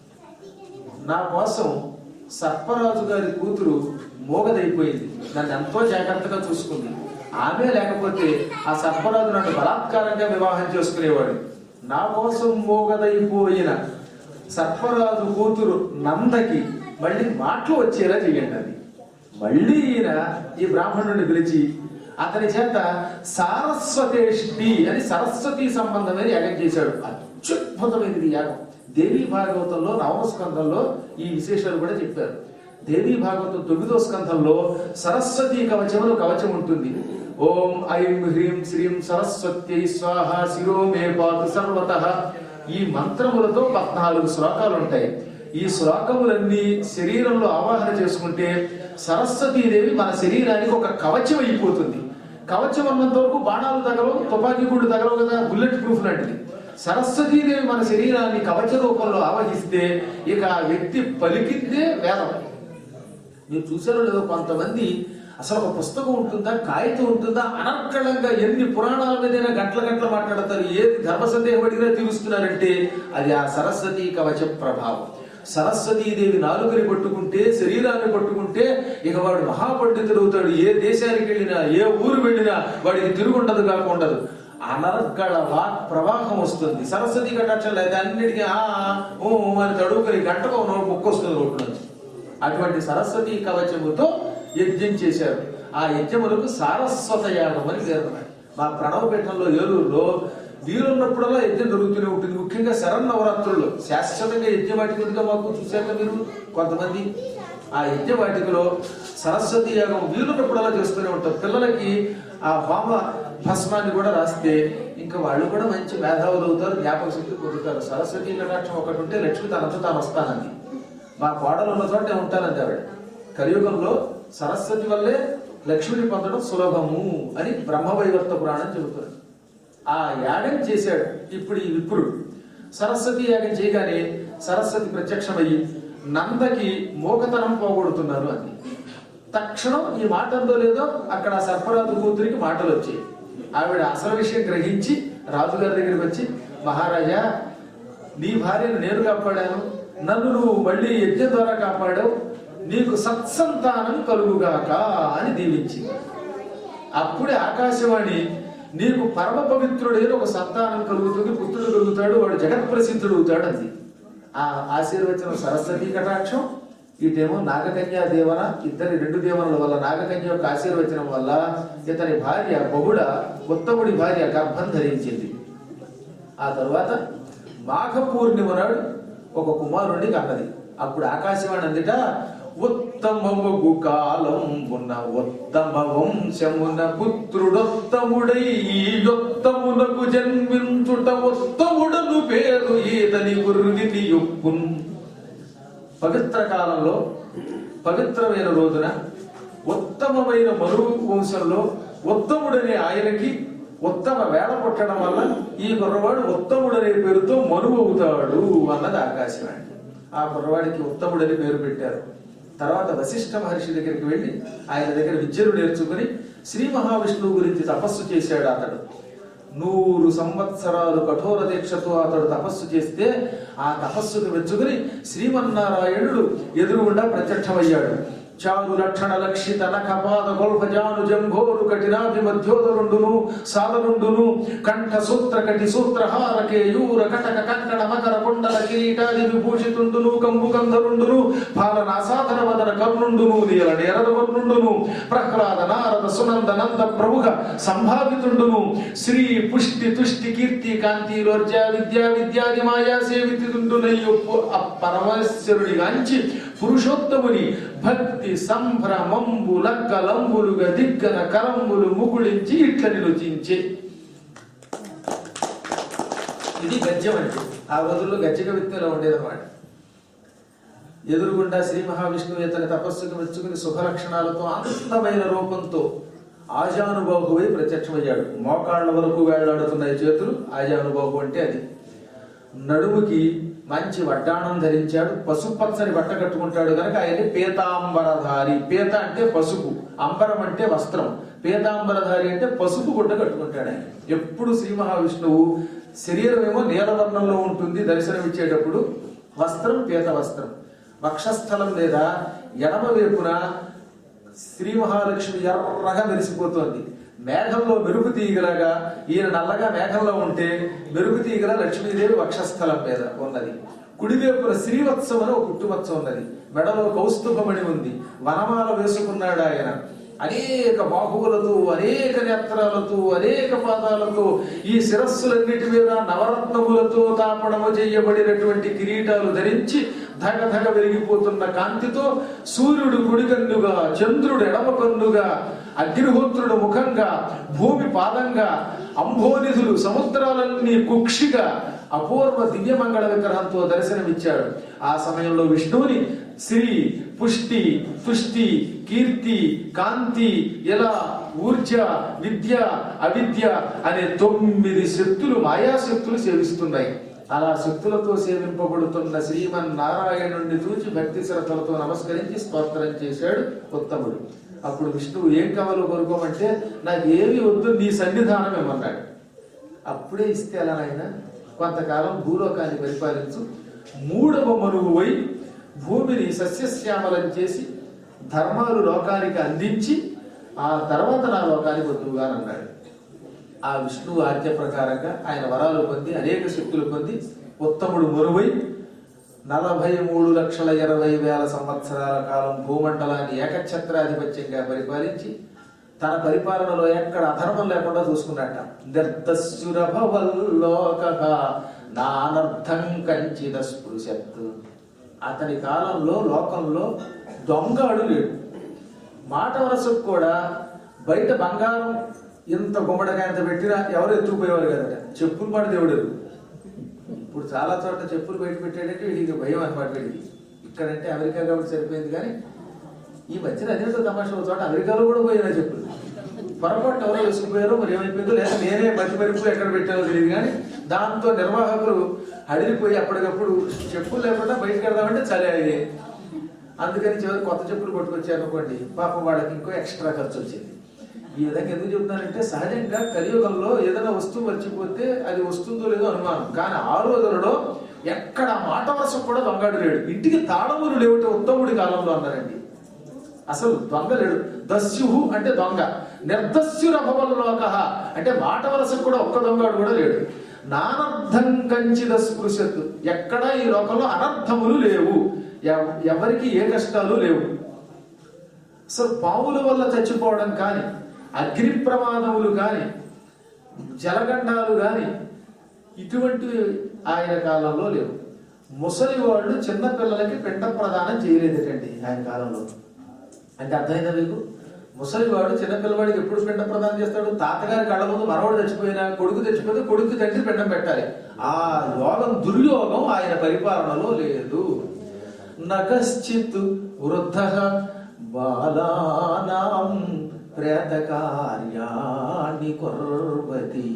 నా కోసం సర్పరాజు గారి కూతురు మోగదైపోయింది నన్ను ఎంతో జాగ్రత్తగా చూసుకుంది ఆమె లేకపోతే ఆ సర్పరాజు నన్ను బలాత్కారంగా వివాహం చేసుకునేవాడు నా కోసం మోగదైపోయిన సర్పరాజు కూతురు నందకి మళ్ళీ మాటలు వచ్చేలా చేయండి అది మళ్ళీ ఈయన ఈ బ్రాహ్మణుడిని పిలిచి అతని చేత సారస్వతేష్టి అని సరస్వతి సంబంధమైన యాగం చేశాడు అత్యుద్భుతమైనది యాగం దేవీ భాగవతంలో నవమ స్కంధంలో ఈ విశేషాలు కూడా చెప్పారు దేవీ భాగవతం తొమ్మిదో స్కంధంలో సరస్వతి కవచములు కవచం ఉంటుంది ఓం ఐం హ్రీం శ్రీం సరస్వత్యై స్వాహ శిరో మే పాతు సర్వత ఈ మంత్రములతో పద్నాలుగు శ్లోకాలు ఉంటాయి ఈ శ్లోకములన్నీ శరీరంలో ఆవాహన చేసుకుంటే సరస్వతీదేవి మన శరీరానికి ఒక కవచం అయిపోతుంది కవచం ఉన్నంత వరకు బాణాలు తగలవు తుపాకీ గుళ్ళు తగలవు కదా బుల్లెట్ ప్రూఫ్ లాంటిది సరస్వతీదేవి మన శరీరాన్ని కవచ రూపంలో ఆవహిస్తే ఇక ఆ వ్యక్తి పలికిందే వేదం మీరు చూసారో లేదో కొంతమంది అసలు ఒక పుస్తకం ఉంటుందా కాగితం ఉంటుందా అనర్కళంగా ఎన్ని పురాణాల మీదైనా గంటల గంటల మాట్లాడతారు ఏది ధర్మ సందేహం అడిగినా తీరుస్తున్నారంటే అది ఆ సరస్వతి కవచ ప్రభావం సరస్వతీదేవి నాలుకని పట్టుకుంటే శరీరాన్ని పట్టుకుంటే ఇక వాడు మహాపండితుడు అవుతాడు ఏ దేశానికి వెళ్ళినా ఏ ఊరు వెళ్ళినా వాడికి తిరుగుండదు కాకుండదు అనర్గళ వాక్ ప్రవాహం వస్తుంది సరస్వతి కటాక్షం లేదు అన్నిటికీ ఆ ఆ, ఊ ఊ అని తడువుకొని గంటకు ఒక నోటు ముక్కు వస్తుంది నోటి నుంచి అటువంటి సరస్వతి కవచముతో యజ్ఞం చేశారు ఆ యజ్ఞములకు సారస్వత యాగం అని పేరున్నాడు మా ప్రణవపీఠంలో ఏలూరులో వీరున్నప్పుడల్లా యజ్ఞం జరుగుతూనే ఉంటుంది ముఖ్యంగా శరన్నవరాత్రుల్లో శాశ్వతంగా యజ్ఞవాటికలుగా మాకు చూశాక మీరు కొంతమంది ఆ యజ్ఞవాటికలో సరస్వతి యాగం వీలున్నప్పుడల్లా చేస్తూనే ఉంటారు పిల్లలకి ఆ హోమ భస్మాన్ని కూడా రాస్తే ఇంకా వాళ్ళు కూడా మంచి మేధావులు అవుతారు జ్ఞాపక శక్తి పొందుతారు సరస్వతి కటాక్షం ఒకటి ఉంటే లక్ష్మి తనంతా తాను వస్తానంది మా కోడలు ఉన్న చోట నేను ఉంటానంది ఆవిడ కలియుగంలో సరస్వతి వల్లే లక్ష్మిని పొందడం సులభము అని బ్రహ్మవైవర్త పురాణం చెబుతుంది ఆ యాగం చేశాడు ఇప్పుడు ఈ విప్రుడు సరస్వతి యాగం చేయగానే సరస్వతి ప్రత్యక్షమయ్యి నందకి మోకతనం పోగొడుతున్నారు అని తక్షణం ఈ మాట అందో లేదో అక్కడ ఆ సర్పరాజు కూతురికి మాటలు వచ్చాయి ఆవిడ అసలు విషయం గ్రహించి రాజుగారి దగ్గరికి వచ్చి మహారాజా నీ భార్యను నేను కాపాడాను నన్ను నువ్వు మళ్ళీ యజ్ఞం ద్వారా కాపాడావు నీకు సత్సంతానం కలుగుగాక అని దీవించింది అప్పుడే ఆకాశవాణి నీకు పరమ పవిత్రుడైన ఒక సంతానం కలుగుతుంది పుత్రుడు కలుగుతాడు వాడు జగత్ ప్రసిద్ధుడు అవుతాడు అంది ఆ ఆశీర్వచనం సరస్వతి కటాక్షం ఇటేమో నాగకన్యా దేవన ఇద్దరి రెండు దేవనల వల్ల నాగకన్య యొక్క ఆశీర్వచనం వల్ల ఇతని భార్య బహుళ ఉత్తముడి భార్య గర్భం ధరించింది ఆ తర్వాత మాఘ పూర్ణిమ నాడు ఒక కుమారుడిని కన్నది అప్పుడు ఆకాశవాణి అందుట ఉత్తమము కాలం ఉన్న ఉత్తమ వంశమున పుత్రుడొత్తముడై ఈ యొత్తమునకు జన్మించుట ఉత్తముడను పేరు ఈతని గురుని యొప్పున్ పవిత్ర కాలంలో పవిత్రమైన రోజున ఉత్తమమైన మరు వంశంలో ఉత్తముడనే ఆయనకి ఉత్తమ వేళ పుట్టడం వల్ల ఈ కుర్రవాడు ఉత్తముడనే పేరుతో మనువు అవుతాడు అన్నది ఆకాశవాణి ఆ కుర్రవాడికి ఉత్తముడని పేరు పెట్టారు తర్వాత వశిష్ఠ మహర్షి దగ్గరికి వెళ్ళి ఆయన దగ్గర విద్యను నేర్చుకుని శ్రీ మహావిష్ణువు గురించి తపస్సు చేశాడు అతడు నూరు సంవత్సరాలు కఠోర దీక్షతో అతడు తపస్సు చేస్తే ఆ తపస్సుకు మెచ్చుకుని శ్రీమన్నారాయణుడు ఎదురుగుండా ప్రత్యక్షమయ్యాడు చారు లక్షణ లక్షిత నఖపాద గొల్ఫజాను జంభోరు కఠినాభి మధ్యోదరుండును సాదరుండును కంఠ సూత్ర కటి సూత్రహార కేయూర కటక కంకణ మకర కుండల కిరీటాది విభూషితుండును కంబు కంధరుండును పాలనాసాధన వదన కర్ణుండును నీల నేరద వర్ణుండును ప్రహ్లాద నారద సునంద నంద ప్రముఖ సంభావితుండును శ్రీ పుష్టి తుష్టి కీర్తి కాంతి లోర్జ విద్యా విద్యాది మాయా సేవితుండునయ్యొప్పు ఆ పరమేశ్వరుడి గాంచి పురుషోత్తముని భక్తి సంభ్రమంబు లగ్గలంబులుగా దిగ్గన కలంబులు ముగుళించి ఇట్ల నిలుచించే ఇది గద్యం అంటే ఆ రోజుల్లో గజ్జ కవిత్వంలో ఉండేదన్నమాట ఎదురుగుండా శ్రీ మహావిష్ణువు ఇతని తపస్సుకు మెచ్చుకుని శుభలక్షణాలతో అందమైన రూపంతో ఆజానుబాహువై ప్రత్యక్షమయ్యాడు మోకాళ్ళ వరకు వేళ్లాడుతున్నాయి చేతులు ఆజానుబాహు అంటే అది నడుముకి మంచి వడ్డాణం ధరించాడు పసుపచ్చని బట్ట కట్టుకుంటాడు కనుక ఆయన్ని పీతాంబరధారి పీత అంటే పసుపు అంబరం అంటే వస్త్రం పీతాంబరధారి అంటే పసుపు గుడ్డ కట్టుకుంటాడు ఆయన ఎప్పుడు శ్రీ మహావిష్ణువు శరీరం ఏమో నీలవర్ణంలో ఉంటుంది దర్శనం ఇచ్చేటప్పుడు వస్త్రం పీత వస్త్రం వక్షస్థలం లేదా ఎడమ వైపున శ్రీ మహాలక్ష్మి ఎర్రగా మెరిసిపోతోంది మేఘంలో మెరుపు తీగలాగా ఈయన నల్లగా మేఘంలో ఉంటే మెరుపు తీగల లక్ష్మీదేవి వక్షస్థలం మీద ఉన్నది కుడివైపున శ్రీవత్సం అని ఒక పుట్టువత్సం ఉన్నది మెడలో కౌస్తుభమణి ఉంది వనమాల వేసుకున్నాడు ఆయన అనేక బాహువులతో అనేక నేత్రాలతో అనేక పాదాలతో ఈ శిరస్సులన్నిటి మీద నవరత్నములతో తాపడము చేయబడినటువంటి కిరీటాలు ధరించి ధగ ధగ వెలిగిపోతున్న కాంతితో సూర్యుడు కుడికన్నుగా చంద్రుడు ఎడమ కన్నుగా అగ్నిహోత్రుడు ముఖంగా భూమి పాదంగా అంభోనిధులు సముద్రాలన్నీ కుక్షిగా అపూర్వ దివ్యమంగళ విగ్రహంతో దర్శనమిచ్చాడు ఆ సమయంలో విష్ణువుని శ్రీ పుష్టి తుష్టి కీర్తి కాంతి ఇలా ఊర్జ విద్య అవిద్య అనే తొమ్మిది శక్తులు మాయాశక్తులు సేవిస్తున్నాయి అలా శక్తులతో సేవింపబడుతున్న శ్రీమన్ నారాయణుణ్ణి చూచి భక్తి శ్రద్ధలతో నమస్కరించి స్తోత్రం చేశాడు ఉత్తముడు అప్పుడు విష్ణువు ఏం కావాలో కోరుకోమంటే నాకు ఏమి వద్దు నీ సన్నిధానం ఏమన్నాడు అప్పుడే ఇస్తే ఎలా నాయన కొంతకాలం భూలోకాన్ని పరిపాలించు మూడవ మనువువై భూమిని సస్యశ్యామలం చేసి ధర్మాలు లోకానికి అందించి ఆ తర్వాత నా లోకానికి వద్దుగా అన్నాడు ఆ విష్ణువు ఆజ్ఞ ప్రకారంగా ఆయన వరాలు పొంది అనేక శక్తులు పొంది ఉత్తముడు మరువై నలభై మూడు లక్షల ఇరవై వేల సంవత్సరాల కాలం భూమండలాన్ని ఏకఛత్రాధిపత్యంగా పరిపాలించి తన పరిపాలనలో ఎక్కడ అధర్మం లేకుండా చూసుకున్నట్ట నిర్దస్యురభవల్లోక నానర్థం కంచిత స్పృశత్ అతని కాలంలో లోకంలో దొంగడు లేడు మాట వరసకు కూడా బయట బంగారం ఇంత గుమ్మడికాయంత పెట్టినా ఎవరు ఎత్తుకుపోయేవారు కదట చెప్పులు మాట దేవుడు ఎరుగు. ఇప్పుడు చాలా చోట్ల చెప్పులు బయట పెట్టాడంటే వీడికి భయం అనమాట వీడికి ఇక్కడంటే అమెరికా కాబట్టి సరిపోయింది కానీ ఈ మధ్యన అదేంటో తమాషా ఒక చోట అమెరికాలో కూడా పోయినా చెప్పులు పొరపాటు ఎవరో వేసుకుపోయారో మరి ఏమైపోయిందో లేదా నేనే మధ్య మరుపు ఎక్కడ పెట్టారో తెలియదు కానీ దాంతో నిర్వాహకులు అడిగిపోయి అప్పటికప్పుడు చెప్పులు లేకుండా బయటకు వెళ్దామంటే చలే అయ్యాయి అందుకని చివరి కొత్త చెప్పులు కొట్టుకొచ్చారు అనుకోండి పాపం వాళ్ళకి ఇంకో ఎక్స్ట్రా ఖర్చు వచ్చింది ఈ విధంగా ఎందుకు చెప్తున్నానంటే సహజంగా కలియుగంలో ఏదైనా వస్తువు మర్చిపోతే అది వస్తుందో లేదో అనుమానం కానీ ఆ రోజులలో ఎక్కడ మాట వరుసకు కూడా దొంగడు లేడు ఇంటికి తాళములు లేవుట ఉత్తముడి కాలంలో అన్నారండి అసలు దొంగ లేడు దస్యుహు అంటే దొంగ నిర్దస్యురభవల్లోక అంటే మాట వరసకు కూడా ఒక్క దొంగడు కూడా లేడు నానర్థం కంచిద స్పృశత్ ఎక్కడా ఈ లోకంలో అనర్థములు లేవు ఎవ- ఎవరికి ఏ కష్టాలు లేవు అసలు పాముల వల్ల చచ్చిపోవడం కానీ అగ్ని ప్రమాదములు కానీ జలగండాలు కానీ ఇటువంటివి ఆయన కాలంలో లేవు ముసలి వాళ్ళు చిన్న పిల్లలకి పిండ ప్రదానం చేయలేదటండి ఆయన కాలంలో అంటే అర్థమైందా మీకు ముసలివాడు చిన్నపిల్లవాడికి ఎప్పుడు పిండ ప్రదానం చేస్తాడు తాతగారి కళ్ళ ముందు మనవాడు చచ్చిపోయినా కొడుకు చచ్చిపోతే కొడుకు తండ్రి పిండం పెట్టాలి ఆ యోగం దుర్యోగం ఆయన పరిపాలనలో లేదు నగశ్చిత్ వృద్ధ బాలానాం ప్రేత కార్యాణి కుర్వతి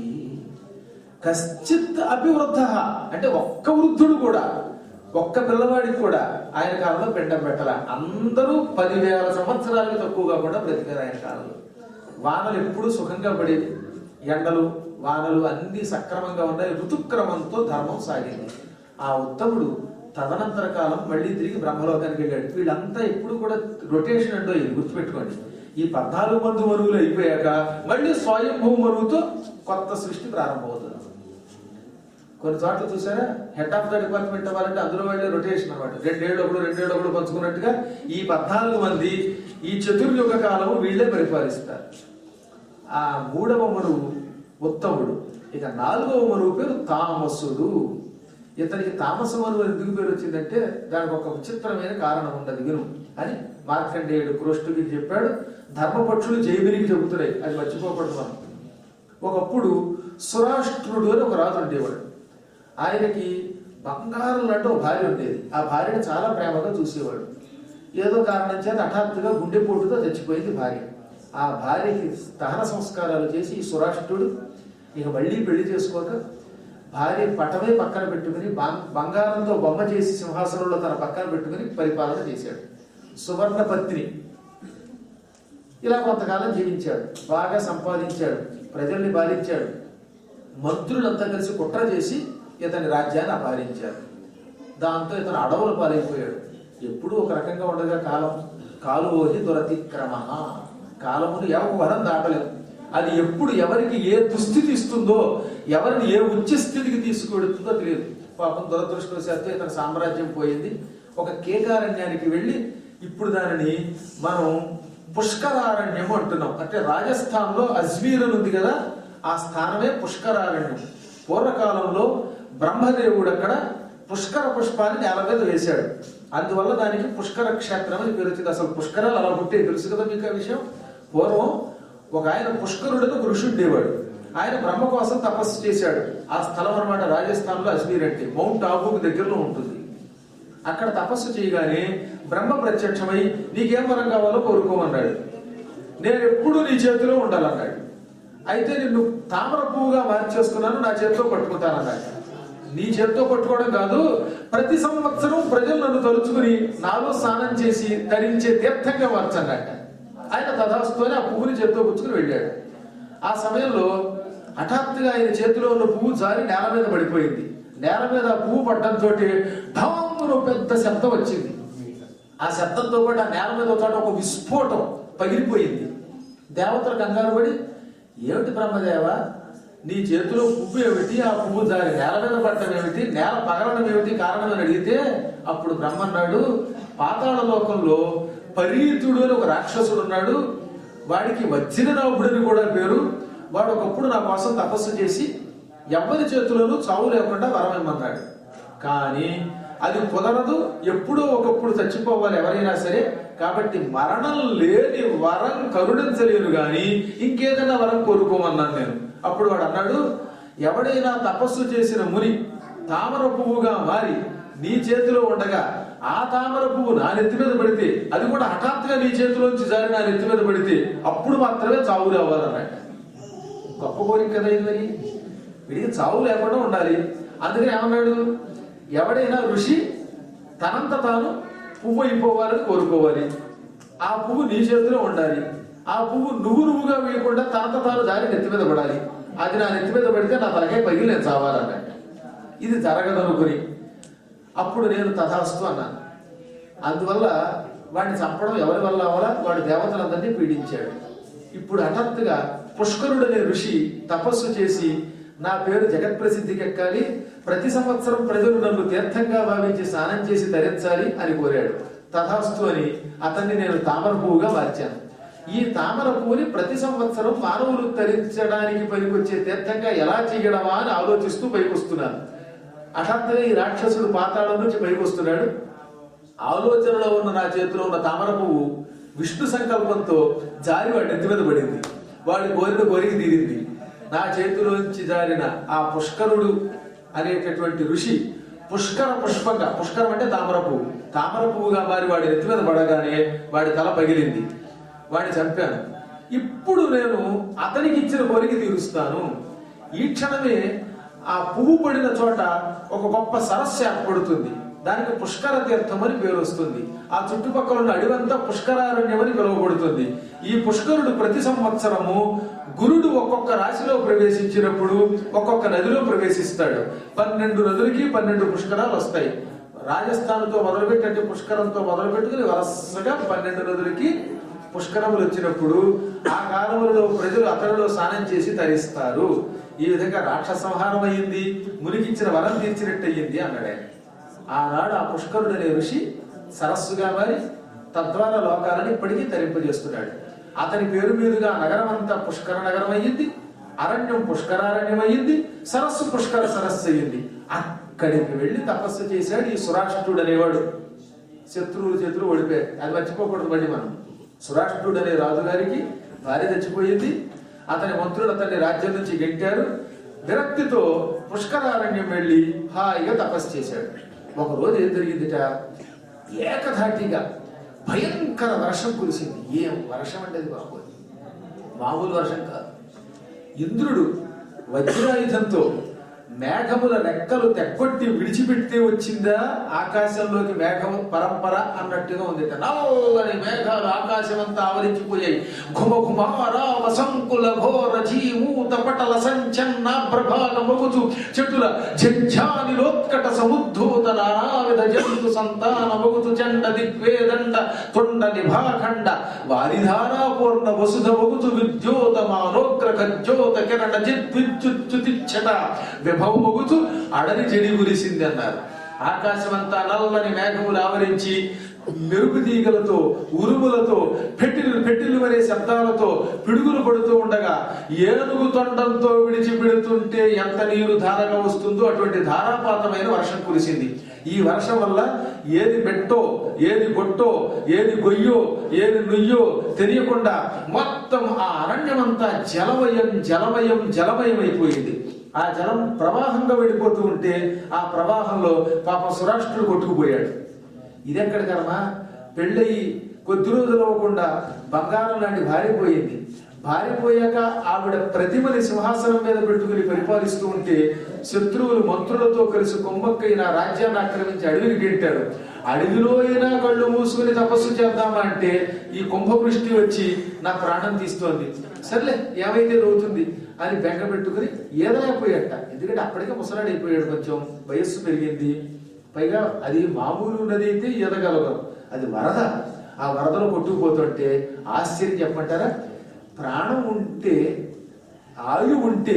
కశ్చిత్ అభివృద్ధ అంటే ఒక్క వృద్ధుడు కూడా ఒక్క పిల్లవాడికి కూడా ఆయన కాలంలో పిండం పెట్టాల అందరూ పదివేల సంవత్సరాలకు తక్కువ కాకుండా బ్రతికారు ఆయన కాలంలో వానలు ఎప్పుడూ సుఖంగా పడేవి ఎండలు వానలు అన్ని సక్రమంగా ఉన్నాయి ఋతుక్రమంతో ధర్మం సాగింది ఆ ఉత్తముడు తదనంతర కాలం మళ్ళీ తిరిగి బ్రహ్మలోకానికి వెళ్ళాడు వీళ్ళంతా ఎప్పుడు కూడా రొటేషన్ అంటో ఇది గుర్తుపెట్టుకోండి ఈ పద్నాలుగు మంది మరువులు అయిపోయాక మళ్ళీ స్వయంభూ మరువుతో కొత్త సృష్టి ప్రారంభమవుతుంది కొన్ని చోట్ల చూసారా హెడ్ ఆఫ్ ద డిపార్ట్మెంట్ అవ్వాలంటే అందులో వాళ్ళే రొటేషన్ అనమాట రెండేళ్ళు ఒకడు రెండేళ్ళు ఒకడు పంచుకున్నట్టుగా ఈ పద్నాలుగు మంది ఈ చతుర్యుగ కాలము వీళ్ళే పరిపాలిస్తారు ఆ మూడవ మరువు ఉత్తముడు ఇక నాలుగవ మరువు పేరు తామసుడు ఇతనికి తామస మరువు అని ఎందుకు పేరు వచ్చిందంటే దానికి ఒక విచిత్రమైన కారణం ఉన్నది విను అని మార్కండేయుడు క్రోష్టుడికి చెప్పాడు ధర్మపక్షులు జైమినికి చెబుతున్నాయి అది మర్చిపోకూడదు మనం ఒకప్పుడు సురాష్ట్రుడు అని ఒక రాజు ఉండేవాడు ఆయనకి బంగారం లాంటి ఒక భార్య ఉండేది ఆ భార్యను చాలా ప్రేమగా చూసేవాడు ఏదో కారణం చేత హఠాత్తుగా గుండెపోటుతో చచ్చిపోయింది భార్య ఆ భార్యకి దహన సంస్కారాలు చేసి ఈ సురాష్ట్రుడు ఇక మళ్ళీ పెళ్లి చేసుకోక భార్య పటమే పక్కన పెట్టుకుని బం- బంగారంతో బొమ్మ చేసి సింహాసనంలో తన పక్కన పెట్టుకుని పరిపాలన చేశాడు సువర్ణ పత్ని ఇలా కొంతకాలం జీవించాడు బాగా సంపాదించాడు ప్రజల్ని బాధించాడు మంత్రులంతా కలిసి కుట్ర చేసి ఇతని రాజ్యాన్ని అపహరించారు దాంతో ఇతను అడవులు పాలైపోయాడు ఎప్పుడూ ఒక రకంగా ఉండగా కాలం కాలువోహి దురతిక్రమ కాలమును ఎవరం దాటలేము అది ఎప్పుడు ఎవరికి ఏ దుస్థితి ఇస్తుందో ఎవరిని ఏ ఉచ్చ స్థితికి తీసుకువెడుతుందో తెలియదు పాపం దురదృష్టవశాత్తు ఇతని సామ్రాజ్యం పోయింది ఒక కేకారణ్యానికి వెళ్ళి ఇప్పుడు దానిని మనం పుష్కరారణ్యం అంటున్నాం అంటే రాజస్థాన్ లో అజ్మీర్ అని ఉంది కదా ఆ స్థానమే పుష్కరారణ్యం పూర్వకాలంలో బ్రహ్మదేవుడు అక్కడ పుష్కర పుష్పాన్ని నేల మీద వేశాడు అందువల్ల దానికి పుష్కర క్షేత్రం అని పేరు వచ్చింది అసలు పుష్కరాలు అలా పుట్టే తెలుసు కదా మీకు ఆ విషయం పూర్వం ఒక ఆయన పుష్కరుడని ఒక ఋషి ఉండేవాడు ఆయన బ్రహ్మ కోసం తపస్సు చేశాడు ఆ స్థలం అన్నమాట రాజస్థాన్ లో అజ్మీర్ అంటే మౌంట్ ఆబూకు దగ్గరలో ఉంటుంది అక్కడ తపస్సు చేయగానే బ్రహ్మ ప్రత్యక్షమై నీకేం వరం కావాలో కోరుకోమన్నాడు నేను ఎప్పుడు నీ చేతిలో ఉండాలన్నాడు అయితే నిన్ను తామర పువ్వుగా మార్చేస్తున్నాను నా చేతితో పట్టుకుంటానన్నాడు నీ చేతితో పట్టుకోవడం కాదు ప్రతి సంవత్సరం ప్రజలు నన్ను తలుచుకుని నాలో స్నానం చేసి ధరించే తీర్థంగా మార్చన్నట్ట ఆయన తదాస్తుని ఆ పువ్వుని చేతితో పుచ్చుకుని వెళ్ళాడు ఆ సమయంలో హఠాత్తుగా ఆయన చేతిలో ఉన్న పువ్వు జారి నేల మీద పడిపోయింది నేల మీద ఆ పువ్వు పడ్డంతో ఢామును పెద్ద శబ్దం వచ్చింది ఆ శబ్దంతో పాటు ఆ నేల మీద ఒక చోట ఒక విస్ఫోటం పగిలిపోయింది దేవతలు కంగారు పడి ఏమిటి బ్రహ్మదేవ నీ చేతిలో పువ్వు ఏమిటి ఆ పువ్వు జారి నేల మీద పడటం ఏమిటి నేల పగలడం ఏమిటి కారణం అని అడిగితే అప్పుడు బ్రహ్మ అన్నాడు పాతాళ లోకంలో పరీతుడు అని ఒక రాక్షసుడు ఉన్నాడు వాడికి వజ్రనాభుడని కూడా పేరు వాడు ఒకప్పుడు నా కోసం తపస్సు చేసి ఎవరి చేతిలోనూ చావు లేకుండా వరం ఇమ్మన్నాడు కానీ అది కుదరదు ఎప్పుడో ఒకప్పుడు చచ్చిపోవాలి ఎవరైనా సరే కాబట్టి మరణం లేని వరం కరుణించలేను గాని ఇంకేదైనా వరం కోరుకోమన్నాను నేను అప్పుడు వాడు అన్నాడు ఎవడైనా తపస్సు చేసిన ముని తామర పువ్వుగా మారి నీ చేతిలో ఉండగా ఆ తామర పువ్వు నా నెత్తి మీద పడితే అది కూడా హఠాత్తుగా నీ చేతిలోంచి జారి నా నెత్తి మీద పడితే అప్పుడు మాత్రమే చావు రావాలన్నట్టు గొప్ప కోరిక కదా ఇది మరి వీడికి చావు లేకుండా ఉండాలి అందుకని ఏమన్నాడు ఎవడైనా ఋషి తనంత తాను పువ్వు అయిపోవాలని కోరుకోవాలి ఆ పువ్వు నీ చేతిలో ఉండాలి ఆ పువ్వు నువ్వు నువ్వుగా వేయకుండా తనంత తాను జారి నెత్తి మీద పడాలి అది నా నెత్తి మీద పడితే నా తలకాయ పగిలి నేను చావాలన్నట్టు ఇది జరగదనుకుని అప్పుడు నేను తథాస్తు అన్నాను అందువల్ల వాడిని చంపడం ఎవరి వల్ల అవలా వాడు దేవతలందరినీ పీడించాడు ఇప్పుడు హఠాత్తుగా పుష్కరుడనే ఋషి తపస్సు చేసి నా పేరు జగత్ప్రసిద్ధికి ఎక్కాలి ప్రతి సంవత్సరం ప్రజలు నన్ను తీర్థంగా భావించి స్నానం చేసి ధరించాలి అని కోరాడు తథాస్తు అని అతన్ని నేను తామర పువ్వుగా మార్చాను ఈ తామర పువ్వుని ప్రతి సంవత్సరం మానవులు ధరించడానికి పనికొచ్చే తీర్థంగా ఎలా చేయడమా అని ఆలోచిస్తూ పైకొస్తున్నాను హఠాత్తుగా ఈ రాక్షసుడు పాతాళం నుంచి పైకొస్తున్నాడు ఆలోచనలో ఉన్న నా చేతిలో ఉన్న తామర పువ్వు విష్ణు సంకల్పంతో జారి వాడి నెత్తి మీద పడింది వాడి కోరిన కోరిక తీరింది నా చేతిలోంచి జారిన ఆ పుష్కరుడు అనేటటువంటి ఋషి పుష్కర పుష్పంగా పుష్కరం అంటే తామర పువ్వు తామర పువ్వుగా మారి వాడి నెత్తి మీద పడగానే వాడి తల పగిలింది వాడిని చంపాను ఇప్పుడు నేను అతనికి ఇచ్చిన కోరిక తీరుస్తాను ఈ క్షణమే ఆ పువ్వు పడిన చోట ఒక గొప్ప సరస్సు ఏర్పడుతుంది దానికి పుష్కర తీర్థం అని పేరు వస్తుంది ఆ చుట్టుపక్కల ఉన్న అడివంతా పుష్కరారణ్యం అని పిలువబడుతుంది ఈ పుష్కరుడు ప్రతి సంవత్సరము గురుడు ఒక్కొక్క రాశిలో ప్రవేశించినప్పుడు ఒక్కొక్క నదిలో ప్రవేశిస్తాడు పన్నెండు నదులకి పన్నెండు పుష్కరాలు వస్తాయి రాజస్థాన్తో మొదలుపెట్టి అంటే పుష్కరంతో మొదలు పెట్టుకుని వరుసగా పన్నెండు నదులకి పుష్కరములు వచ్చినప్పుడు ఆ కాలములలో ప్రజలు అతనిలో స్నానం చేసి తరిస్తారు ఈ విధంగా రాక్షస సంహారం అయ్యింది మునికిచ్చిన వరం తీర్చినట్టు అయ్యింది అన్నాడు ఆయన. ఆనాడు ఆ పుష్కరుడు అనే ఋషి సరస్సుగా మారి తద్వారా లోకాలను ఇప్పటికీ తరింపజేస్తున్నాడు అతని పేరు మీదుగా నగరం అంతా పుష్కర నగరం అయ్యింది అరణ్యం పుష్కరారణ్యం అయ్యింది సరస్సు పుష్కర సరస్సు అయ్యింది అక్కడికి వెళ్ళి తపస్సు చేశాడు ఈ సురాష్ట్రుడు అనేవాడు శత్రువుల చేతులు ఓడిపోయారు అది మర్చిపోకూడదు మళ్ళీ మనం సురాష్ట్రుడు అనే రాజుగారికి భార్య చచ్చిపోయింది అతని మంత్రులు అతన్ని రాజ్యం నుంచి గెంటారు విరక్తితో పుష్కరారణ్యం వెళ్ళి హాయిగా తపస్సు చేశాడు ఒక రోజు ఏం జరిగిందిట ఏకధాటిగా భయంకర వర్షం కురిసింది ఏం వర్షం అంటే అది బాబోయ్ మామూలు వర్షం కాదు ఇంద్రుడు వజ్రాయుధంతో మేఘముల రెక్కలు తెక్కొట్టి విడిచిపెడితే వచ్చిందా ఆకాశంలోకి మేఘం పరంపర అన్నట్టుగా ఉంది నల్లని మేఘాలు ఆకాశం అంతా ఆవరించిపోయాయి ఘుమ ఘుమారా వసంకుల ఘోర జీమూత పటల సంచన్న ప్రభాగ మొగుచు చెట్టుల ఝంఝానిలోత్కట సముద్ధూత నానావిధ జంతు సంతాన మొగుచు చండ దిగ్వేదండ తొండ నిభాఖండ వారిధారా పూర్ణ వసుధ మొగుచు విద్యోత మానోగ్ర ఖజ్జోత కిరణ జిద్విద్యుచ్యుతిచ్చట విభవ మొగుచు అడని చెడి కురిసింది అన్నారు ఆకాశమంతా నల్లని మేఘములు ఆవరించి మెరుపు తీగలతో ఉరుములతో పెట్టిలు పెట్టిలు అనే శబ్దాలతో పిడుగులు పడుతూ ఉండగా ఏనుగు తొండంతో విడిచిపెడుతుంటే ఎంత నీరు ధారగా వస్తుందో అటువంటి ధారాపాతమైన వర్షం కురిసింది ఈ వర్షం వల్ల ఏది పెట్టో ఏది గొట్టో ఏది గొయ్యో ఏది నుయ్యో తెలియకుండా మొత్తం ఆ అరణ్యమంతా జలమయం జలమయం జలమయం అయిపోయింది ఆ జలం ప్రవాహంగా వెళ్ళిపోతూ ఉంటే ఆ ప్రవాహంలో పాపం సురాష్ట్రుడు కొట్టుకుపోయాడు ఇదెక్కడ కర్మ పెళ్ళయి కొద్ది రోజులు అవ్వకుండా బంగారం లాంటి భార్యపోయింది భార్యపోయాక ఆవిడ ప్రతిమని సింహాసనం మీద పెట్టుకుని పరిపాలిస్తూ ఉంటే శత్రువులు మంత్రులతో కలిసి కొమ్మక్కై నా రాజ్యాన్ని ఆక్రమించి అడవికి గెంటాడు అడవిలో అయినా కళ్ళు మూసుకుని తపస్సు చేద్దామా అంటే ఈ కుంభవృష్టి వచ్చి నా ప్రాణం తీస్తోంది సర్లే ఏమైతే అవుతుంది అని బెంగ పెట్టుకుని ఏదైపోయాట ఎందుకంటే అప్పటికే ముసలాడైపోయాడు కొంచెం వయస్సు పెరిగింది పైగా అది మామూలు నది అయితే ఈదగలగం అది వరద ఆ వరదలో కొట్టుకుపోతుంటే ఆశ్చర్యం చెప్పంటారా ప్రాణం ఉంటే ఆయు ఉంటే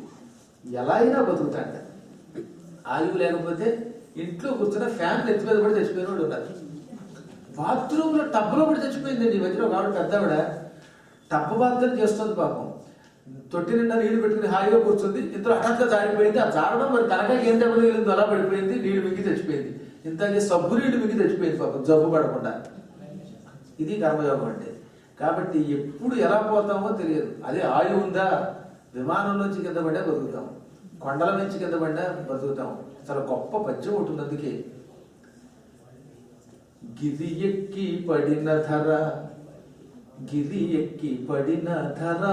ఎలా అయినా బతుకుతాడ ఆయువు లేకపోతే ఇంట్లో కూర్చున్న ఫ్యాన్ ఎత్తి మీద పడి చచ్చిపోయిన వాడు ఉన్నారు బాత్రూమ్ లో టబ్లో పడి చచ్చిపోయిందండి ఈ మధ్యలో ఒక ఆవిడ పెద్దావిడ తప్పబాధ్యం చేస్తుంది పాపం తొట్టి నిండా నీళ్లు పెట్టుకుని హాయిగా కూర్చుంది ఇంతలో హఠాత్తుగా జారిపోయింది ఆ జారడం మరి తనకాయ ఏం దెబ్బ తగిలిందో అలా పడిపోయింది నీళ్లు మింగి చచ్చిపోయింది ఇంత సబ్బు నీళ్లు మింగి చచ్చిపోయింది పాపం జబ్బు పడకుండా ఇది కర్మయోగం అంటే కాబట్టి ఎప్పుడు ఎలా పోతామో తెలియదు అదే ఆయువు ఉందా విమానంలోంచి కింద పడ్డా బతుకుతాం కొండల నుంచి కింద పడ్డా బతుకుతాం చాలా గొప్ప పద్యం ఉంటుంది అందుకే గిది ఎక్కి పడిన ధర గిది ఎక్కి పడిన ధర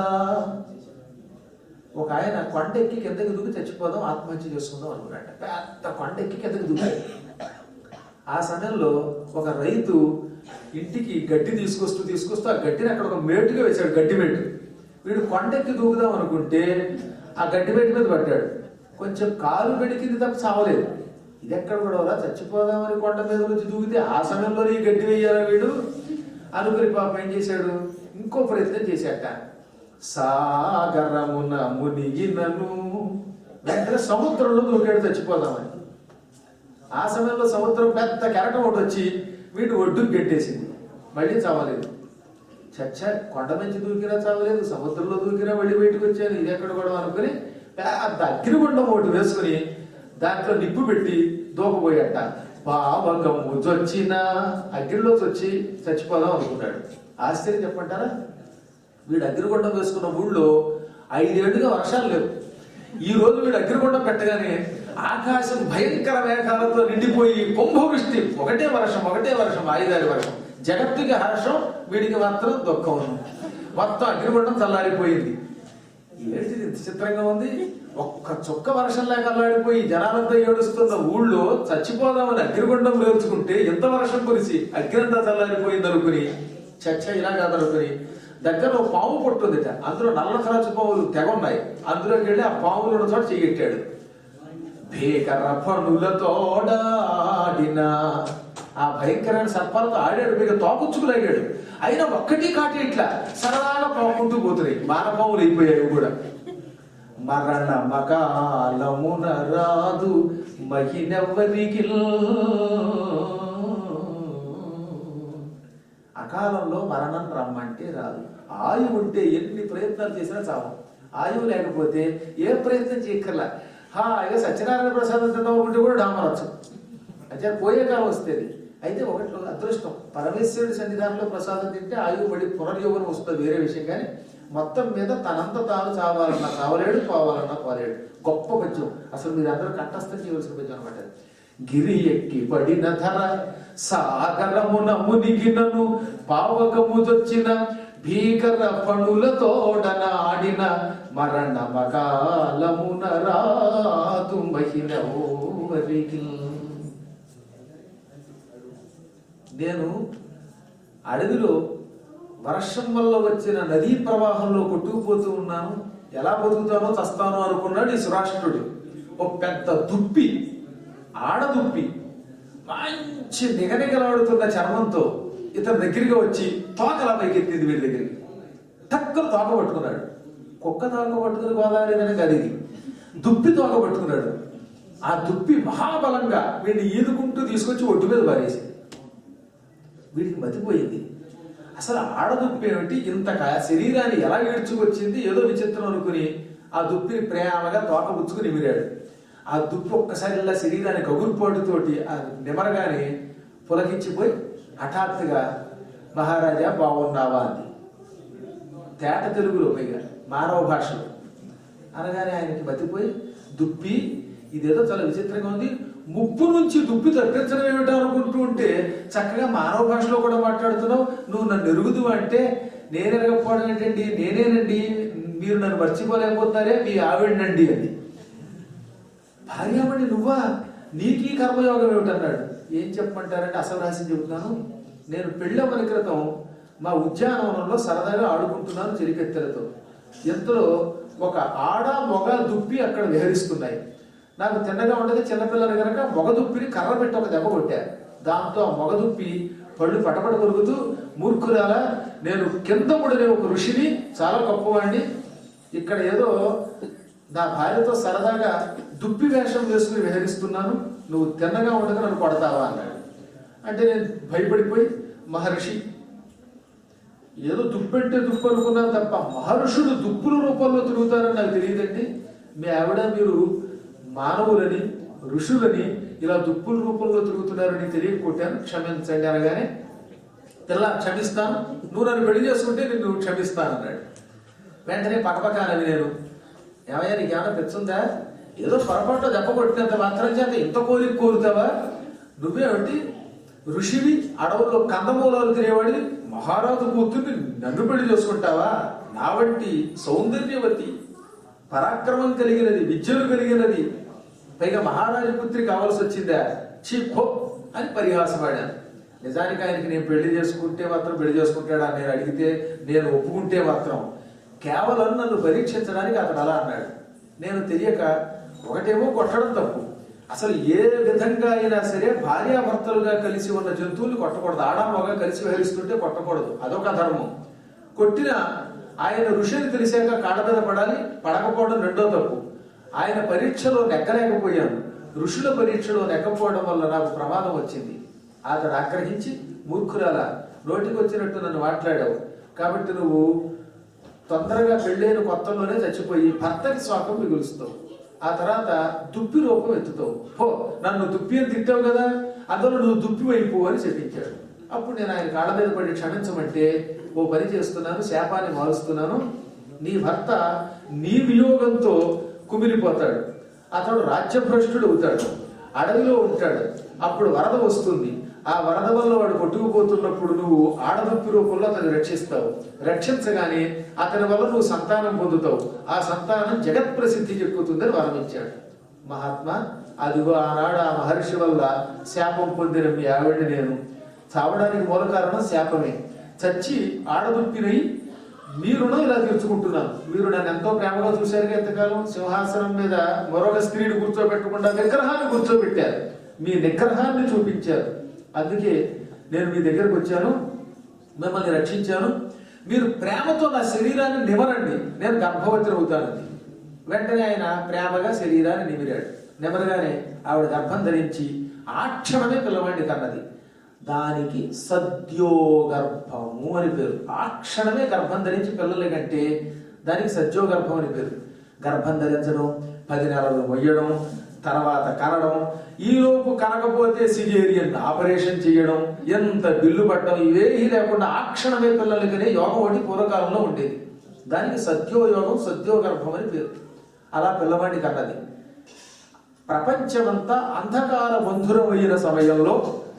ఒక ఆయన కొండ ఎక్కి కిందకి దూకి చచ్చిపోదాం ఆత్మహత్య చేసుకుందాం అనుకున్నాడు పెద్ద కొండ ఎక్కి కిందకి దూకాడు ఆ సమయంలో ఒక రైతు ఇంటికి గడ్డి తీసుకొస్తూ తీసుకొస్తూ ఆ గడ్డిని అక్కడ ఒక మేటుగా వేశాడు గడ్డి మేటు వీడు కొండెక్కి దూకుదాం అనుకుంటే ఆ గడ్డి మేటు మీద పడ్డాడు కొంచెం కాలు వెడికింది తప్ప చావలేదు ఇది ఎక్కడ కూడా చచ్చిపోదామని కొండ మీద నుంచి దూకితే ఆ సమయంలోనే ఈ గడ్డి వేయాలా వీడు అనుకుని పాప ఏం చేశాడు ఇంకో ప్రయత్నం చేశాట సాగరమున మునిగినను వెంటనే సముద్రంలో దూకాడు చచ్చిపోదామని ఆ సమయంలో సముద్రం పెద్ద కెరటం ఒకటి వచ్చి వీడు ఒడ్డుకు పెట్టేసింది మళ్ళీ చావలేదు చచ్చ కొండ నుంచి దూకినా చావలేదు సముద్రంలో దూకినా మళ్ళీ బయటకు వచ్చాను ఇది ఎక్కడ కూడా అనుకుని పెద్ద అగ్నిగుండం ఒకటి వేసుకుని దాంట్లో నిప్పు పెట్టి దూకపోయాట పావకము చొచ్చిన అగ్నిలోకి వచ్చి చచ్చిపోదాం అనుకున్నాడు ఆశ్చర్యం చెప్పంటారా వీడు అగ్నిగుండం వేసుకున్న ఊళ్ళో ఐదేళ్లుగా వర్షాలు లేవు ఈ రోజు వీడు అగ్నిగుండం పెట్టగానే ఆకాశం భయంకర మేఘాలతో నిండిపోయి కుంభవృష్టి ఒకటే వర్షం ఒకటే వర్షం ఆయుధారి వర్షం జగత్తుకి హర్షం వీడికి మాత్రం దుఃఖం మొత్తం అగ్నిగుండం చల్లారిపోయింది ఏంటిది ఇంత చిత్రంగా ఉంది ఒక్క చుక్క వర్షం లేక అల్లాడిపోయి జనాలంతా ఏడుస్తున్న ఊళ్ళో చచ్చిపోదామని అగ్నిగుండం లేల్చుకుంటే ఎంత వర్షం కురిసి అగ్నంతా చల్లారిపోయింది అనుకుని చచ్చ ఇలా కాదనుకుని దగ్గర ఒక పాము పుట్టుందిట అందులో నల్ల కలచు పాములు తెగ ఉన్నాయి అందులోకి వెళ్ళి ఆ పాములు ఉన్న చోట చెయ్యెట్టాడు భీకర పనులతోడాడిన ఆ భయంకరమైన సర్పాలతో ఆడాడు మీకు తోపుచ్చుకులాగాడు అయినా ఒక్కటి కాటి ఇట్లా సరదాగా పోకుంటూ పోతున్నాయి మానపాములు అయిపోయాయి ఇవి కూడా మరణ మకాలమున రాదు మహినెవ్వరికి అకాలంలో మరణం రమ్మంటే రాదు ఆయువు ఉంటే ఎన్ని ప్రయత్నాలు చేసినా చావు ఆయువు లేకపోతే ఏ ప్రయత్నం చేయక్కర్లా హాయిగా సత్యనారాయణ ప్రసాదం తిందామంటే కూడా డామరచ్చు అంటే పోయే కాలం వస్తుంది అయితే ఒకటి అదృష్టం పరమేశ్వరుడి సన్నిధానంలో ప్రసాదం తింటే ఆయువు పడి పునర్యోగం వస్తుంది వేరే విషయం కానీ మొత్తం మీద తనంత తాను చావాలన్నా చావలేడు పోవాలన్నా పోలేడు గొప్ప పద్యం అసలు మీరు అందరూ కంఠస్థం చేయవలసిన పద్యం అనమాట గిరి ఎక్కి పడిన ధర సాగరమున మునిగినను పావకము దొచ్చిన భీకర పణులతోడన ఆడిన మరణ మకాలమున రాదు మహిళ ఓవరికి నేను అడవిలో వర్షం వల్ల వచ్చిన నదీ ప్రవాహంలో కొట్టుకుపోతూ ఉన్నాను ఎలా బతుకుతానో చస్తానో అనుకున్నాడు ఈ సురాష్ట్రుడు ఒక పెద్ద దుప్పి ఆడదుప్పి మంచి నిగనిగలాడుతున్న చర్మంతో ఇతని దగ్గరికి వచ్చి తోకలా పైకెత్తింది వీడి దగ్గరికి టక్కున తోక పట్టుకున్నాడు కుక్క తోక పట్టుకుని గోదావరి అని కాదు ఇది దుప్పి తోక పట్టుకున్నాడు ఆ దుప్పి మహాబలంగా వీడిని ఈదుకుంటూ తీసుకొచ్చి ఒడ్డు మీద పారేసింది వీడికి మతిపోయింది అసలు ఆడదుప్పి ఏమిటి ఇంత కా- శరీరాన్ని ఎలా ఈడ్చుకొచ్చింది ఏదో విచిత్రం అనుకుని ఆ దుప్పిని ప్రేమగా తోక పుచ్చుకుని నిమిరాడు ఆ దుప్పి ఒక్కసారి ఇలా శరీరాన్ని గగురుపాటుతోటి ఆ నిమరగానే పులకించిపోయి హఠాత్తుగా మహారాజా బాగున్నావా అంది తేట తెలుగులో పైగా మానవ భాషలో అనగానే ఆయనకి మతిపోయి దుప్పి ఇదేదో చాలా విచిత్రంగా ఉంది ముప్పు నుంచి దుప్పి తప్పించడం ఏమిటో అనుకుంటూ ఉంటే చక్కగా మానవ భాషలో కూడా మాట్లాడుతున్నావు నువ్వు నన్ను ఎరుగుదు అంటే నేను ఎరగకపోవడం ఏంటండి నేనేనండి మీరు నన్ను మర్చిపోలేకపోతున్నారే మీ ఆవిడనండి అని భార్యామణి నువ్వా నీకీ కర్మయోగం ఏమిటన్నాడు ఏం చెప్పమంటారంటే అసలు రాసి చెబుతున్నాను నేను పెళ్ళవని క్రితం మా ఉద్యానవనంలో సరదాగా ఆడుకుంటున్నాను చెలికెత్తెలతో ఎంతలో ఒక ఆడ మొగ దుప్పి అక్కడ విహరిస్తున్నాయి నాకు తిన్నగా ఉండగా చిన్నపిల్లలు కనుక మొగ దుప్పిని కర్ర పెట్టి ఒక దెబ్బ కొట్టారు దాంతో ఆ మొగ దుప్పి పళ్ళు పటపట కొరుకుతూ మూర్ఖురాల నేను కింద పడిన ఒక ఋషిని చాలా గొప్పవాడిని ఇక్కడ ఏదో నా భార్యతో సరదాగా దుప్పి వేషం వేసుకుని విహరిస్తున్నాను నువ్వు తిన్నగా ఉండగా నన్ను కొడతావా అన్నాడు అంటే నేను భయపడిపోయి మహర్షి ఏదో దుప్పంటే దుప్పు అనుకున్నాను తప్ప మహర్షులు దుప్పుల రూపంలో తిరుగుతారని నాకు తెలియదండి మీ ఆవిడ మీరు మానవులని ఋషులని ఇలా దుప్పుల రూపంలో తిరుగుతున్నారని తెలియకొట్టాను క్షమించండి అనగానే తెల్ల క్షమిస్తాను నువ్వు నన్ను పెళ్లి చేసుకుంటే నిన్ను క్షమిస్తాను అన్నాడు వెంటనే పక్కపక్కనవి నేను ఏమయ్యా నీకు ఏమైనా పెచ్చుందా ఏదో పొరపాటు దెబ్బ కొట్టినంత మాత్రం చేత ఇంత కోరిక కోరుతావా నువ్వేమిటి ఋషివి అడవుల్లో కందమూలాలు తినేవాడి మహారాజు కూతుర్ని నన్ను పెళ్లి చేసుకుంటావా నా వంటి సౌందర్యవతి పరాక్రమం కలిగినది విద్యలు కలిగినది పైగా మహారాజు పుత్రి కావాల్సి వచ్చిందా చీపో అని పరిహాసపడాను నిజానికి ఆయనకి నేను పెళ్లి చేసుకుంటే మాత్రం పెళ్లి చేసుకుంటాడా నేను అడిగితే నేను ఒప్పుకుంటే మాత్రం కేవలం నన్ను పరీక్షించడానికి అతను అలా అన్నాడు నేను తెలియక ఒకటేమో కొట్టడం తప్పు అసలు ఏ విధంగా అయినా సరే భార్యాభర్తలుగా కలిసి ఉన్న జంతువుల్ని కొట్టకూడదు ఆడామగా కలిసి విహరిస్తుంటే కొట్టకూడదు అదొక ధర్మం కొట్టిన ఆయన ఋషిని తెలిసాక కాళ్ళ మీద పడాలి పడకపోవడం రెండో తప్పు ఆయన పరీక్షలో నెక్కలేకపోయాను ఋషుల పరీక్షలో నెక్కపోవడం వల్ల నాకు ప్రమాదం వచ్చింది అతడు ఆగ్రహించి మూర్ఖురాల నోటికి వచ్చినట్టు నన్ను మాట్లాడావు కాబట్టి నువ్వు తొందరగా పెళ్ళైన కొత్తలోనే చచ్చిపోయి భర్తకి స్వాపం మిగులుస్తావు ఆ తర్వాత దుప్పి రూపం ఎత్తుతావు పో నన్ను దుప్పి అని తిట్టావు కదా అందులో నువ్వు దుప్పి అయిపో అని చెప్పించాడు అప్పుడు నేను ఆయన కాళ్ళ మీద పడి క్షమించమంటే ఓ పని చేస్తున్నాను శాపాన్ని మారుస్తున్నాను నీ భర్త నీ వియోగంతో కుమిలిపోతాడు అతడు రాజ్యభ్రష్టుడు అవుతాడు అడవిలో ఉంటాడు అప్పుడు వరద వస్తుంది ఆ వరద వల్ల వాడు కొట్టుకుపోతున్నప్పుడు నువ్వు ఆడదప్పి రూపంలో అతను రక్షిస్తావు రక్షించగానే అతని వల్ల నువ్వు సంతానం పొందుతావు ఆ సంతానం జగత్ ప్రసిద్ధి చెక్కుతుందని వరం ఇచ్చాడు మహాత్మా అదిగో ఆనాడు ఆ మహర్షి వల్ల శాపం పొందిన మీ ఆవిడ నేను చావడానికి మూల కారణం శాపమే చచ్చి ఆడదుప్పినై మీ రుణం ఇలా తీర్చుకుంటున్నాను మీరు నన్ను ఎంతో ప్రేమగా చూశారు ఎంతకాలం సింహాసనం మీద మరొక స్త్రీని కూర్చోబెట్టకుండా విగ్రహాన్ని కూర్చోబెట్టారు మీ నిగ్రహాన్ని చూపించారు అందుకే నేను మీ దగ్గరకు వచ్చాను మిమ్మల్ని రక్షించాను మీరు ప్రేమతో నా శరీరాన్ని నిమరండి నేను గర్భవతిని అవుతానండి వెంటనే ఆయన ప్రేమగా శరీరాన్ని నిమిరాడు నిమరగానే ఆవిడ గర్భం ధరించి ఆ క్షణమే పిల్లవాడిని కన్నది దానికి సద్యో గర్భము అని పేరు ఆ క్షణమే గర్భం ధరించి పిల్లల కంటే దానికి సద్యో గర్భం అని పేరు గర్భం ధరించడం పది నెలలు మొయ్యడం తర్వాత కనడం ఈలోపు కనకపోతే సిజేరియన్ ఆపరేషన్ చేయడం ఎంత బిల్లు పట్టడం ఇవేమీ లేకుండా ఆ క్షణమే పిల్లలకనే యోగం ఒకటి పూర్వకాలంలో ఉండేది దానికి సద్యో యోగం సద్యో గర్భం అని పేరు అలా పిల్లవాడిని కన్నది ప్రపంచమంతా అంధకార బంధురమైన సమయంలో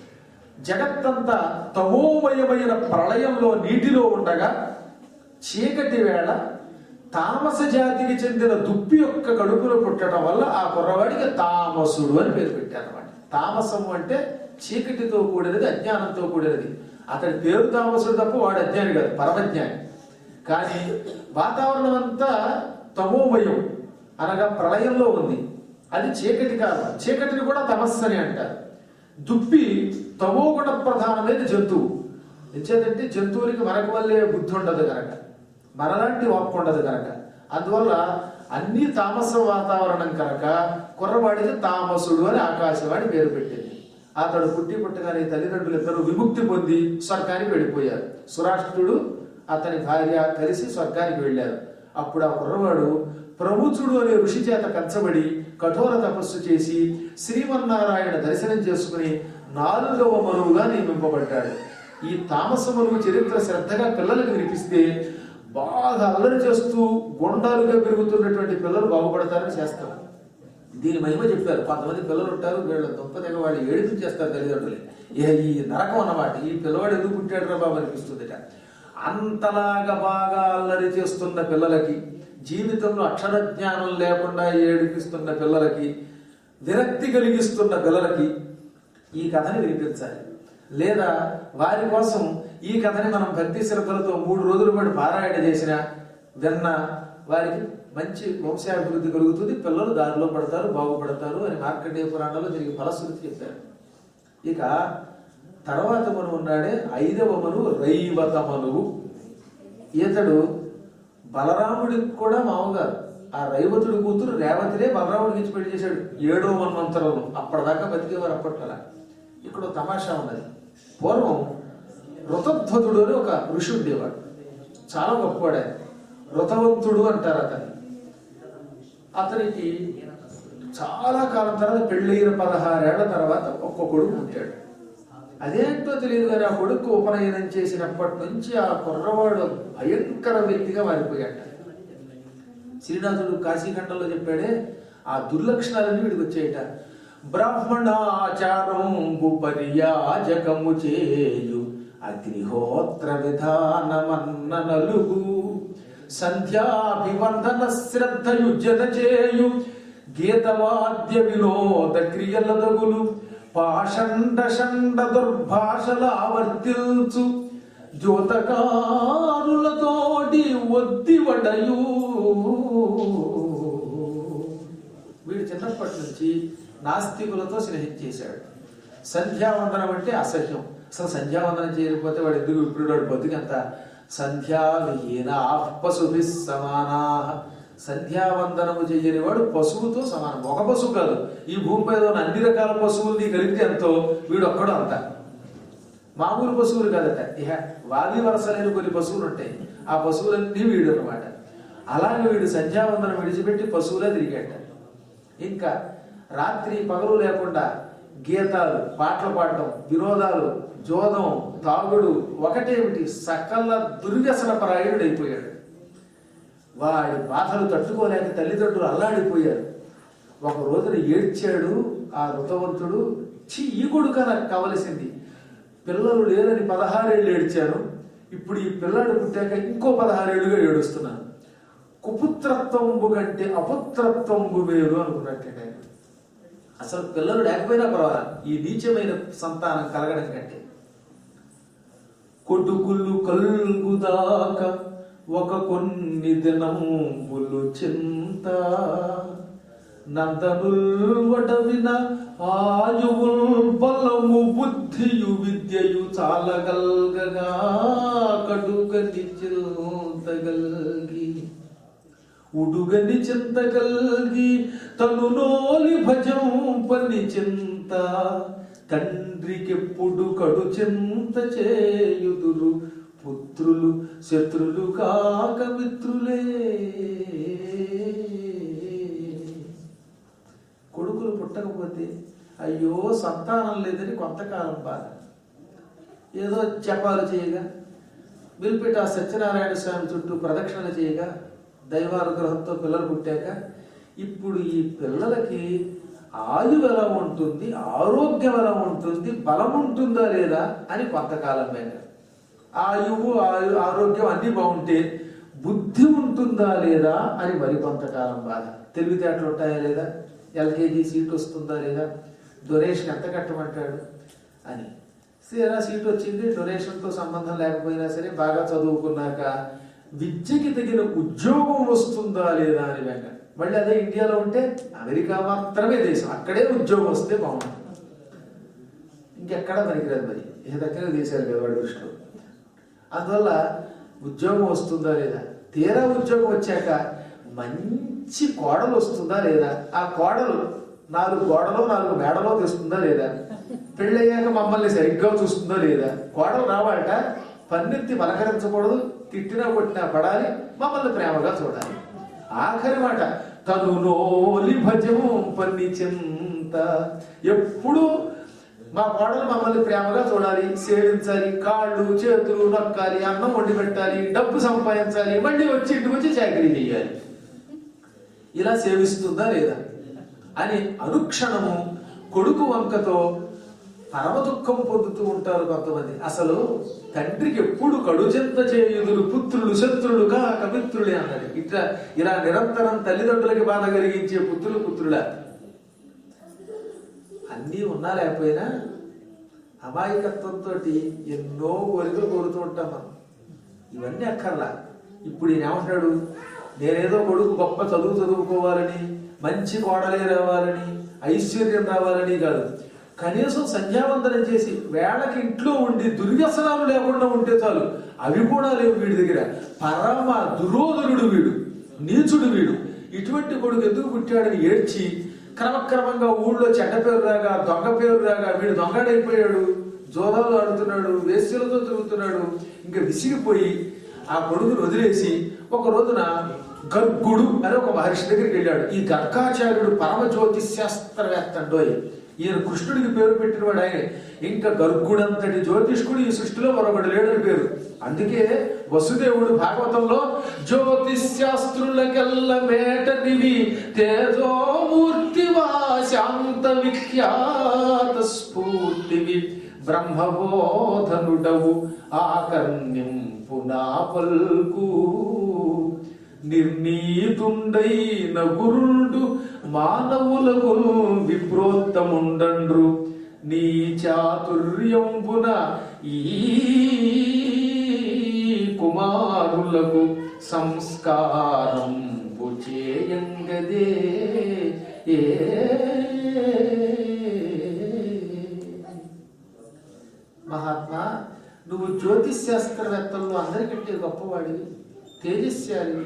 జగత్తంతా తమోమయమైన ప్రళయంలో నీటిలో ఉండగా చీకటి వేళ తామస జాతికి చెందిన దుప్పి యొక్క కడుపులో పుట్టడం వల్ల ఆ కుర్రవాడికి తామసుడు అని పేరు పెట్టారన్నమాట తామసము అంటే చీకటితో కూడినది అజ్ఞానంతో కూడినది అతడి పేరు తామసుడు తప్ప వాడు అజ్ఞాని కాదు పరమజ్ఞాని కానీ వాతావరణం అంతా తమోమయం అనగా ప్రళయంలో ఉంది అది చీకటి కాదు చీకటిని కూడా తమస్సు అని అంటారు దుప్పి తమోగుణ ప్రధానమైన జంతువు ఎంచేదంటే జంతువులకి మనకు వల్లే బుద్ధి ఉండదు కనుక మనలాంటి వాక్కు ఉండదు కనుక అందువల్ల అన్ని తామస వాతావరణం కనుక కుర్రవాడికి తామసుడు అని ఆకాశవాణి పేరు పెట్టింది అతడు పుట్టి పుట్టగానే తల్లిదండ్రులు ఇద్దరు విముక్తి పొంది స్వర్గానికి వెళ్ళిపోయారు సురాష్ట్రుడు అతని భార్య కలిసి స్వర్గానికి వెళ్ళారు అప్పుడు ఆ కుర్రవాడు ప్రముచుడు అనే ఋషి చేత పెంచబడి కఠోర తపస్సు చేసి శ్రీమన్నారాయణ దర్శనం చేసుకుని నాలుగవ మనువుగా నియమింపబడ్డాడు ఈ తామస మనువు చరిత్ర శ్రద్ధగా పిల్లలకు వినిపిస్తే బాగా అల్లరి చేస్తూ గుండాలుగా పెరుగుతున్నటువంటి పిల్లలు బాగుపడతారని చేస్తారు దీని మహిమ చెప్పారు కొంతమంది పిల్లలు ఉంటారు వీళ్ళ దుంప తెగ వాళ్ళు ఏడిపించేస్తారు తల్లిదండ్రులు ఇక ఈ నరకం అన్నమాట ఈ పిల్లవాడు ఎందుకు పుట్టాడు రా బాబు అనిపిస్తుందిట అంతలాగా బాగా అల్లరి చేస్తున్న పిల్లలకి జీవితంలో అక్షర జ్ఞానం లేకుండా ఏడిపిస్తున్న పిల్లలకి విరక్తి కలిగిస్తున్న పిల్లలకి ఈ కథని వినిపించాలి లేదా వారి కోసం ఈ కథని మనం భక్తి శ్రద్ధలతో మూడు రోజుల పాటు పారాయణ చేసిన విన్న వారికి మంచి వంశాభివృద్ధి కలుగుతుంది పిల్లలు దారిలో పడతారు బాగుపడతారు అని మార్కండేయ పురాణంలో దీనికి ఫలశ్రుతి చెప్పారు ఇక తర్వాత మనువు ఉన్నాడే ఐదవ మనువు రైవత మనువు ఇతడు బలరాముడికి కూడా మామగారు ఆ రైవతుడి కూతురు రేవతినే బలరాముడికి ఇచ్చి పెళ్లి చేశాడు ఏడో మన్వంతరంలో అప్పటిదాకా బతికేవారు అప్పట్లో ఇక్కడ ఒక తమాషా ఉన్నది పూర్వం ఋతధ్వతుడు అని ఒక ఋషి ఉండేవాడు చాలా గొప్పవాడే ఋతవంతుడు అంటారు అతన్ని అతనికి చాలా కాలం తర్వాత పెళ్ళయిన పదహారేళ్ల తర్వాత ఒక్క కొడుకు పుట్టాడు అదేంటో తెలియదు కానీ ఆ కొడుకు ఉపనయనం చేసినప్పటి నుంచి ఆ కుర్రవాడు భయంకర వ్యక్తిగా మారిపోయాడు శ్రీనాథుడు కాశీఖండంలో చెప్పాడే ఆ దుర్లక్షణాలన్నీ వీడికి వచ్చాయట బ్రాహ్మణాచారంబు పర్యాజకము చేయు అగ్నిహోత్ర విధానమన్న నలుగు సంధ్యాభివందన శ్రద్ధయుజన చేయు గీతవాద్య వినోద క్రియలదగులు పాషండ షండ దుర్భాషల ఆవర్తిల్చు జ్యోతకారులతోటి ఒద్ది వడయు వీడు చిన్నప్పటి నుంచి నాస్తికులతో స్నేహించేశాడు సంధ్యావందనం అంటే అసహ్యం అసలు సంధ్యావందనం చేయకపోతే వాడు ఎందుకు ఇప్పుడు వాడు బతుకంత సంధ్యా విహీన పశుభి సమానా సంధ్యావందనము చేయని వాడు పశువుతో సమానం ఒక పశువు కాదు ఈ భూమిపై ఉన్న అన్ని రకాల పశువుల్ని కలిపితే ఎంతో వీడు ఒక్కడు అంత మామూలు పశువులు కాదట ఇహ వాది వరస లేని కొన్ని పశువులు ఉంటాయి ఆ పశువులన్నీ వీడు అనమాట అలాగే వీడు సంధ్యావందనం విడిచిపెట్టి పశువులే తిరిగాట ఇంకా రాత్రి పగలు లేకుండా గీతాలు పాటలు పాడటం వినోదాలు జోదం తాగుడు ఒకటేమిటి సకల దుర్వ్యసన పరాయణుడు అయిపోయాడు వాడి బాధలు తట్టుకోలేక తల్లిదండ్రులు అల్లాడిపోయారు ఒక రోజున ఏడ్చాడు ఆ ఋతవంతుడు ఛీ ఈ కొడుక నాకు కావలసింది పిల్లలు లేరని పదహారేళ్ళు ఏడ్చాను ఇప్పుడు ఈ పిల్లాడు పుట్టాక ఇంకో పదహారేళ్ళుగా ఏడుస్తున్నాను కుపుత్రత్వంబు కంటే అపుత్రత్వంబు వేరు అనుకున్నట్టే ఆయన అసలు పిల్లలు లేకపోయినా పర్వాలా ఈ నీచమైన సంతానం కలగడం కంటే కొడుకులు కలుగుదాక ఒక కొన్ని దినంబులు చింత నందనుల్వటవిన ఆయువుల్ బలము బుద్ధియు విద్యయు చాలగల్గగా కడుగని చింతగల్గి ఉడుగని చింతగల్గి తను నోలి భజం పని చింత తండ్రికెప్పుడు కడు చింత చేయుదురు పుత్రులు శత్రులు కాక మిత్రులే కొడుకులు పుట్టకపోతే అయ్యో సంతానం లేదని కొంతకాలం బాధ ఏదో జపాలు చేయగా మిల్పిట సత్యనారాయణ స్వామి చుట్టూ ప్రదక్షిణలు చేయగా దైవానుగ్రహంతో పిల్లలు పుట్టాక ఇప్పుడు ఈ పిల్లలకి ఆయువు ఎలా ఉంటుంది ఆరోగ్యం ఎలా ఉంటుంది బలం ఉంటుందా లేదా అని కొంతకాలం మీద ఆయువు ఆయు ఆరోగ్యం అన్ని బాగుంటే బుద్ధి ఉంటుందా లేదా అని మరి కొంతకాలం బాధ తెలివితేటలు ఉంటాయా లేదా ఎల్కేజీ సీట్ వస్తుందా లేదా డొనేషన్ ఎంత కట్టమంటాడు అని సీరా సీట్ వచ్చింది డొనేషన్తో సంబంధం లేకపోయినా సరే బాగా చదువుకున్నాక విద్యకి తగిన ఉద్యోగం వస్తుందా లేదా అని వెంక మళ్ళీ అదే ఇండియాలో ఉంటే అమెరికా మాత్రమే దేశం అక్కడే ఉద్యోగం వస్తే బాగుంటుంది ఇంకెక్కడా పనికిరాదు మరి ఏ దగ్గర దేశాలు కదా వాడి దృష్టిలో అందువల్ల ఉద్యోగం వస్తుందా లేదా తీరా ఉద్యోగం వచ్చాక మంచి కోడలు వస్తుందా లేదా ఆ కోడలు నాలుగు గోడలో నాలుగు మేడలో తెస్తుందా లేదా పెళ్ళయ్యాక మమ్మల్ని సరిగ్గా చూస్తుందా లేదా కోడలు రావాలట పన్నెత్తి పలకరించకూడదు తిట్టినా కొట్టినా పడాలి మమ్మల్ని ప్రేమగా చూడాలి ఆఖరి మాట తను నోలి భజము పన్ని చింత ఎప్పుడు మా కోడలు మమ్మల్ని ప్రేమగా చూడాలి సేవించాలి కాళ్ళు చేతులు నొక్కాలి అన్నం వండి పెట్టాలి డబ్బు సంపాదించాలి మళ్ళీ వచ్చి ఇంటికి వచ్చి చాకరీ చేయాలి ఇలా సేవిస్తుందా లేదా అని అనుక్షణము కొడుకు వంకతో పరమ దుఃఖం పొందుతూ ఉంటారు కొంతమంది అసలు తండ్రికి ఎప్పుడు కడుచెంత చేయుదులు పుత్రులు శత్రులు కాక మిత్రులే అన్నది ఇట్లా ఇలా నిరంతరం తల్లిదండ్రులకి బాధ కలిగించే పుత్రులు పుత్రులా అన్నీ ఉన్నా లేకపోయినా అమాయకత్వంతో ఎన్నో కోరికలు కోరుతూ ఉంటాం మనం ఇవన్నీ అక్కర్లా ఇప్పుడు ఈయన ఏమంటాడు నేనేదో కొడుకు గొప్ప చదువు చదువుకోవాలని మంచి కోడలే రావాలని ఐశ్వర్యం రావాలని కాదు కనీసం సంధ్యావందనం చేసి వేళకి ఇంట్లో ఉండి దుర్వ్యసనాలు లేకుండా ఉంటే చాలు అవి కూడా లేవు వీడి దగ్గర పరమ దురోధనుడు వీడు నీచుడు వీడు ఇటువంటి కొడుకు ఎందుకు పుట్టాడని ఏడ్చి క్రమక్రమంగా ఊళ్ళో చెడ్డ పేరు రాగా దొంగ పేరు రాగా వీడు దొంగడైపోయాడు జోదాలు ఆడుతున్నాడు వేశ్యలతో తిరుగుతున్నాడు ఇంకా విసిగిపోయి ఆ కొడుకుని వదిలేసి ఒక రోజున గర్గుడు అని ఒక మహర్షి దగ్గరికి వెళ్ళాడు ఈ గర్గాచార్యుడు పరమజ్యోతి శాస్త్రవేత్త అండోయ్ ఈయన కృష్ణుడికి పేరు పెట్టినవాడు ఆయన ఇంకా గర్గుడంతటి జ్యోతిష్కుడు ఈ సృష్టిలో మరొకడు లేడని పేరు అందుకే వసుదేవుడు భాగవతంలో జ్యోతిశాస్త్రులకెల్ల మేటనివి తేజోమూర్తివా శాంత విఖ్యాత స్ఫూర్తివి బ్రహ్మబోధనుడవు ఆకర్ణింపు నా పల్కు నిర్నీతుండైన గురుడు మానవులకు విప్రోత్తముండండ్రు నీ చాతుర్యంబున ఈ కుమారులకు సంస్కారం చేయంగదే ఏ మహాత్మా నువ్వు జ్యోతిష్ శాస్త్రవేత్తల్లో అందరికంటే గొప్పవాడివి తేజస్యాలివి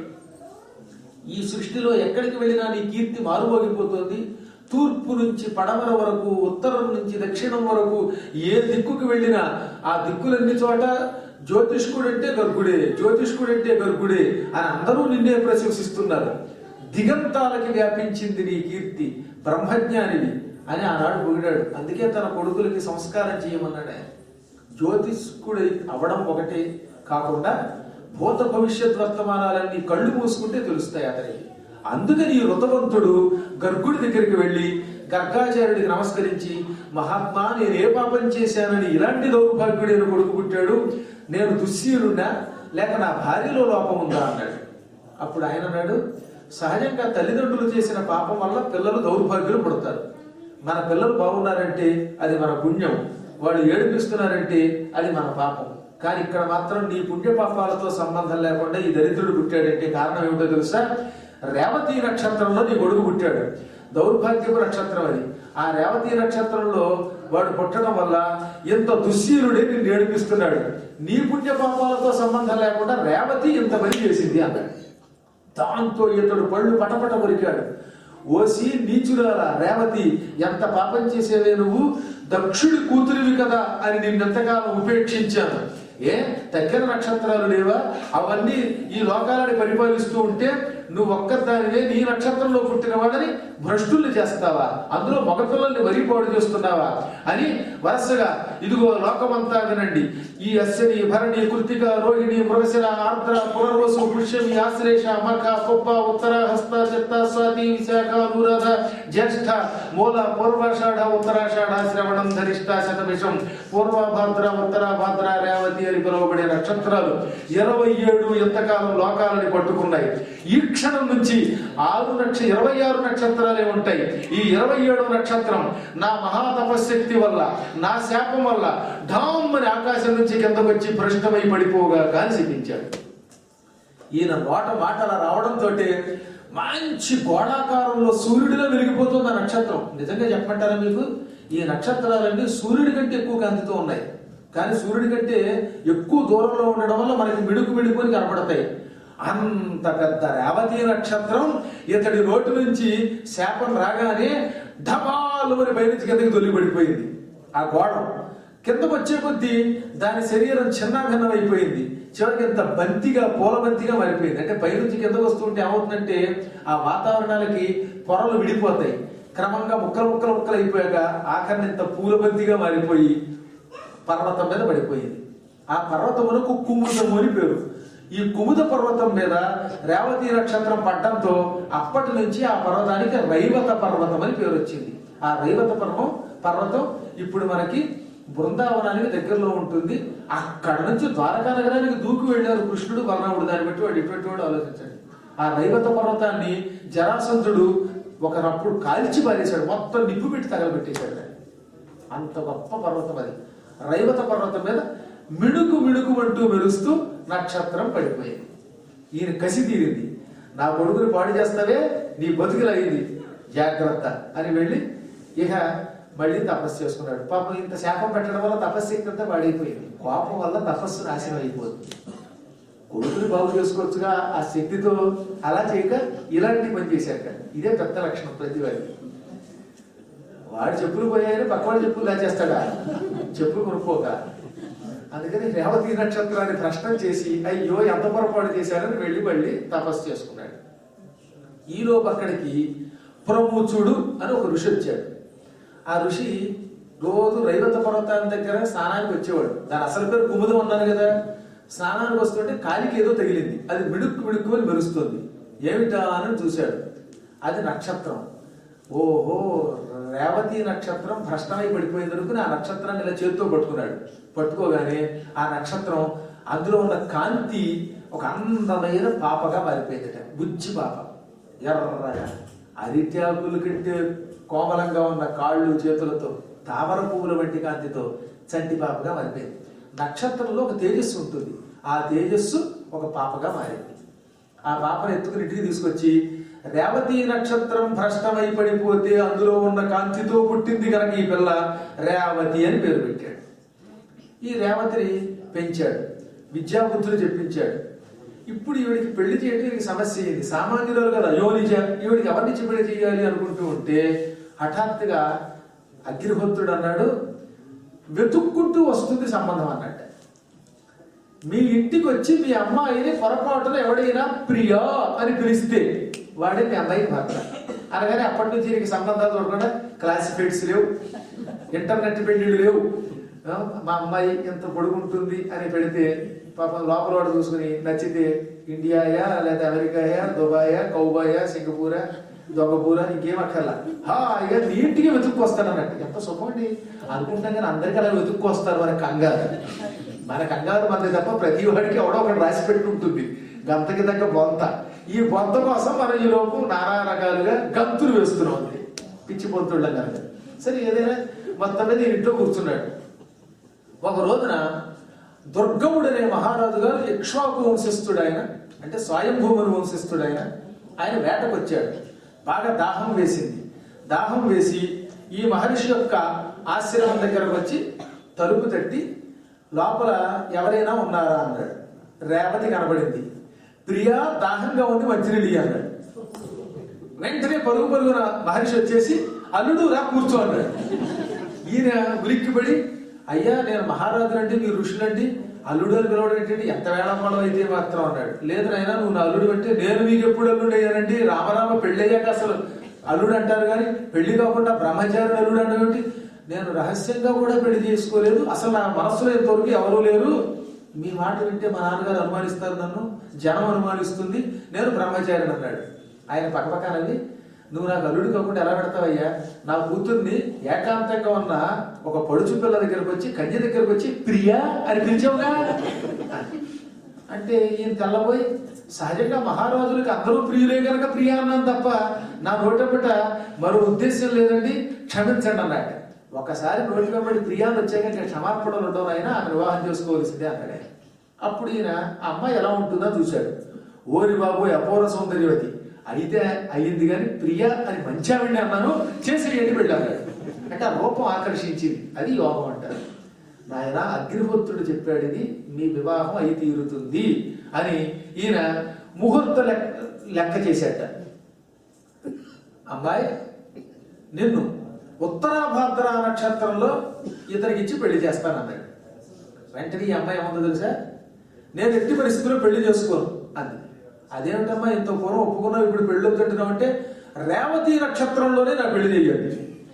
ఈ సృష్టిలో ఎక్కడికి వెళ్ళినా నీ కీర్తి మారుమోగిపోతుంది తూర్పు నుంచి పడమర వరకు ఉత్తరం నుంచి దక్షిణం వరకు ఏ దిక్కుకు వెళ్ళినా ఆ దిక్కులన్ని చోట జ్యోతిష్కుడు అంటే గర్గుడే జ్యోతిష్కుడు అంటే గర్గుడే అని అందరూ నిన్నే ప్రశంసిస్తున్నారు దిగంతాలకి వ్యాపించింది నీ కీర్తి బ్రహ్మజ్ఞానివి అని ఆనాడు పొగిడాడు అందుకే తన కొడుకులకి సంస్కారం చేయమన్నాడు ఆయన జ్యోతిష్కుడు అవడం ఒకటే కాకుండా భూత భవిష్యత్ వర్తమానాలన్నీ కళ్ళు మూసుకుంటే తెలుస్తాయి అతనికి అందుకని ఈ ఋతవంతుడు గర్గుడి దగ్గరికి వెళ్ళి గర్గాచార్యుడికి నమస్కరించి మహాత్మా నేను ఏ పాపం చేశానని ఇలాంటి దౌర్భాగ్యుడైన కొడుకు పుట్టాడు నేను దుశ్శీలున్నా లేక నా భార్యలో లోపం ఉందా అన్నాడు అప్పుడు ఆయన అన్నాడు సహజంగా తల్లిదండ్రులు చేసిన పాపం వల్ల పిల్లలు దౌర్భాగ్యులు పుడతారు మన పిల్లలు బాగున్నారంటే అది మన పుణ్యం వాడు ఏడిపిస్తున్నారంటే అది మన పాపం కానీ ఇక్కడ మాత్రం నీ పుణ్య పాపాలతో సంబంధం లేకుండా ఈ దరిద్రుడు పుట్టాడంటే కారణం ఏమిటో తెలుసా రేవతి నక్షత్రంలో నీ కొడుకు పుట్టాడు దౌర్భాగ్యపు నక్షత్రం అది ఆ రేవతి నక్షత్రంలో వాడు పుట్టడం వల్ల ఎంత దుశ్శీలుడే నిన్ను ఏడిపిస్తున్నాడు నీ పుణ్య పాపాలతో సంబంధం లేకుండా రేవతి ఇంత పని చేసింది అన్నాడు దాంతో ఇతడు పళ్ళు పటపట కొరికాడు ఓసి నీచురాల రేవతి ఎంత పాపం చేసేవే నువ్వు దక్షుడి కూతురివి కదా అని నిన్నెంతకాలం ఉపేక్షించాను ఏ దగ్గర నక్షత్రాలు లేవా అవన్నీ ఈ లోకాలని పరిపాలిస్తూ ఉంటే నువ్వు ఒక్కదానివే నీ నక్షత్రంలో పుట్టిన వాడని భ్రష్టుల్ని చేస్తావా అందులో మగపిల్లల్ని వరిపాడు చేస్తున్నావా అని వరుసగా ఇదిగో లోకమంతా వినండి ఈ అశ్వని భరణి కృతిక రోహిణి మృగశిర ఆర్ద్ర పునర్వసు పుష్యమి ఆశ్లేష మఖ పొప్ప ఉత్తర హస్త చిత్త స్వాతి విశాఖ అనురాధ జ్యేష్ఠ మూల పూర్వాషాఢ ఉత్తరాషాఢ శ్రవణం ధరిష్ట శతభిషం పూర్వభాద్ర ఉత్తరాభాద్ర రేవతి అని పిలువబడే నక్షత్రాలు ఇరవై ఏడు ఎంతకాలం లోకాలని పట్టుకున్నాయి ఈ క్షణం నుంచి ఆరు నక్ష ఇరవై ఆరు నక్షత్రాలే ఉంటాయి ఈ ఇరవై ఏడవ నక్షత్రం నా మహా తపశక్తి వల్ల నా శాపం వల్ల ఢామ్ అని ఆకాశం నుంచి కిందకు వచ్చి భ్రష్టమై పడిపోగా కాని శపించాడు ఈయన నోట మాట అలా రావడంతో మంచి గోళాకారంలో సూర్యుడిలో వెలిగిపోతుంది ఆ నక్షత్రం నిజంగా చెప్పమంటారా మీకు ఈ నక్షత్రాలన్నీ సూర్యుడి కంటే ఎక్కువ కాంతితో ఉన్నాయి కానీ సూర్యుడి కంటే ఎక్కువ దూరంలో ఉండడం వల్ల మనకి మిడుకు మిడుకుని కనపడతాయి అంత పెద్ద రేవతి నక్షత్రం ఇతడి నోటి నుంచి శాపం రాగానే ఢమాలు అని పైనుంచి కిందకి తొలిపడిపోయింది ఆ గోళం కిందకు వచ్చే కొద్దీ దాని శరీరం చిన్న అయిపోయింది చివరికి ఇంత బంతిగా పూల బంతిగా మారిపోయింది అంటే పైనుంచి కిందకు వస్తుంటే ఏమవుతుందంటే ఆ వాతావరణాలకి పొరలు విడిపోతాయి క్రమంగా ముక్కలు ముక్కలు ముక్కలు అయిపోయాక ఆఖరిని ఇంత పూల బంతిగా మారిపోయి పర్వతం మీద పడిపోయింది ఆ పర్వతమునకు కుముదము అని పేరు ఈ కుముద పర్వతం మీద రేవతి నక్షత్రం పడ్డంతో అప్పటి నుంచి ఆ పర్వతానికి రైవత పర్వతం అని పేరు వచ్చింది ఆ రైవత పర్వం పర్వతం ఇప్పుడు మనకి బృందావనానికి దగ్గరలో ఉంటుంది అక్కడ నుంచి ద్వారకా నగరానికి దూకి వెళ్ళారు కృష్ణుడు బలరాముడు దాన్ని బట్టి వాడు ఇటువంటి వాడు ఆలోచించండి ఆ రైవత పర్వతాన్ని జరాసంధుడు ఒకనప్పుడు కాల్చి పారేశాడు మొత్తం నిప్పు పెట్టి తగలబెట్టేశాడు దాన్ని. అంత గొప్ప పర్వతం అది రైవత పర్వతం మీద మిడుకు మిడుకు అంటూ మెరుస్తూ నక్షత్రం పడిపోయింది ఈయన కసి తీరింది నా కొడుకుని పాడు చేస్తావే నీ బతుకులయ్యింది జాగ్రత్త అని వెళ్ళి ఇక మళ్ళీ తపస్సు చేసుకున్నాడు పాపం ఇంత శాపం పెట్టడం వల్ల తపస్సు అంతా పాడైపోయింది కోపం వల్ల తపస్సు నాశనం అయిపోతుంది కొడుకుని బాగు చేసుకోవచ్చుగా ఆ శక్తితో అలా చేయక ఇలాంటి పని చేశాక ఇదే పెద్ద లక్షణం ప్రతి వాడికి వాడు చెప్పులు పోయాయని పక్కవాడు చెప్పులు దాచేస్తాడా చెప్పులు కొనుక్కోక అందుకని రేవతి నక్షత్రాన్ని భ్రష్టం చేసి అయ్యో ఎంత పొరపాటు చేశారని వెళ్ళి మళ్ళీ తపస్సు చేసుకున్నాడు ఈలోపు అక్కడికి ప్రముచుడు అని ఒక ఋషి వచ్చాడు ఆ ఋషి రోజు రైవత పర్వతాన్ని దగ్గర స్నానానికి వచ్చేవాడు దాని అసలు పేరు కుముదం అన్నాను కదా స్నానానికి వస్తుంటే కాలికి ఏదో తగిలింది అది మిడుక్కు మిడుక్కు అని మెరుస్తుంది ఏమిటా అని చూశాడు అది నక్షత్రం ఓహో రేవతి నక్షత్రం భ్రష్టమై పడిపోయింది అనుకుని ఆ నక్షత్రాన్ని ఇలా చేతితో పట్టుకున్నాడు పట్టుకోగానే ఆ నక్షత్రం అందులో ఉన్న కాంతి ఒక అందమైన పాపగా మారిపోయిందట బుజ్జి పాప ఎర్రగా అరిటాకులు కంటే కోమలంగా ఉన్న కాళ్ళు చేతులతో తామర పువ్వుల వంటి కాంతితో చంటి పాపగా మారిపోయింది నక్షత్రంలో ఒక తేజస్సు ఉంటుంది ఆ తేజస్సు ఒక పాపగా మారింది ఆ పాపను ఎత్తుకుని ఇంటికి తీసుకొచ్చి రేవతి నక్షత్రం భ్రష్టమై పడిపోతే అందులో ఉన్న కాంతితో పుట్టింది కనుక ఈ పిల్ల రేవతి అని పేరు పెట్టాడు ఈ రేవతిని పెంచాడు విద్యాబుద్ధులు చెప్పించాడు ఇప్పుడు ఈవిడికి పెళ్లి చేయడం ఈవిడికి సమస్య అయింది సామాన్యురాలు కదా యోనిజ ఈవిడికి ఎవరినిచ్చి పెళ్లి చేయాలి అనుకుంటూ ఉంటే హఠాత్తుగా అగ్నిహోత్రుడు అన్నాడు వెతుక్కుంటూ వస్తుంది సంబంధం అన్నట్టు మీ ఇంటికి వచ్చి మీ అమ్మాయిని పొరపాటున ఎవడైనా ప్రియా అని పిలిస్తే వాడే మీ అమ్మాయి భర్త అనగానే అప్పటి నుంచి దీనికి సంబంధాలు చూడకుండా క్లాసిఫైడ్స్ లేవు ఇంటర్నెట్ పెళ్లిళ్ళు లేవు ఆ, మా అమ్మాయి ఎంత పొడుగుంటుంది అని పెడితే పాపం లోపల వాడు చూసుకుని నచ్చితే ఇండియాయా లేదా అమెరికాయా దుబాయా కౌబాయా సింగపూరా దొంగపూరా ఇంకేం అక్కర్లా హాయిగా నీట్గా వెతుక్కొస్తాను అన్నట్టు ఎంత సుఖం అండి అనుకుంటాం కానీ అందరికీ అలా వెతుక్కొస్తారు మన కంగారు మన కంగారు మనది తప్ప ప్రతి వాడికి ఎవడో ఒకటి రాసి పెట్టి ఉంటుంది గంతకి తగ్గ బొంత ఈ బొంత కోసం మనం ఈ లోపు నానా రకాలుగా గంతులు వేస్తున్నాం అంతే పిచ్చి పొంతుళ్ళం కనుక సరే ఏదైనా మొత్తం మీద ఈయన ఇంట్లో కూర్చున్నాడు ఒక రోజున దుర్గముడు అనే మహారాజు గారు ఇక్ష్వాకు వంశస్థుడు ఆయన అంటే స్వయంభూముని వంశస్థుడు ఆయన ఆయన వేటకు వచ్చాడు బాగా దాహం వేసింది దాహం వేసి ఈ మహర్షి యొక్క ఆశ్రమం దగ్గరకు వచ్చి తలుపు తట్టి లోపల ఎవరైనా ఉన్నారా అన్నాడు రేవతి కనబడింది ప్రియా దాహంగా ఉంది మంచినీళ్ళు ఇయ్యి" అన్నాడు వెంటనే పరుగు పరుగున మహర్షి వచ్చేసి అల్లుడు రా కూర్చో అన్నాడు ఈయన ఉలిక్కిపడి అయ్యా నేను మహారాజు అంటే మీరు ఋషులండి అల్లుడు అని పిలవడం ఏంటంటే ఎంత వేళమ్మడం అయితే మాత్రం అన్నాడు లేదు నాయనా నువ్వు నా అల్లుడు అంటే నేను మీకు ఎప్పుడు అల్లుడు అయ్యానండి రామరామ పెళ్ళయ్యాక అసలు అల్లుడు అంటారు కానీ పెళ్లి కాకుండా బ్రహ్మచారి అల్లుడు అంటే నేను రహస్యంగా కూడా పెళ్లి చేసుకోలేదు అసలు నా మనసులో ఇంతవరకు ఎవరూ లేరు మీ మాట వింటే మా నాన్నగారు అనుమానిస్తారు నన్ను జనం అనుమానిస్తుంది నేను బ్రహ్మచారిని అన్నాడు ఆయన పక్కపక్కనవి నువ్వు నాకు అల్లుడు కాకుండా ఎలా పెడతావయ్యా నా కూతుర్ని ఏకాంతంగా ఉన్న ఒక పడుచు పిల్ల దగ్గరకు వచ్చి కన్య దగ్గరకు వచ్చి ప్రియా అని పిలిచావుగా అంటే ఈయన తెల్లబోయి సహజంగా మహారాజులకి అందరూ ప్రియులే కనుక ప్రియా అన్నాను తప్ప నా నోటమిట మరో ఉద్దేశం లేదండి క్షమించండి అన్నాడు ఒకసారి నోటి వెంబడి ప్రియాలు వచ్చాక ఇంకా క్షమార్పణలు ఉండవు ఆయన ఆమె వివాహం చేసుకోవాల్సిందే అన్నాడే అప్పుడు ఈయన ఆ అమ్మాయి ఎలా ఉంటుందో చూశాడు ఓరి బాబు అపూర్వ సౌందర్యవతి అయితే అయ్యింది కానీ ప్రియ అని మంచి ఆవిడ్ని అన్నాను చేసి ఏంటి వెళ్ళాడు అంటే ఆ రూపం ఆకర్షించింది అది యోగం అంటారు నాయన అగ్నిహోత్రుడు చెప్పాడు ఇది మీ వివాహం అయి తీరుతుంది అని ఈయన ముహూర్త లెక్క లెక్క చేశాట అమ్మాయి నిన్ను ఉత్తరాభాద్ర నక్షత్రంలో ఇతనికి ఇచ్చి పెళ్లి చేస్తానన్నాడు వెంటనే ఈ అమ్మాయి ఏముందో తెలుసా నేను ఎట్టి పరిస్థితుల్లో పెళ్లి చేసుకోను అంది అదేమిటమ్మా ఇంత పూర్వం ఒప్పుకున్నావు ఇప్పుడు పెళ్లి వద్దంటున్నావు అంటే రేవతి నక్షత్రంలోనే నా పెళ్లి చేయాలి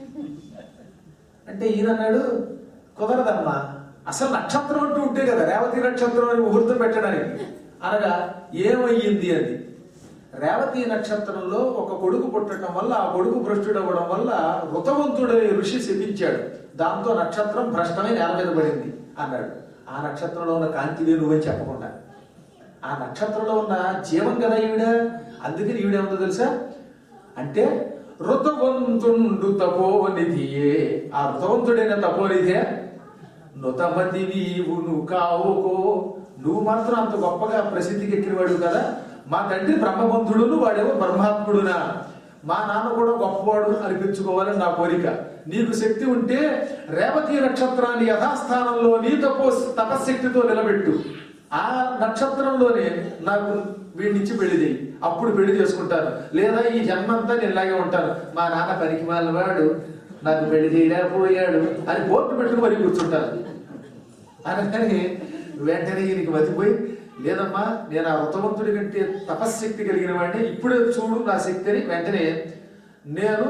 అంటే ఈయన అన్నాడు కుదరదమ్మా అసలు నక్షత్రం అంటూ ఉంటే కదా రేవతి నక్షత్రం అని ముహూర్తం పెట్టడానికి అనగా ఏమయ్యింది అది రేవతి నక్షత్రంలో ఒక కొడుకు పుట్టడం వల్ల ఆ కొడుకు భ్రష్టుడవ్వడం వల్ల ఋతవంతుడని ఋషి శపించాడు దాంతో నక్షత్రం భ్రష్టమై నేల మీద పడింది అన్నాడు ఆ నక్షత్రంలో ఉన్న కాంతి వేరు నువ్వని చెప్పకుండా ఆ నక్షత్రంలో ఉన్న జీవం కదా ఈవిడ అందుకని ఈవిడేముందో తెలుసా అంటే ఋతవంతుండు తపోనిధియే ఆ ఋతవంతుడైన తపోనిధే నుతమతి నీవును కావుకో నువ్వు మాత్రం అంత గొప్పగా ప్రసిద్ధికి ఎక్కినవాడు కదా మా తండ్రి బ్రహ్మబంధుడును వాడేమో బ్రహ్మాత్ముడునా మా నాన్న కూడా గొప్పవాడు అనిపించుకోవాలని నా కోరిక నీకు శక్తి ఉంటే రేవతి నక్షత్రాన్ని యథాస్థానంలో నీ తపో తపశక్తితో నిలబెట్టు ఆ నక్షత్రంలోనే నాకు వీడినిచ్చి పెళ్లి చేయి అప్పుడు పెళ్లి చేసుకుంటాను లేదా ఈ జన్మంతా నేను ఇలాగే ఉంటాను మా నాన్న పనికి వాడు నాకు పెళ్లి చేయలేకపోయాడు అని కోర్టు పెట్టుకుని మరి కూర్చుంటాను అనగానే వెంటనే ఈయనకి మతిపోయి లేదమ్మా నేను ఆ వ్రతవంతుడి కంటే తపశ్శక్తి కలిగిన వాడిని ఇప్పుడే చూడు నా శక్తిని వెంటనే నేను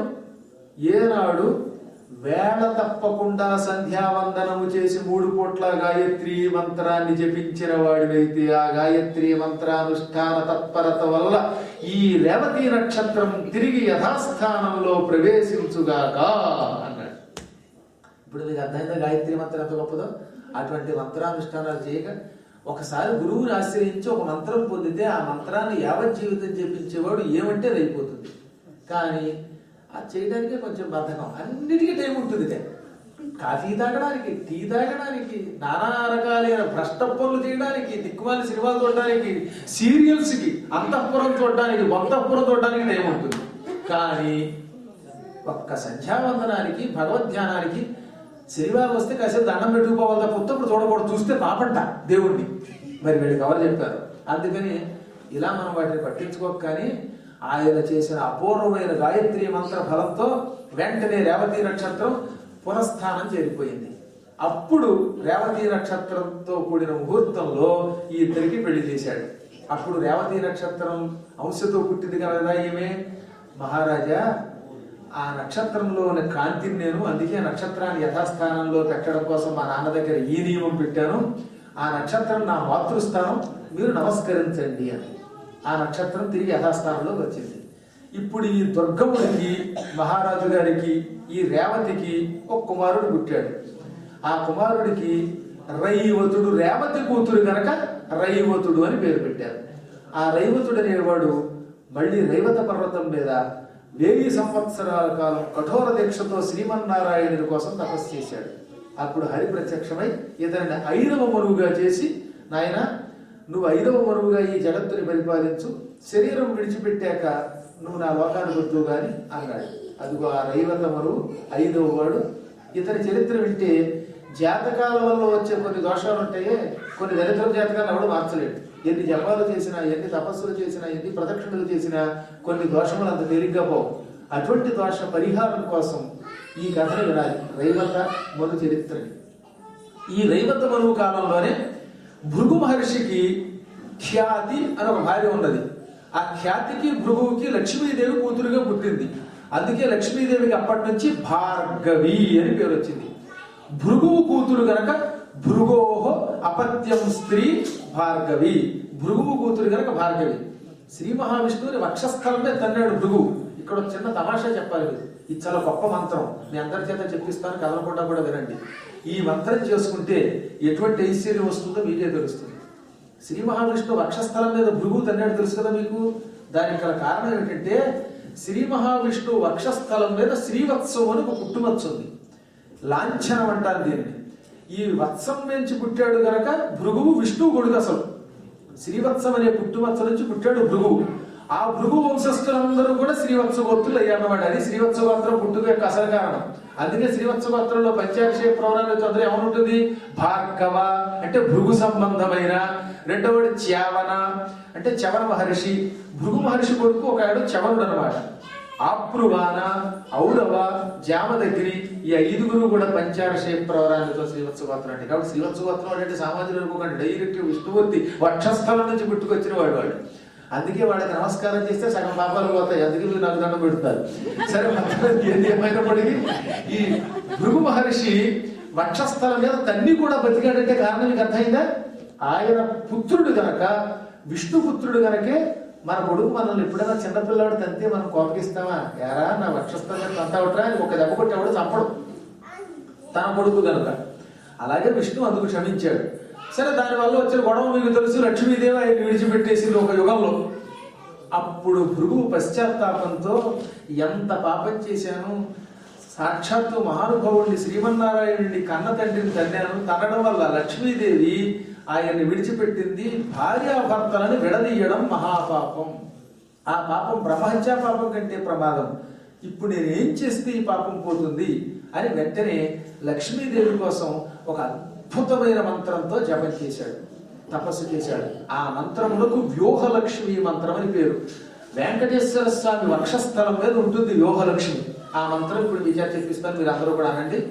ఏనాడు వేళ తప్పకుండా సంధ్యావందనము చేసి మూడు కోట్ల గాయత్రి మంత్రాన్ని జపించిన వాడివైతే ఆ గాయత్రి మంత్రానుష్ఠాన తత్పరత వల్ల ఈ రేవతి నక్షత్రం తిరిగి యథాస్థానంలో ప్రవేశించుగాక అన్నాడు ఇప్పుడు మీకు అర్థమైందా గాయత్రి మంత్రం ఎంత గొప్పదో అటువంటి మంత్రానుష్ఠానాలు చేయక ఒకసారి గురువుని ఆశ్రయించి ఒక మంత్రం పొందితే ఆ మంత్రాన్ని యావత్ జీవితం చెప్పించేవాడు ఏమంటే అది అయిపోతుంది కానీ అది చేయడానికే కొంచెం బద్ధకం అన్నిటికీ టైం ఉంటుంది ఇదే. కాఫీ తాగడానికి టీ తాగడానికి నానా రకాలైన భ్రష్ట పనులు చేయడానికి దిక్కుమాలి సినిమాలు చూడడానికి సీరియల్స్ కి అంతఃపురం చూడడానికి వంతఃపురం చూడడానికి టైం ఉంటుంది కానీ ఒక్క సంధ్యావందనానికి భగవద్ధ్యానానికి శనివారం వస్తే కాసేపు దండం పెట్టుకుపోవాలి తప్ప ఉత్తప్పుడు చూడకూడదు చూస్తే పాపంట దేవుణ్ణి మరి వీళ్ళకి ఎవరు చెప్పారు అందుకని ఇలా మనం వాటిని పట్టించుకోక కానీ ఆయన చేసిన అపూర్వమైన గాయత్రి మంత్ర ఫలంతో వెంటనే రేవతి నక్షత్రం పునఃస్థానం చేరిపోయింది అప్పుడు రేవతి నక్షత్రంతో కూడిన ముహూర్తంలో ఈ ఇద్దరికి పెళ్లి చేశాడు అప్పుడు రేవతి నక్షత్రం అంశతో పుట్టింది కదా ఈమె మహారాజా ఆ నక్షత్రంలో ఉన్న కాంతిని నేను అందుకే ఆ నక్షత్రాన్ని యథాస్థానంలో పెట్టడం కోసం మా నాన్న దగ్గర ఈ నియమం పెట్టాను ఆ నక్షత్రం నా మాతృస్థానం మీరు నమస్కరించండి అని ఆ నక్షత్రం తిరిగి యథాస్థానంలోకి వచ్చింది ఇప్పుడు ఈ దుర్గముడికి మహారాజు గారికి ఈ రేవతికి ఒక కుమారుడు పుట్టాడు ఆ కుమారుడికి రైవతుడు రేవతి కూతురు గనక రైవతుడు అని పేరు పెట్టారు ఆ రైవతుడు అనేవాడు మళ్ళీ రైవత పర్వతం మీద వెయ్యి సంవత్సరాల కాలం కఠోర దీక్షతో శ్రీమన్నారాయణుడి కోసం తపస్సు చేశాడు అప్పుడు హరి ప్రత్యక్షమై ఇతనిని ఐదవ మరువుగా చేసి నాయన నువ్వు ఐదవ మరువుగా ఈ జగత్తుని పరిపాలించు శరీరం విడిచిపెట్టాక నువ్వు నా లోకానికి వద్దు గాని అన్నాడు అదిగో ఆ రైవత మరువు ఐదవ వాడు ఇతని చరిత్ర వింటే జాతకాల వల్ల వచ్చే కొన్ని దోషాలు ఉంటాయే కొన్ని దరిద్ర జాతకాలు ఎవడు మార్చలేడు ఎన్ని జపాలు చేసినా ఎన్ని తపస్సులు చేసినా ఎన్ని ప్రదక్షిణలు చేసినా కొన్ని దోషములు అంత తేలిగ్గా పోవు అటువంటి దోష పరిహారం కోసం ఈ కథను వినాలి రైవత మను చరిత్రని ఈ రైవత మనువు కాలంలోనే భృగు మహర్షికి ఖ్యాతి అని ఒక భార్య ఉన్నది ఆ ఖ్యాతికి భృగువుకి లక్ష్మీదేవి కూతురుగా పుట్టింది అందుకే లక్ష్మీదేవికి అప్పటి నుంచి భార్గవి అని పేరు వచ్చింది భృగువు కూతురు గనక భృగోహో అపత్యం స్త్రీ భార్గవి భృగువు కూతురు గనక భార్గవి శ్రీ మహావిష్ణువుని వక్షస్థలమే తన్నాడు భృగువు ఇక్కడ ఒక చిన్న తమాషా చెప్పాలి మీరు. ఇది చాలా గొప్ప మంత్రం మీ అందరి చేత చెప్పిస్తాను కదలకుండా కూడా వినండి ఈ మంత్రం చేసుకుంటే ఎటువంటి ఐశ్వర్యం వస్తుందో మీకే తెలుస్తుంది శ్రీ మహావిష్ణువు వక్షస్థలం మీద భృగువు తన్నాడు తెలుసు కదా మీకు దానికి గల కారణం ఏమిటంటే శ్రీ మహావిష్ణువు వక్షస్థలం మీద శ్రీవత్సం అని ఒక పుట్టుమచ్చ ఉంది లాంఛనం అంటారు దీన్ని ఈ వత్సం నుంచి పుట్టాడు గనక భృగువు విష్ణువు కొడుకు అసలు శ్రీవత్సం అనే పుట్టుమచ్చ నుంచి పుట్టాడు భృగువు ఆ భృగు వంశస్థులందరూ కూడా శ్రీవత్స గోత్రులు అయ్యారన్నమాట అది శ్రీవత్స గోత్రం పుట్టుక యొక్క అసలు కారణం అందుకే శ్రీవత్స గోత్రంలో పంచాక్షయ ప్రవరాలు చంద్ర ఏమనుంటుంది భార్గవ అంటే భృగు సంబంధమైన రెండవది చ్యావన అంటే చవన మహర్షి భృగు మహర్షి కొడుకు ఒక ఆడు చవనుడు అనమాట ఆప్రువాన ఔరవ జామదగిరి ఈ ఐదుగురు కూడా పంచాక్షయ ప్రవరాలతో శ్రీవత్స గోత్రం అంటే కాబట్టి శ్రీవత్స గోత్రం అంటే సామాజిక అనుకోకండి డైరెక్ట్ విష్ణుమూర్తి వక్షస్థలం నుంచి పుట్టుకొచ్చిన వాడు వాడు అందుకే వాళ్ళకి నమస్కారం చేస్తే సగం పాపాలు పోతాయి అందుకే మీరు నాకు దండం పెడతారు సరే మొత్తానికి ఏది ఏమైనప్పటికీ ఈ భృగు మహర్షి వక్షస్థలం మీద తన్ని కూడా బతికాడంటే కారణం మీకు అర్థమైందా ఆయన పుత్రుడు గనక విష్ణుపుత్రుడు గనకే మన కొడుకు మనల్ని ఎప్పుడైనా చిన్నపిల్లాడు తంతే మనం కోపగిస్తామా ఎరా నా వక్షస్థలం మీద తంతావట్రా అని ఒక దెబ్బ కొట్టేవాడు చంపడు తన కొడుకు గనుక అలాగే విష్ణు అందుకు క్షమించాడు సరే దానివల్ల వచ్చిన గొడవ మీకు తెలుసు లక్ష్మీదేవి ఆయన విడిచిపెట్టేసింది ఒక యుగంలో అప్పుడు భృగు పశ్చాత్తాపంతో ఎంత పాపం చేశాను సాక్షాత్తు మహానుభావుడిని శ్రీమన్నారాయణుడిని కన్న తండ్రిని తన్నాను తనడం వల్ల లక్ష్మీదేవి ఆయన్ని విడిచిపెట్టింది భార్యాభర్తలను విడదీయడం మహాపాపం ఆ పాపం బ్రహ్మహత్యా పాపం కంటే ప్రమాదం ఇప్పుడు నేను ఏం చేస్తే ఈ పాపం పోతుంది అని వెంటనే లక్ష్మీదేవి కోసం ఒక అద్భుతమైన మంత్రంతో జపం చేశాడు తపస్సు చేశాడు ఆ మంత్రములకు వ్యూహలక్ష్మి మంత్రం అని పేరు వెంకటేశ్వర స్వామి వక్షస్థలం మీద ఉంటుంది వ్యూహలక్ష్మి ఆ మంత్రం ఇప్పుడు విచార చెప్పిస్తాను మీరు అందరూ కూడా అనండి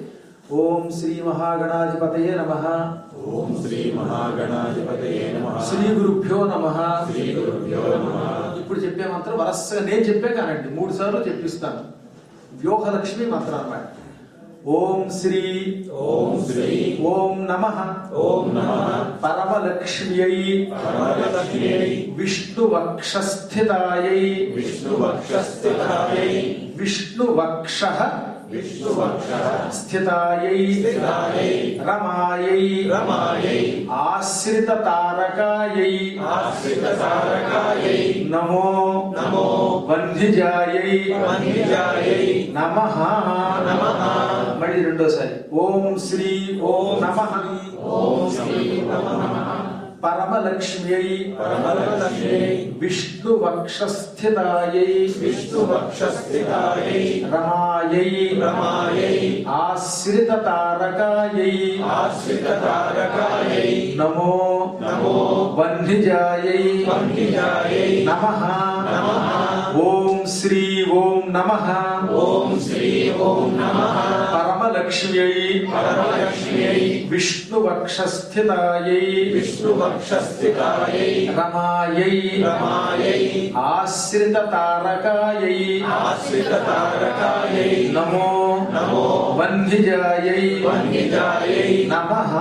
ఓం శ్రీ మహాగణాధిపతయే నమ ఓం శ్రీ మహాగణాధిపతయే నమః శ్రీ గురుభ్యో నమ శ్రీ గురుభ్యో నమః ఇప్పుడు చెప్పే మంత్రం వరసగా నేను చెప్పే కానండి మూడు సార్లు చెప్పిస్తాను వ్యూహలక్ష్మి మంత్రం అన్నమాట ఓం శ్రీ ఓం శ్రీ ఓం నమ ఓం నమః పరమలక్ష్మ్యై పరమలక్ష్మ్యై విష్ణువక్షస్థితాయై విష్ణువక్షస్థితాయై విష్ణువక్ష విష్ణువక్షః స్థితాయై స్థితాయై రమాయై రమాయై ఆశ్రిత తారకాయై ఆశ్రితతారకాయై నమో నమో వంధిజాయై వందిజాయై నమః నమః మళ్ళీ రెండోసారి ఓం శ్రీ ఓం నమః ఓం శ్రీ నమః పరమలక్ష్మ్యై పరమలక్ష్మ్యై విష్ణువక్షస్థితాయై విష్ణువక్షస్థితాయై రమాయై రమాయై ఆశ్రిత తారకాయై ఆశ్రితతారకాయై నమో నమో వంధిజాయై వందిజాయై నమః నమః ఓం శ్రీ ఓం నమః ఓం శ్రీ ఓం నమః పరమలక్ష్మ్యై పరమలక్ష్మ్యై విష్ణువక్షస్థితాయై విష్ణువక్షస్థితాయై రమాయై రమాయై ఆశ్రిత తారకాయై ఆశ్రితతారకాయై నమో నమో వంధిజాయై వందిజాయై నమః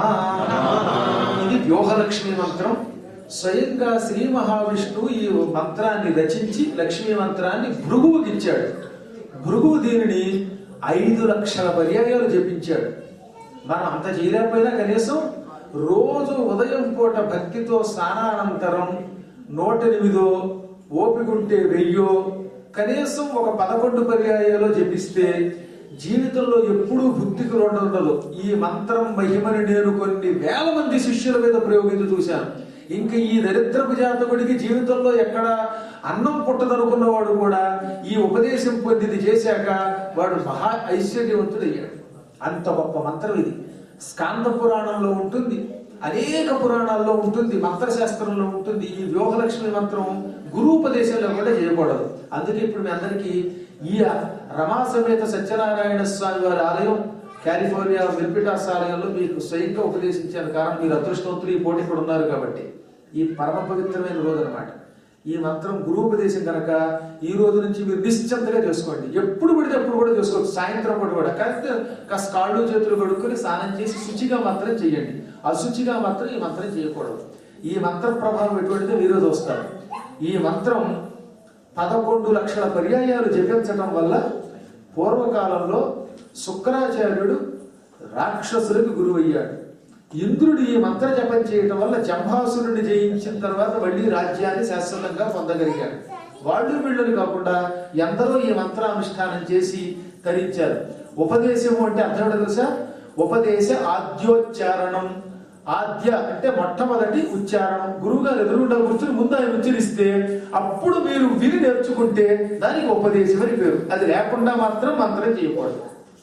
ఇది వ్యూహలక్ష్మి మంత్రం స్వయంగా శ్రీ మహావిష్ణువు ఈ మంత్రాన్ని రచించి లక్ష్మీ మంత్రాన్ని భృగువుకి ఇచ్చాడు భృగువు దీనిని ఐదు లక్షల పర్యాయాలు జపించాడు మనం అంత చేయలేకపోయినా కనీసం రోజు ఉదయం పూట భక్తితో స్నానానంతరం నూట ఎనిమిదో ఓపికంటే వెయ్యో కనీసం ఒక పదకొండు పర్యాయాలు జపిస్తే జీవితంలో ఎప్పుడూ భక్తికి ఉండదు ఈ మంత్రం మహిమని నేను కొన్ని వేల మంది శిష్యుల మీద ప్రయోగించి చూశాను ఇంకా ఈ దరిద్రపు జాతకుడికి జీవితంలో ఎక్కడ అన్నం పుట్టదనుకున్నవాడు కూడా ఈ ఉపదేశం పొందిది చేశాక వాడు మహా ఐశ్వర్యవంతుడయ్యాడు అంత గొప్ప మంత్రం ఇది స్కాంద పురాణంలో ఉంటుంది అనేక పురాణాల్లో ఉంటుంది మంత్రశాస్త్రంలో ఉంటుంది ఈ వ్యూహలక్ష్మి మంత్రం గురూపదేశంలో కూడా చేయకూడదు అందుకే ఇప్పుడు మీ అందరికీ ఈ రమా సమేత సత్యనారాయణ స్వామి వారి ఆలయం కాలిఫోర్నియా మిల్పిటాస్ ఆలయంలో మీకు స్వయంగా ఉపదేశించాను కారణం మీరు అదృష్టవంతులు ఈ పోటీ కూడా ఉన్నారు కాబట్టి ఈ పరమ పవిత్రమైన రోజు అనమాట ఈ మంత్రం గురూపదేశం కనుక ఈ రోజు నుంచి మీరు నిశ్చింతగా చేసుకోండి ఎప్పుడు పడితే ఎప్పుడు కూడా చేసుకోవచ్చు సాయంత్రం పూట కూడా కాకపోతే కాస్త కాళ్ళు చేతులు కడుక్కొని స్నానం చేసి శుచిగా మాత్రం చేయండి అశుచిగా మాత్రం ఈ మంత్రం చేయకూడదు ఈ మంత్ర ప్రభావం ఎటువంటిదో మీరు చూస్తారు ఈ మంత్రం పదకొండు లక్షల పర్యాయాలు జపించడం వల్ల పూర్వకాలంలో శుక్రాచార్యుడు రాక్షసులకు గురువయ్యాడు ఇంద్రుడు ఈ మంత్ర జపం చేయడం వల్ల జంభాసురుడిని జయించిన తర్వాత మళ్ళీ రాజ్యాన్ని శాశ్వతంగా పొందగలిగాడు వాళ్ళు వీళ్ళని కాకుండా ఎందరో ఈ మంత్రానుష్ఠానం చేసి తరించారు ఉపదేశము అంటే అర్థం ఏంటో తెలుసా ఉపదేశ ఆద్యోచ్చారణం ఆద్య అంటే మొట్టమొదటి ఉచ్చారణం గురువు గారు ఎదురుగుండా కూర్చుని ముందు ఆయన ఉచ్చరిస్తే అప్పుడు మీరు విని నేర్చుకుంటే దానికి ఉపదేశం అని పేరు అది లేకుండా మాత్రం మంత్రం చేయకూడదు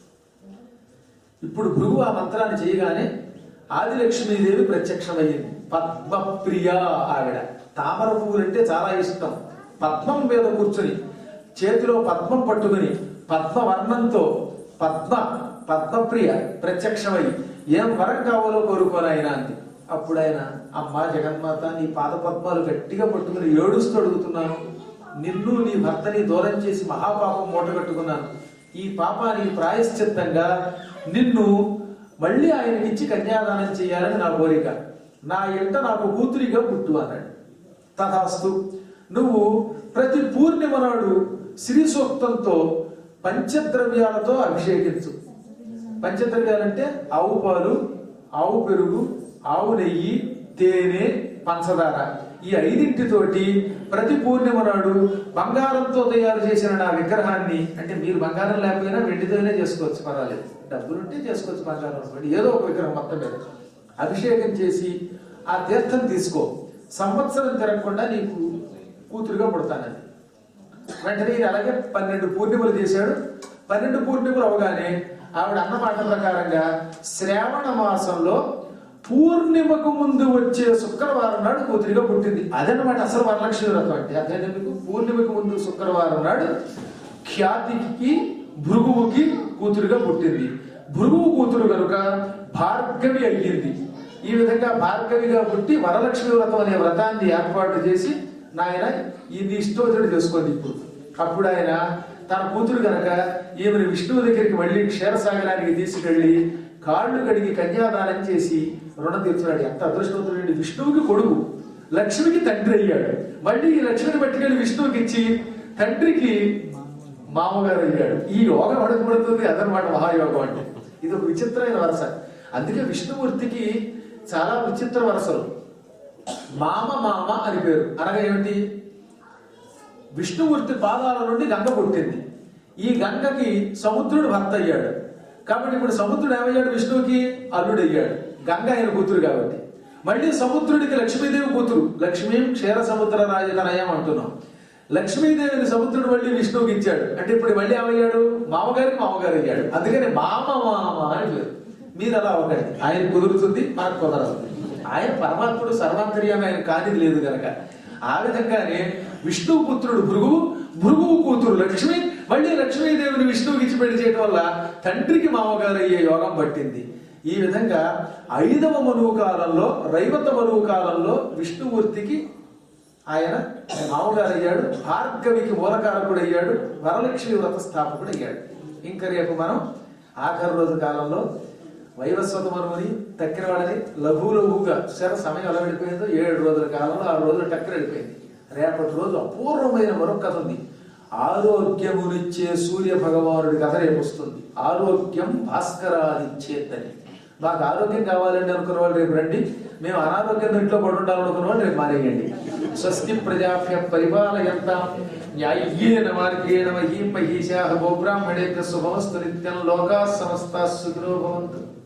ఇప్పుడు భృగు ఆ మంత్రాన్ని చేయగానే ఆదిలక్ష్మీదేవి ప్రత్యక్షమయ్యింది పద్మప్రియ ఆవిడ తామర పువ్వులు అంటే చాలా ఇష్టం పద్మం మీద కూర్చుని చేతిలో పద్మం పట్టుకుని పద్మ వర్ణంతో పద్మ పద్మప్రియ ప్రత్యక్షమై ఏం వరం కావాలో కోరుకోను ఆయన అంది అప్పుడు ఆయన అమ్మా జగన్మాత నీ పాద పద్మాలు గట్టిగా పట్టుకుని ఏడుస్తూ అడుగుతున్నాను నిన్ను నీ భర్తని దూరం చేసి మహాపాపం మూటగట్టుకున్నాను ఈ పాపానికి ప్రాయశ్చిత్తంగా నిన్ను మళ్ళీ ఆయనకిచ్చి కన్యాదానం చేయాలని నా కోరిక నా ఇంట నాకు కూతురిగా పుట్టు అన్నాడు తథాస్తు నువ్వు ప్రతి పూర్ణిమ నాడు శ్రీ సూక్తంతో పంచద్రవ్యాలతో అభిషేకించు పంచద్రవ్యాలంటే ఆవు పాలు ఆవు పెరుగు ఆవు నెయ్యి తేనె పంచదార ఈ ఐదింటితోటి ప్రతి పూర్ణిమ నాడు బంగారంతో తయారు చేసిన నా విగ్రహాన్ని అంటే మీరు బంగారం లేకపోయినా వెండితోనే చేసుకోవచ్చు పర్వాలేదు డబ్బులుంటే చేసుకోవచ్చు బంగారం అనుకోండి ఏదో ఒక విగ్రహం మొత్తం మీద అభిషేకం చేసి ఆ తీర్థం తీసుకో సంవత్సరం తిరగకుండా నీకు కూతురుగా పుడతానని వెంటనే ఈయన అలాగే పన్నెండు పూర్ణిమలు చేశాడు పన్నెండు పూర్ణిమలు అవగానే ఆవిడ అన్న మాట ప్రకారంగా శ్రావణ మాసంలో పూర్ణిమకు ముందు వచ్చే శుక్రవారం నాడు కూతురిగా పుట్టింది అదనమాట అసలు వరలక్ష్మి వ్రతం అంటే అదే మీకు పూర్ణిమకు ముందు శుక్రవారం నాడు ఖ్యాతికి భృగువుకి కూతురుగా పుట్టింది భృగువు కూతురు కనుక భార్గవి అయ్యింది ఈ విధంగా భార్గవిగా పుట్టి వరలక్ష్మి వ్రతం అనే వ్రతాన్ని ఏర్పాటు చేసి నాయన ఇది ఇష్టోచరుడు చేసుకోండి ఇప్పుడు అప్పుడు ఆయన తన కూతురు గనక ఈమెను విష్ణువు దగ్గరికి మళ్ళీ క్షీరసాగరానికి తీసుకెళ్లి కాళ్ళు కడిగి కన్యాదానం చేసి రుణం తీర్చున్నాడు ఎంత అదృష్టవంతుడు విష్ణువుకి కొడుకు లక్ష్మికి తండ్రి అయ్యాడు మళ్ళీ ఈ లక్ష్మిని పట్టుకెళ్ళి విష్ణువుకి ఇచ్చి తండ్రికి మామగారు అయ్యాడు ఈ యోగం అడగబడుతుంది అదనమాట మహాయోగం అంటే ఇది ఒక విచిత్రమైన వరస అందుకే విష్ణుమూర్తికి చాలా విచిత్ర వరసలు మామ మామ అని పేరు అనగా ఏమిటి విష్ణుమూర్తి పాదాల నుండి గంగ పుట్టింది ఈ గంగకి సముద్రుడు భర్త అయ్యాడు కాబట్టి ఇప్పుడు సముద్రుడు ఏమయ్యాడు విష్ణువుకి అల్లుడయ్యాడు గంగ ఆయన కూతురు కాబట్టి మళ్ళీ సముద్రుడికి లక్ష్మీదేవి కూతురు లక్ష్మీ క్షీర సముద్ర రాజతనయం అంటున్నాం లక్ష్మీదేవిని సముద్రుడు మళ్ళీ విష్ణువుకి ఇచ్చాడు అంటే ఇప్పుడు మళ్ళీ ఏమయ్యాడు మామగారికి మామగారు అయ్యాడు అందుకని మామ మామ అని పేరు మీరు అలా అవ్వకండి ఆయన కుదురుతుంది మనకు కుదరదు ఆయన పరమాత్ముడు సర్వాంతర్యామి ఆయన కానిది లేదు గనక ఆ విధంగానే విష్ణువు పుత్రుడు భృగువు భృగువు కూతురు లక్ష్మి మళ్ళీ లక్ష్మీదేవిని విష్ణువుకి ఇచ్చి పెళ్లి చేయడం వల్ల తండ్రికి మామగారు అయ్యే యోగం పట్టింది ఈ విధంగా ఐదవ మనువు కాలంలో రైవత మనువు కాలంలో విష్ణుమూర్తికి ఆయన మామగారు అయ్యాడు భార్గవికి మూలకారకుడు అయ్యాడు వరలక్ష్మి వ్రత స్థాపకుడు అయ్యాడు ఇంకా రేపు మనం ఆఖరి రోజు కాలంలో వైవస్వత మనుమని తక్కిన వాళ్ళని లఘు లఘుగా సరే సమయం ఎలా వెళ్ళిపోయిందో ఏడు రోజుల కాలంలో ఆరు రోజులు టక్కన వెళ్ళిపోయింది రేపటి రోజు అపూర్వమైన మరొక కథ ఉంది ఆరోగ్యమునిచ్చే సూర్య భగవానుడి కథ రేపు వస్తుంది ఆరోగ్యం భాస్కరాదిచ్చేతని మాకు ఆరోగ్యం కావాలండి అనుకున్న వాళ్ళు రేపు రండి మేము అనారోగ్యం ఇంట్లో పడి ఉండాలనుకున్న వాళ్ళు రేపు మానేయండి స్వస్తి ప్రజాభ్య పరిపాలయంత న్యాయ్యేన మార్గేణ మహీం మహీషా గోబ్రాహ్మణేభ్య శుభమస్తు నిత్యం లోకా సమస్త సుఖినో భవంతు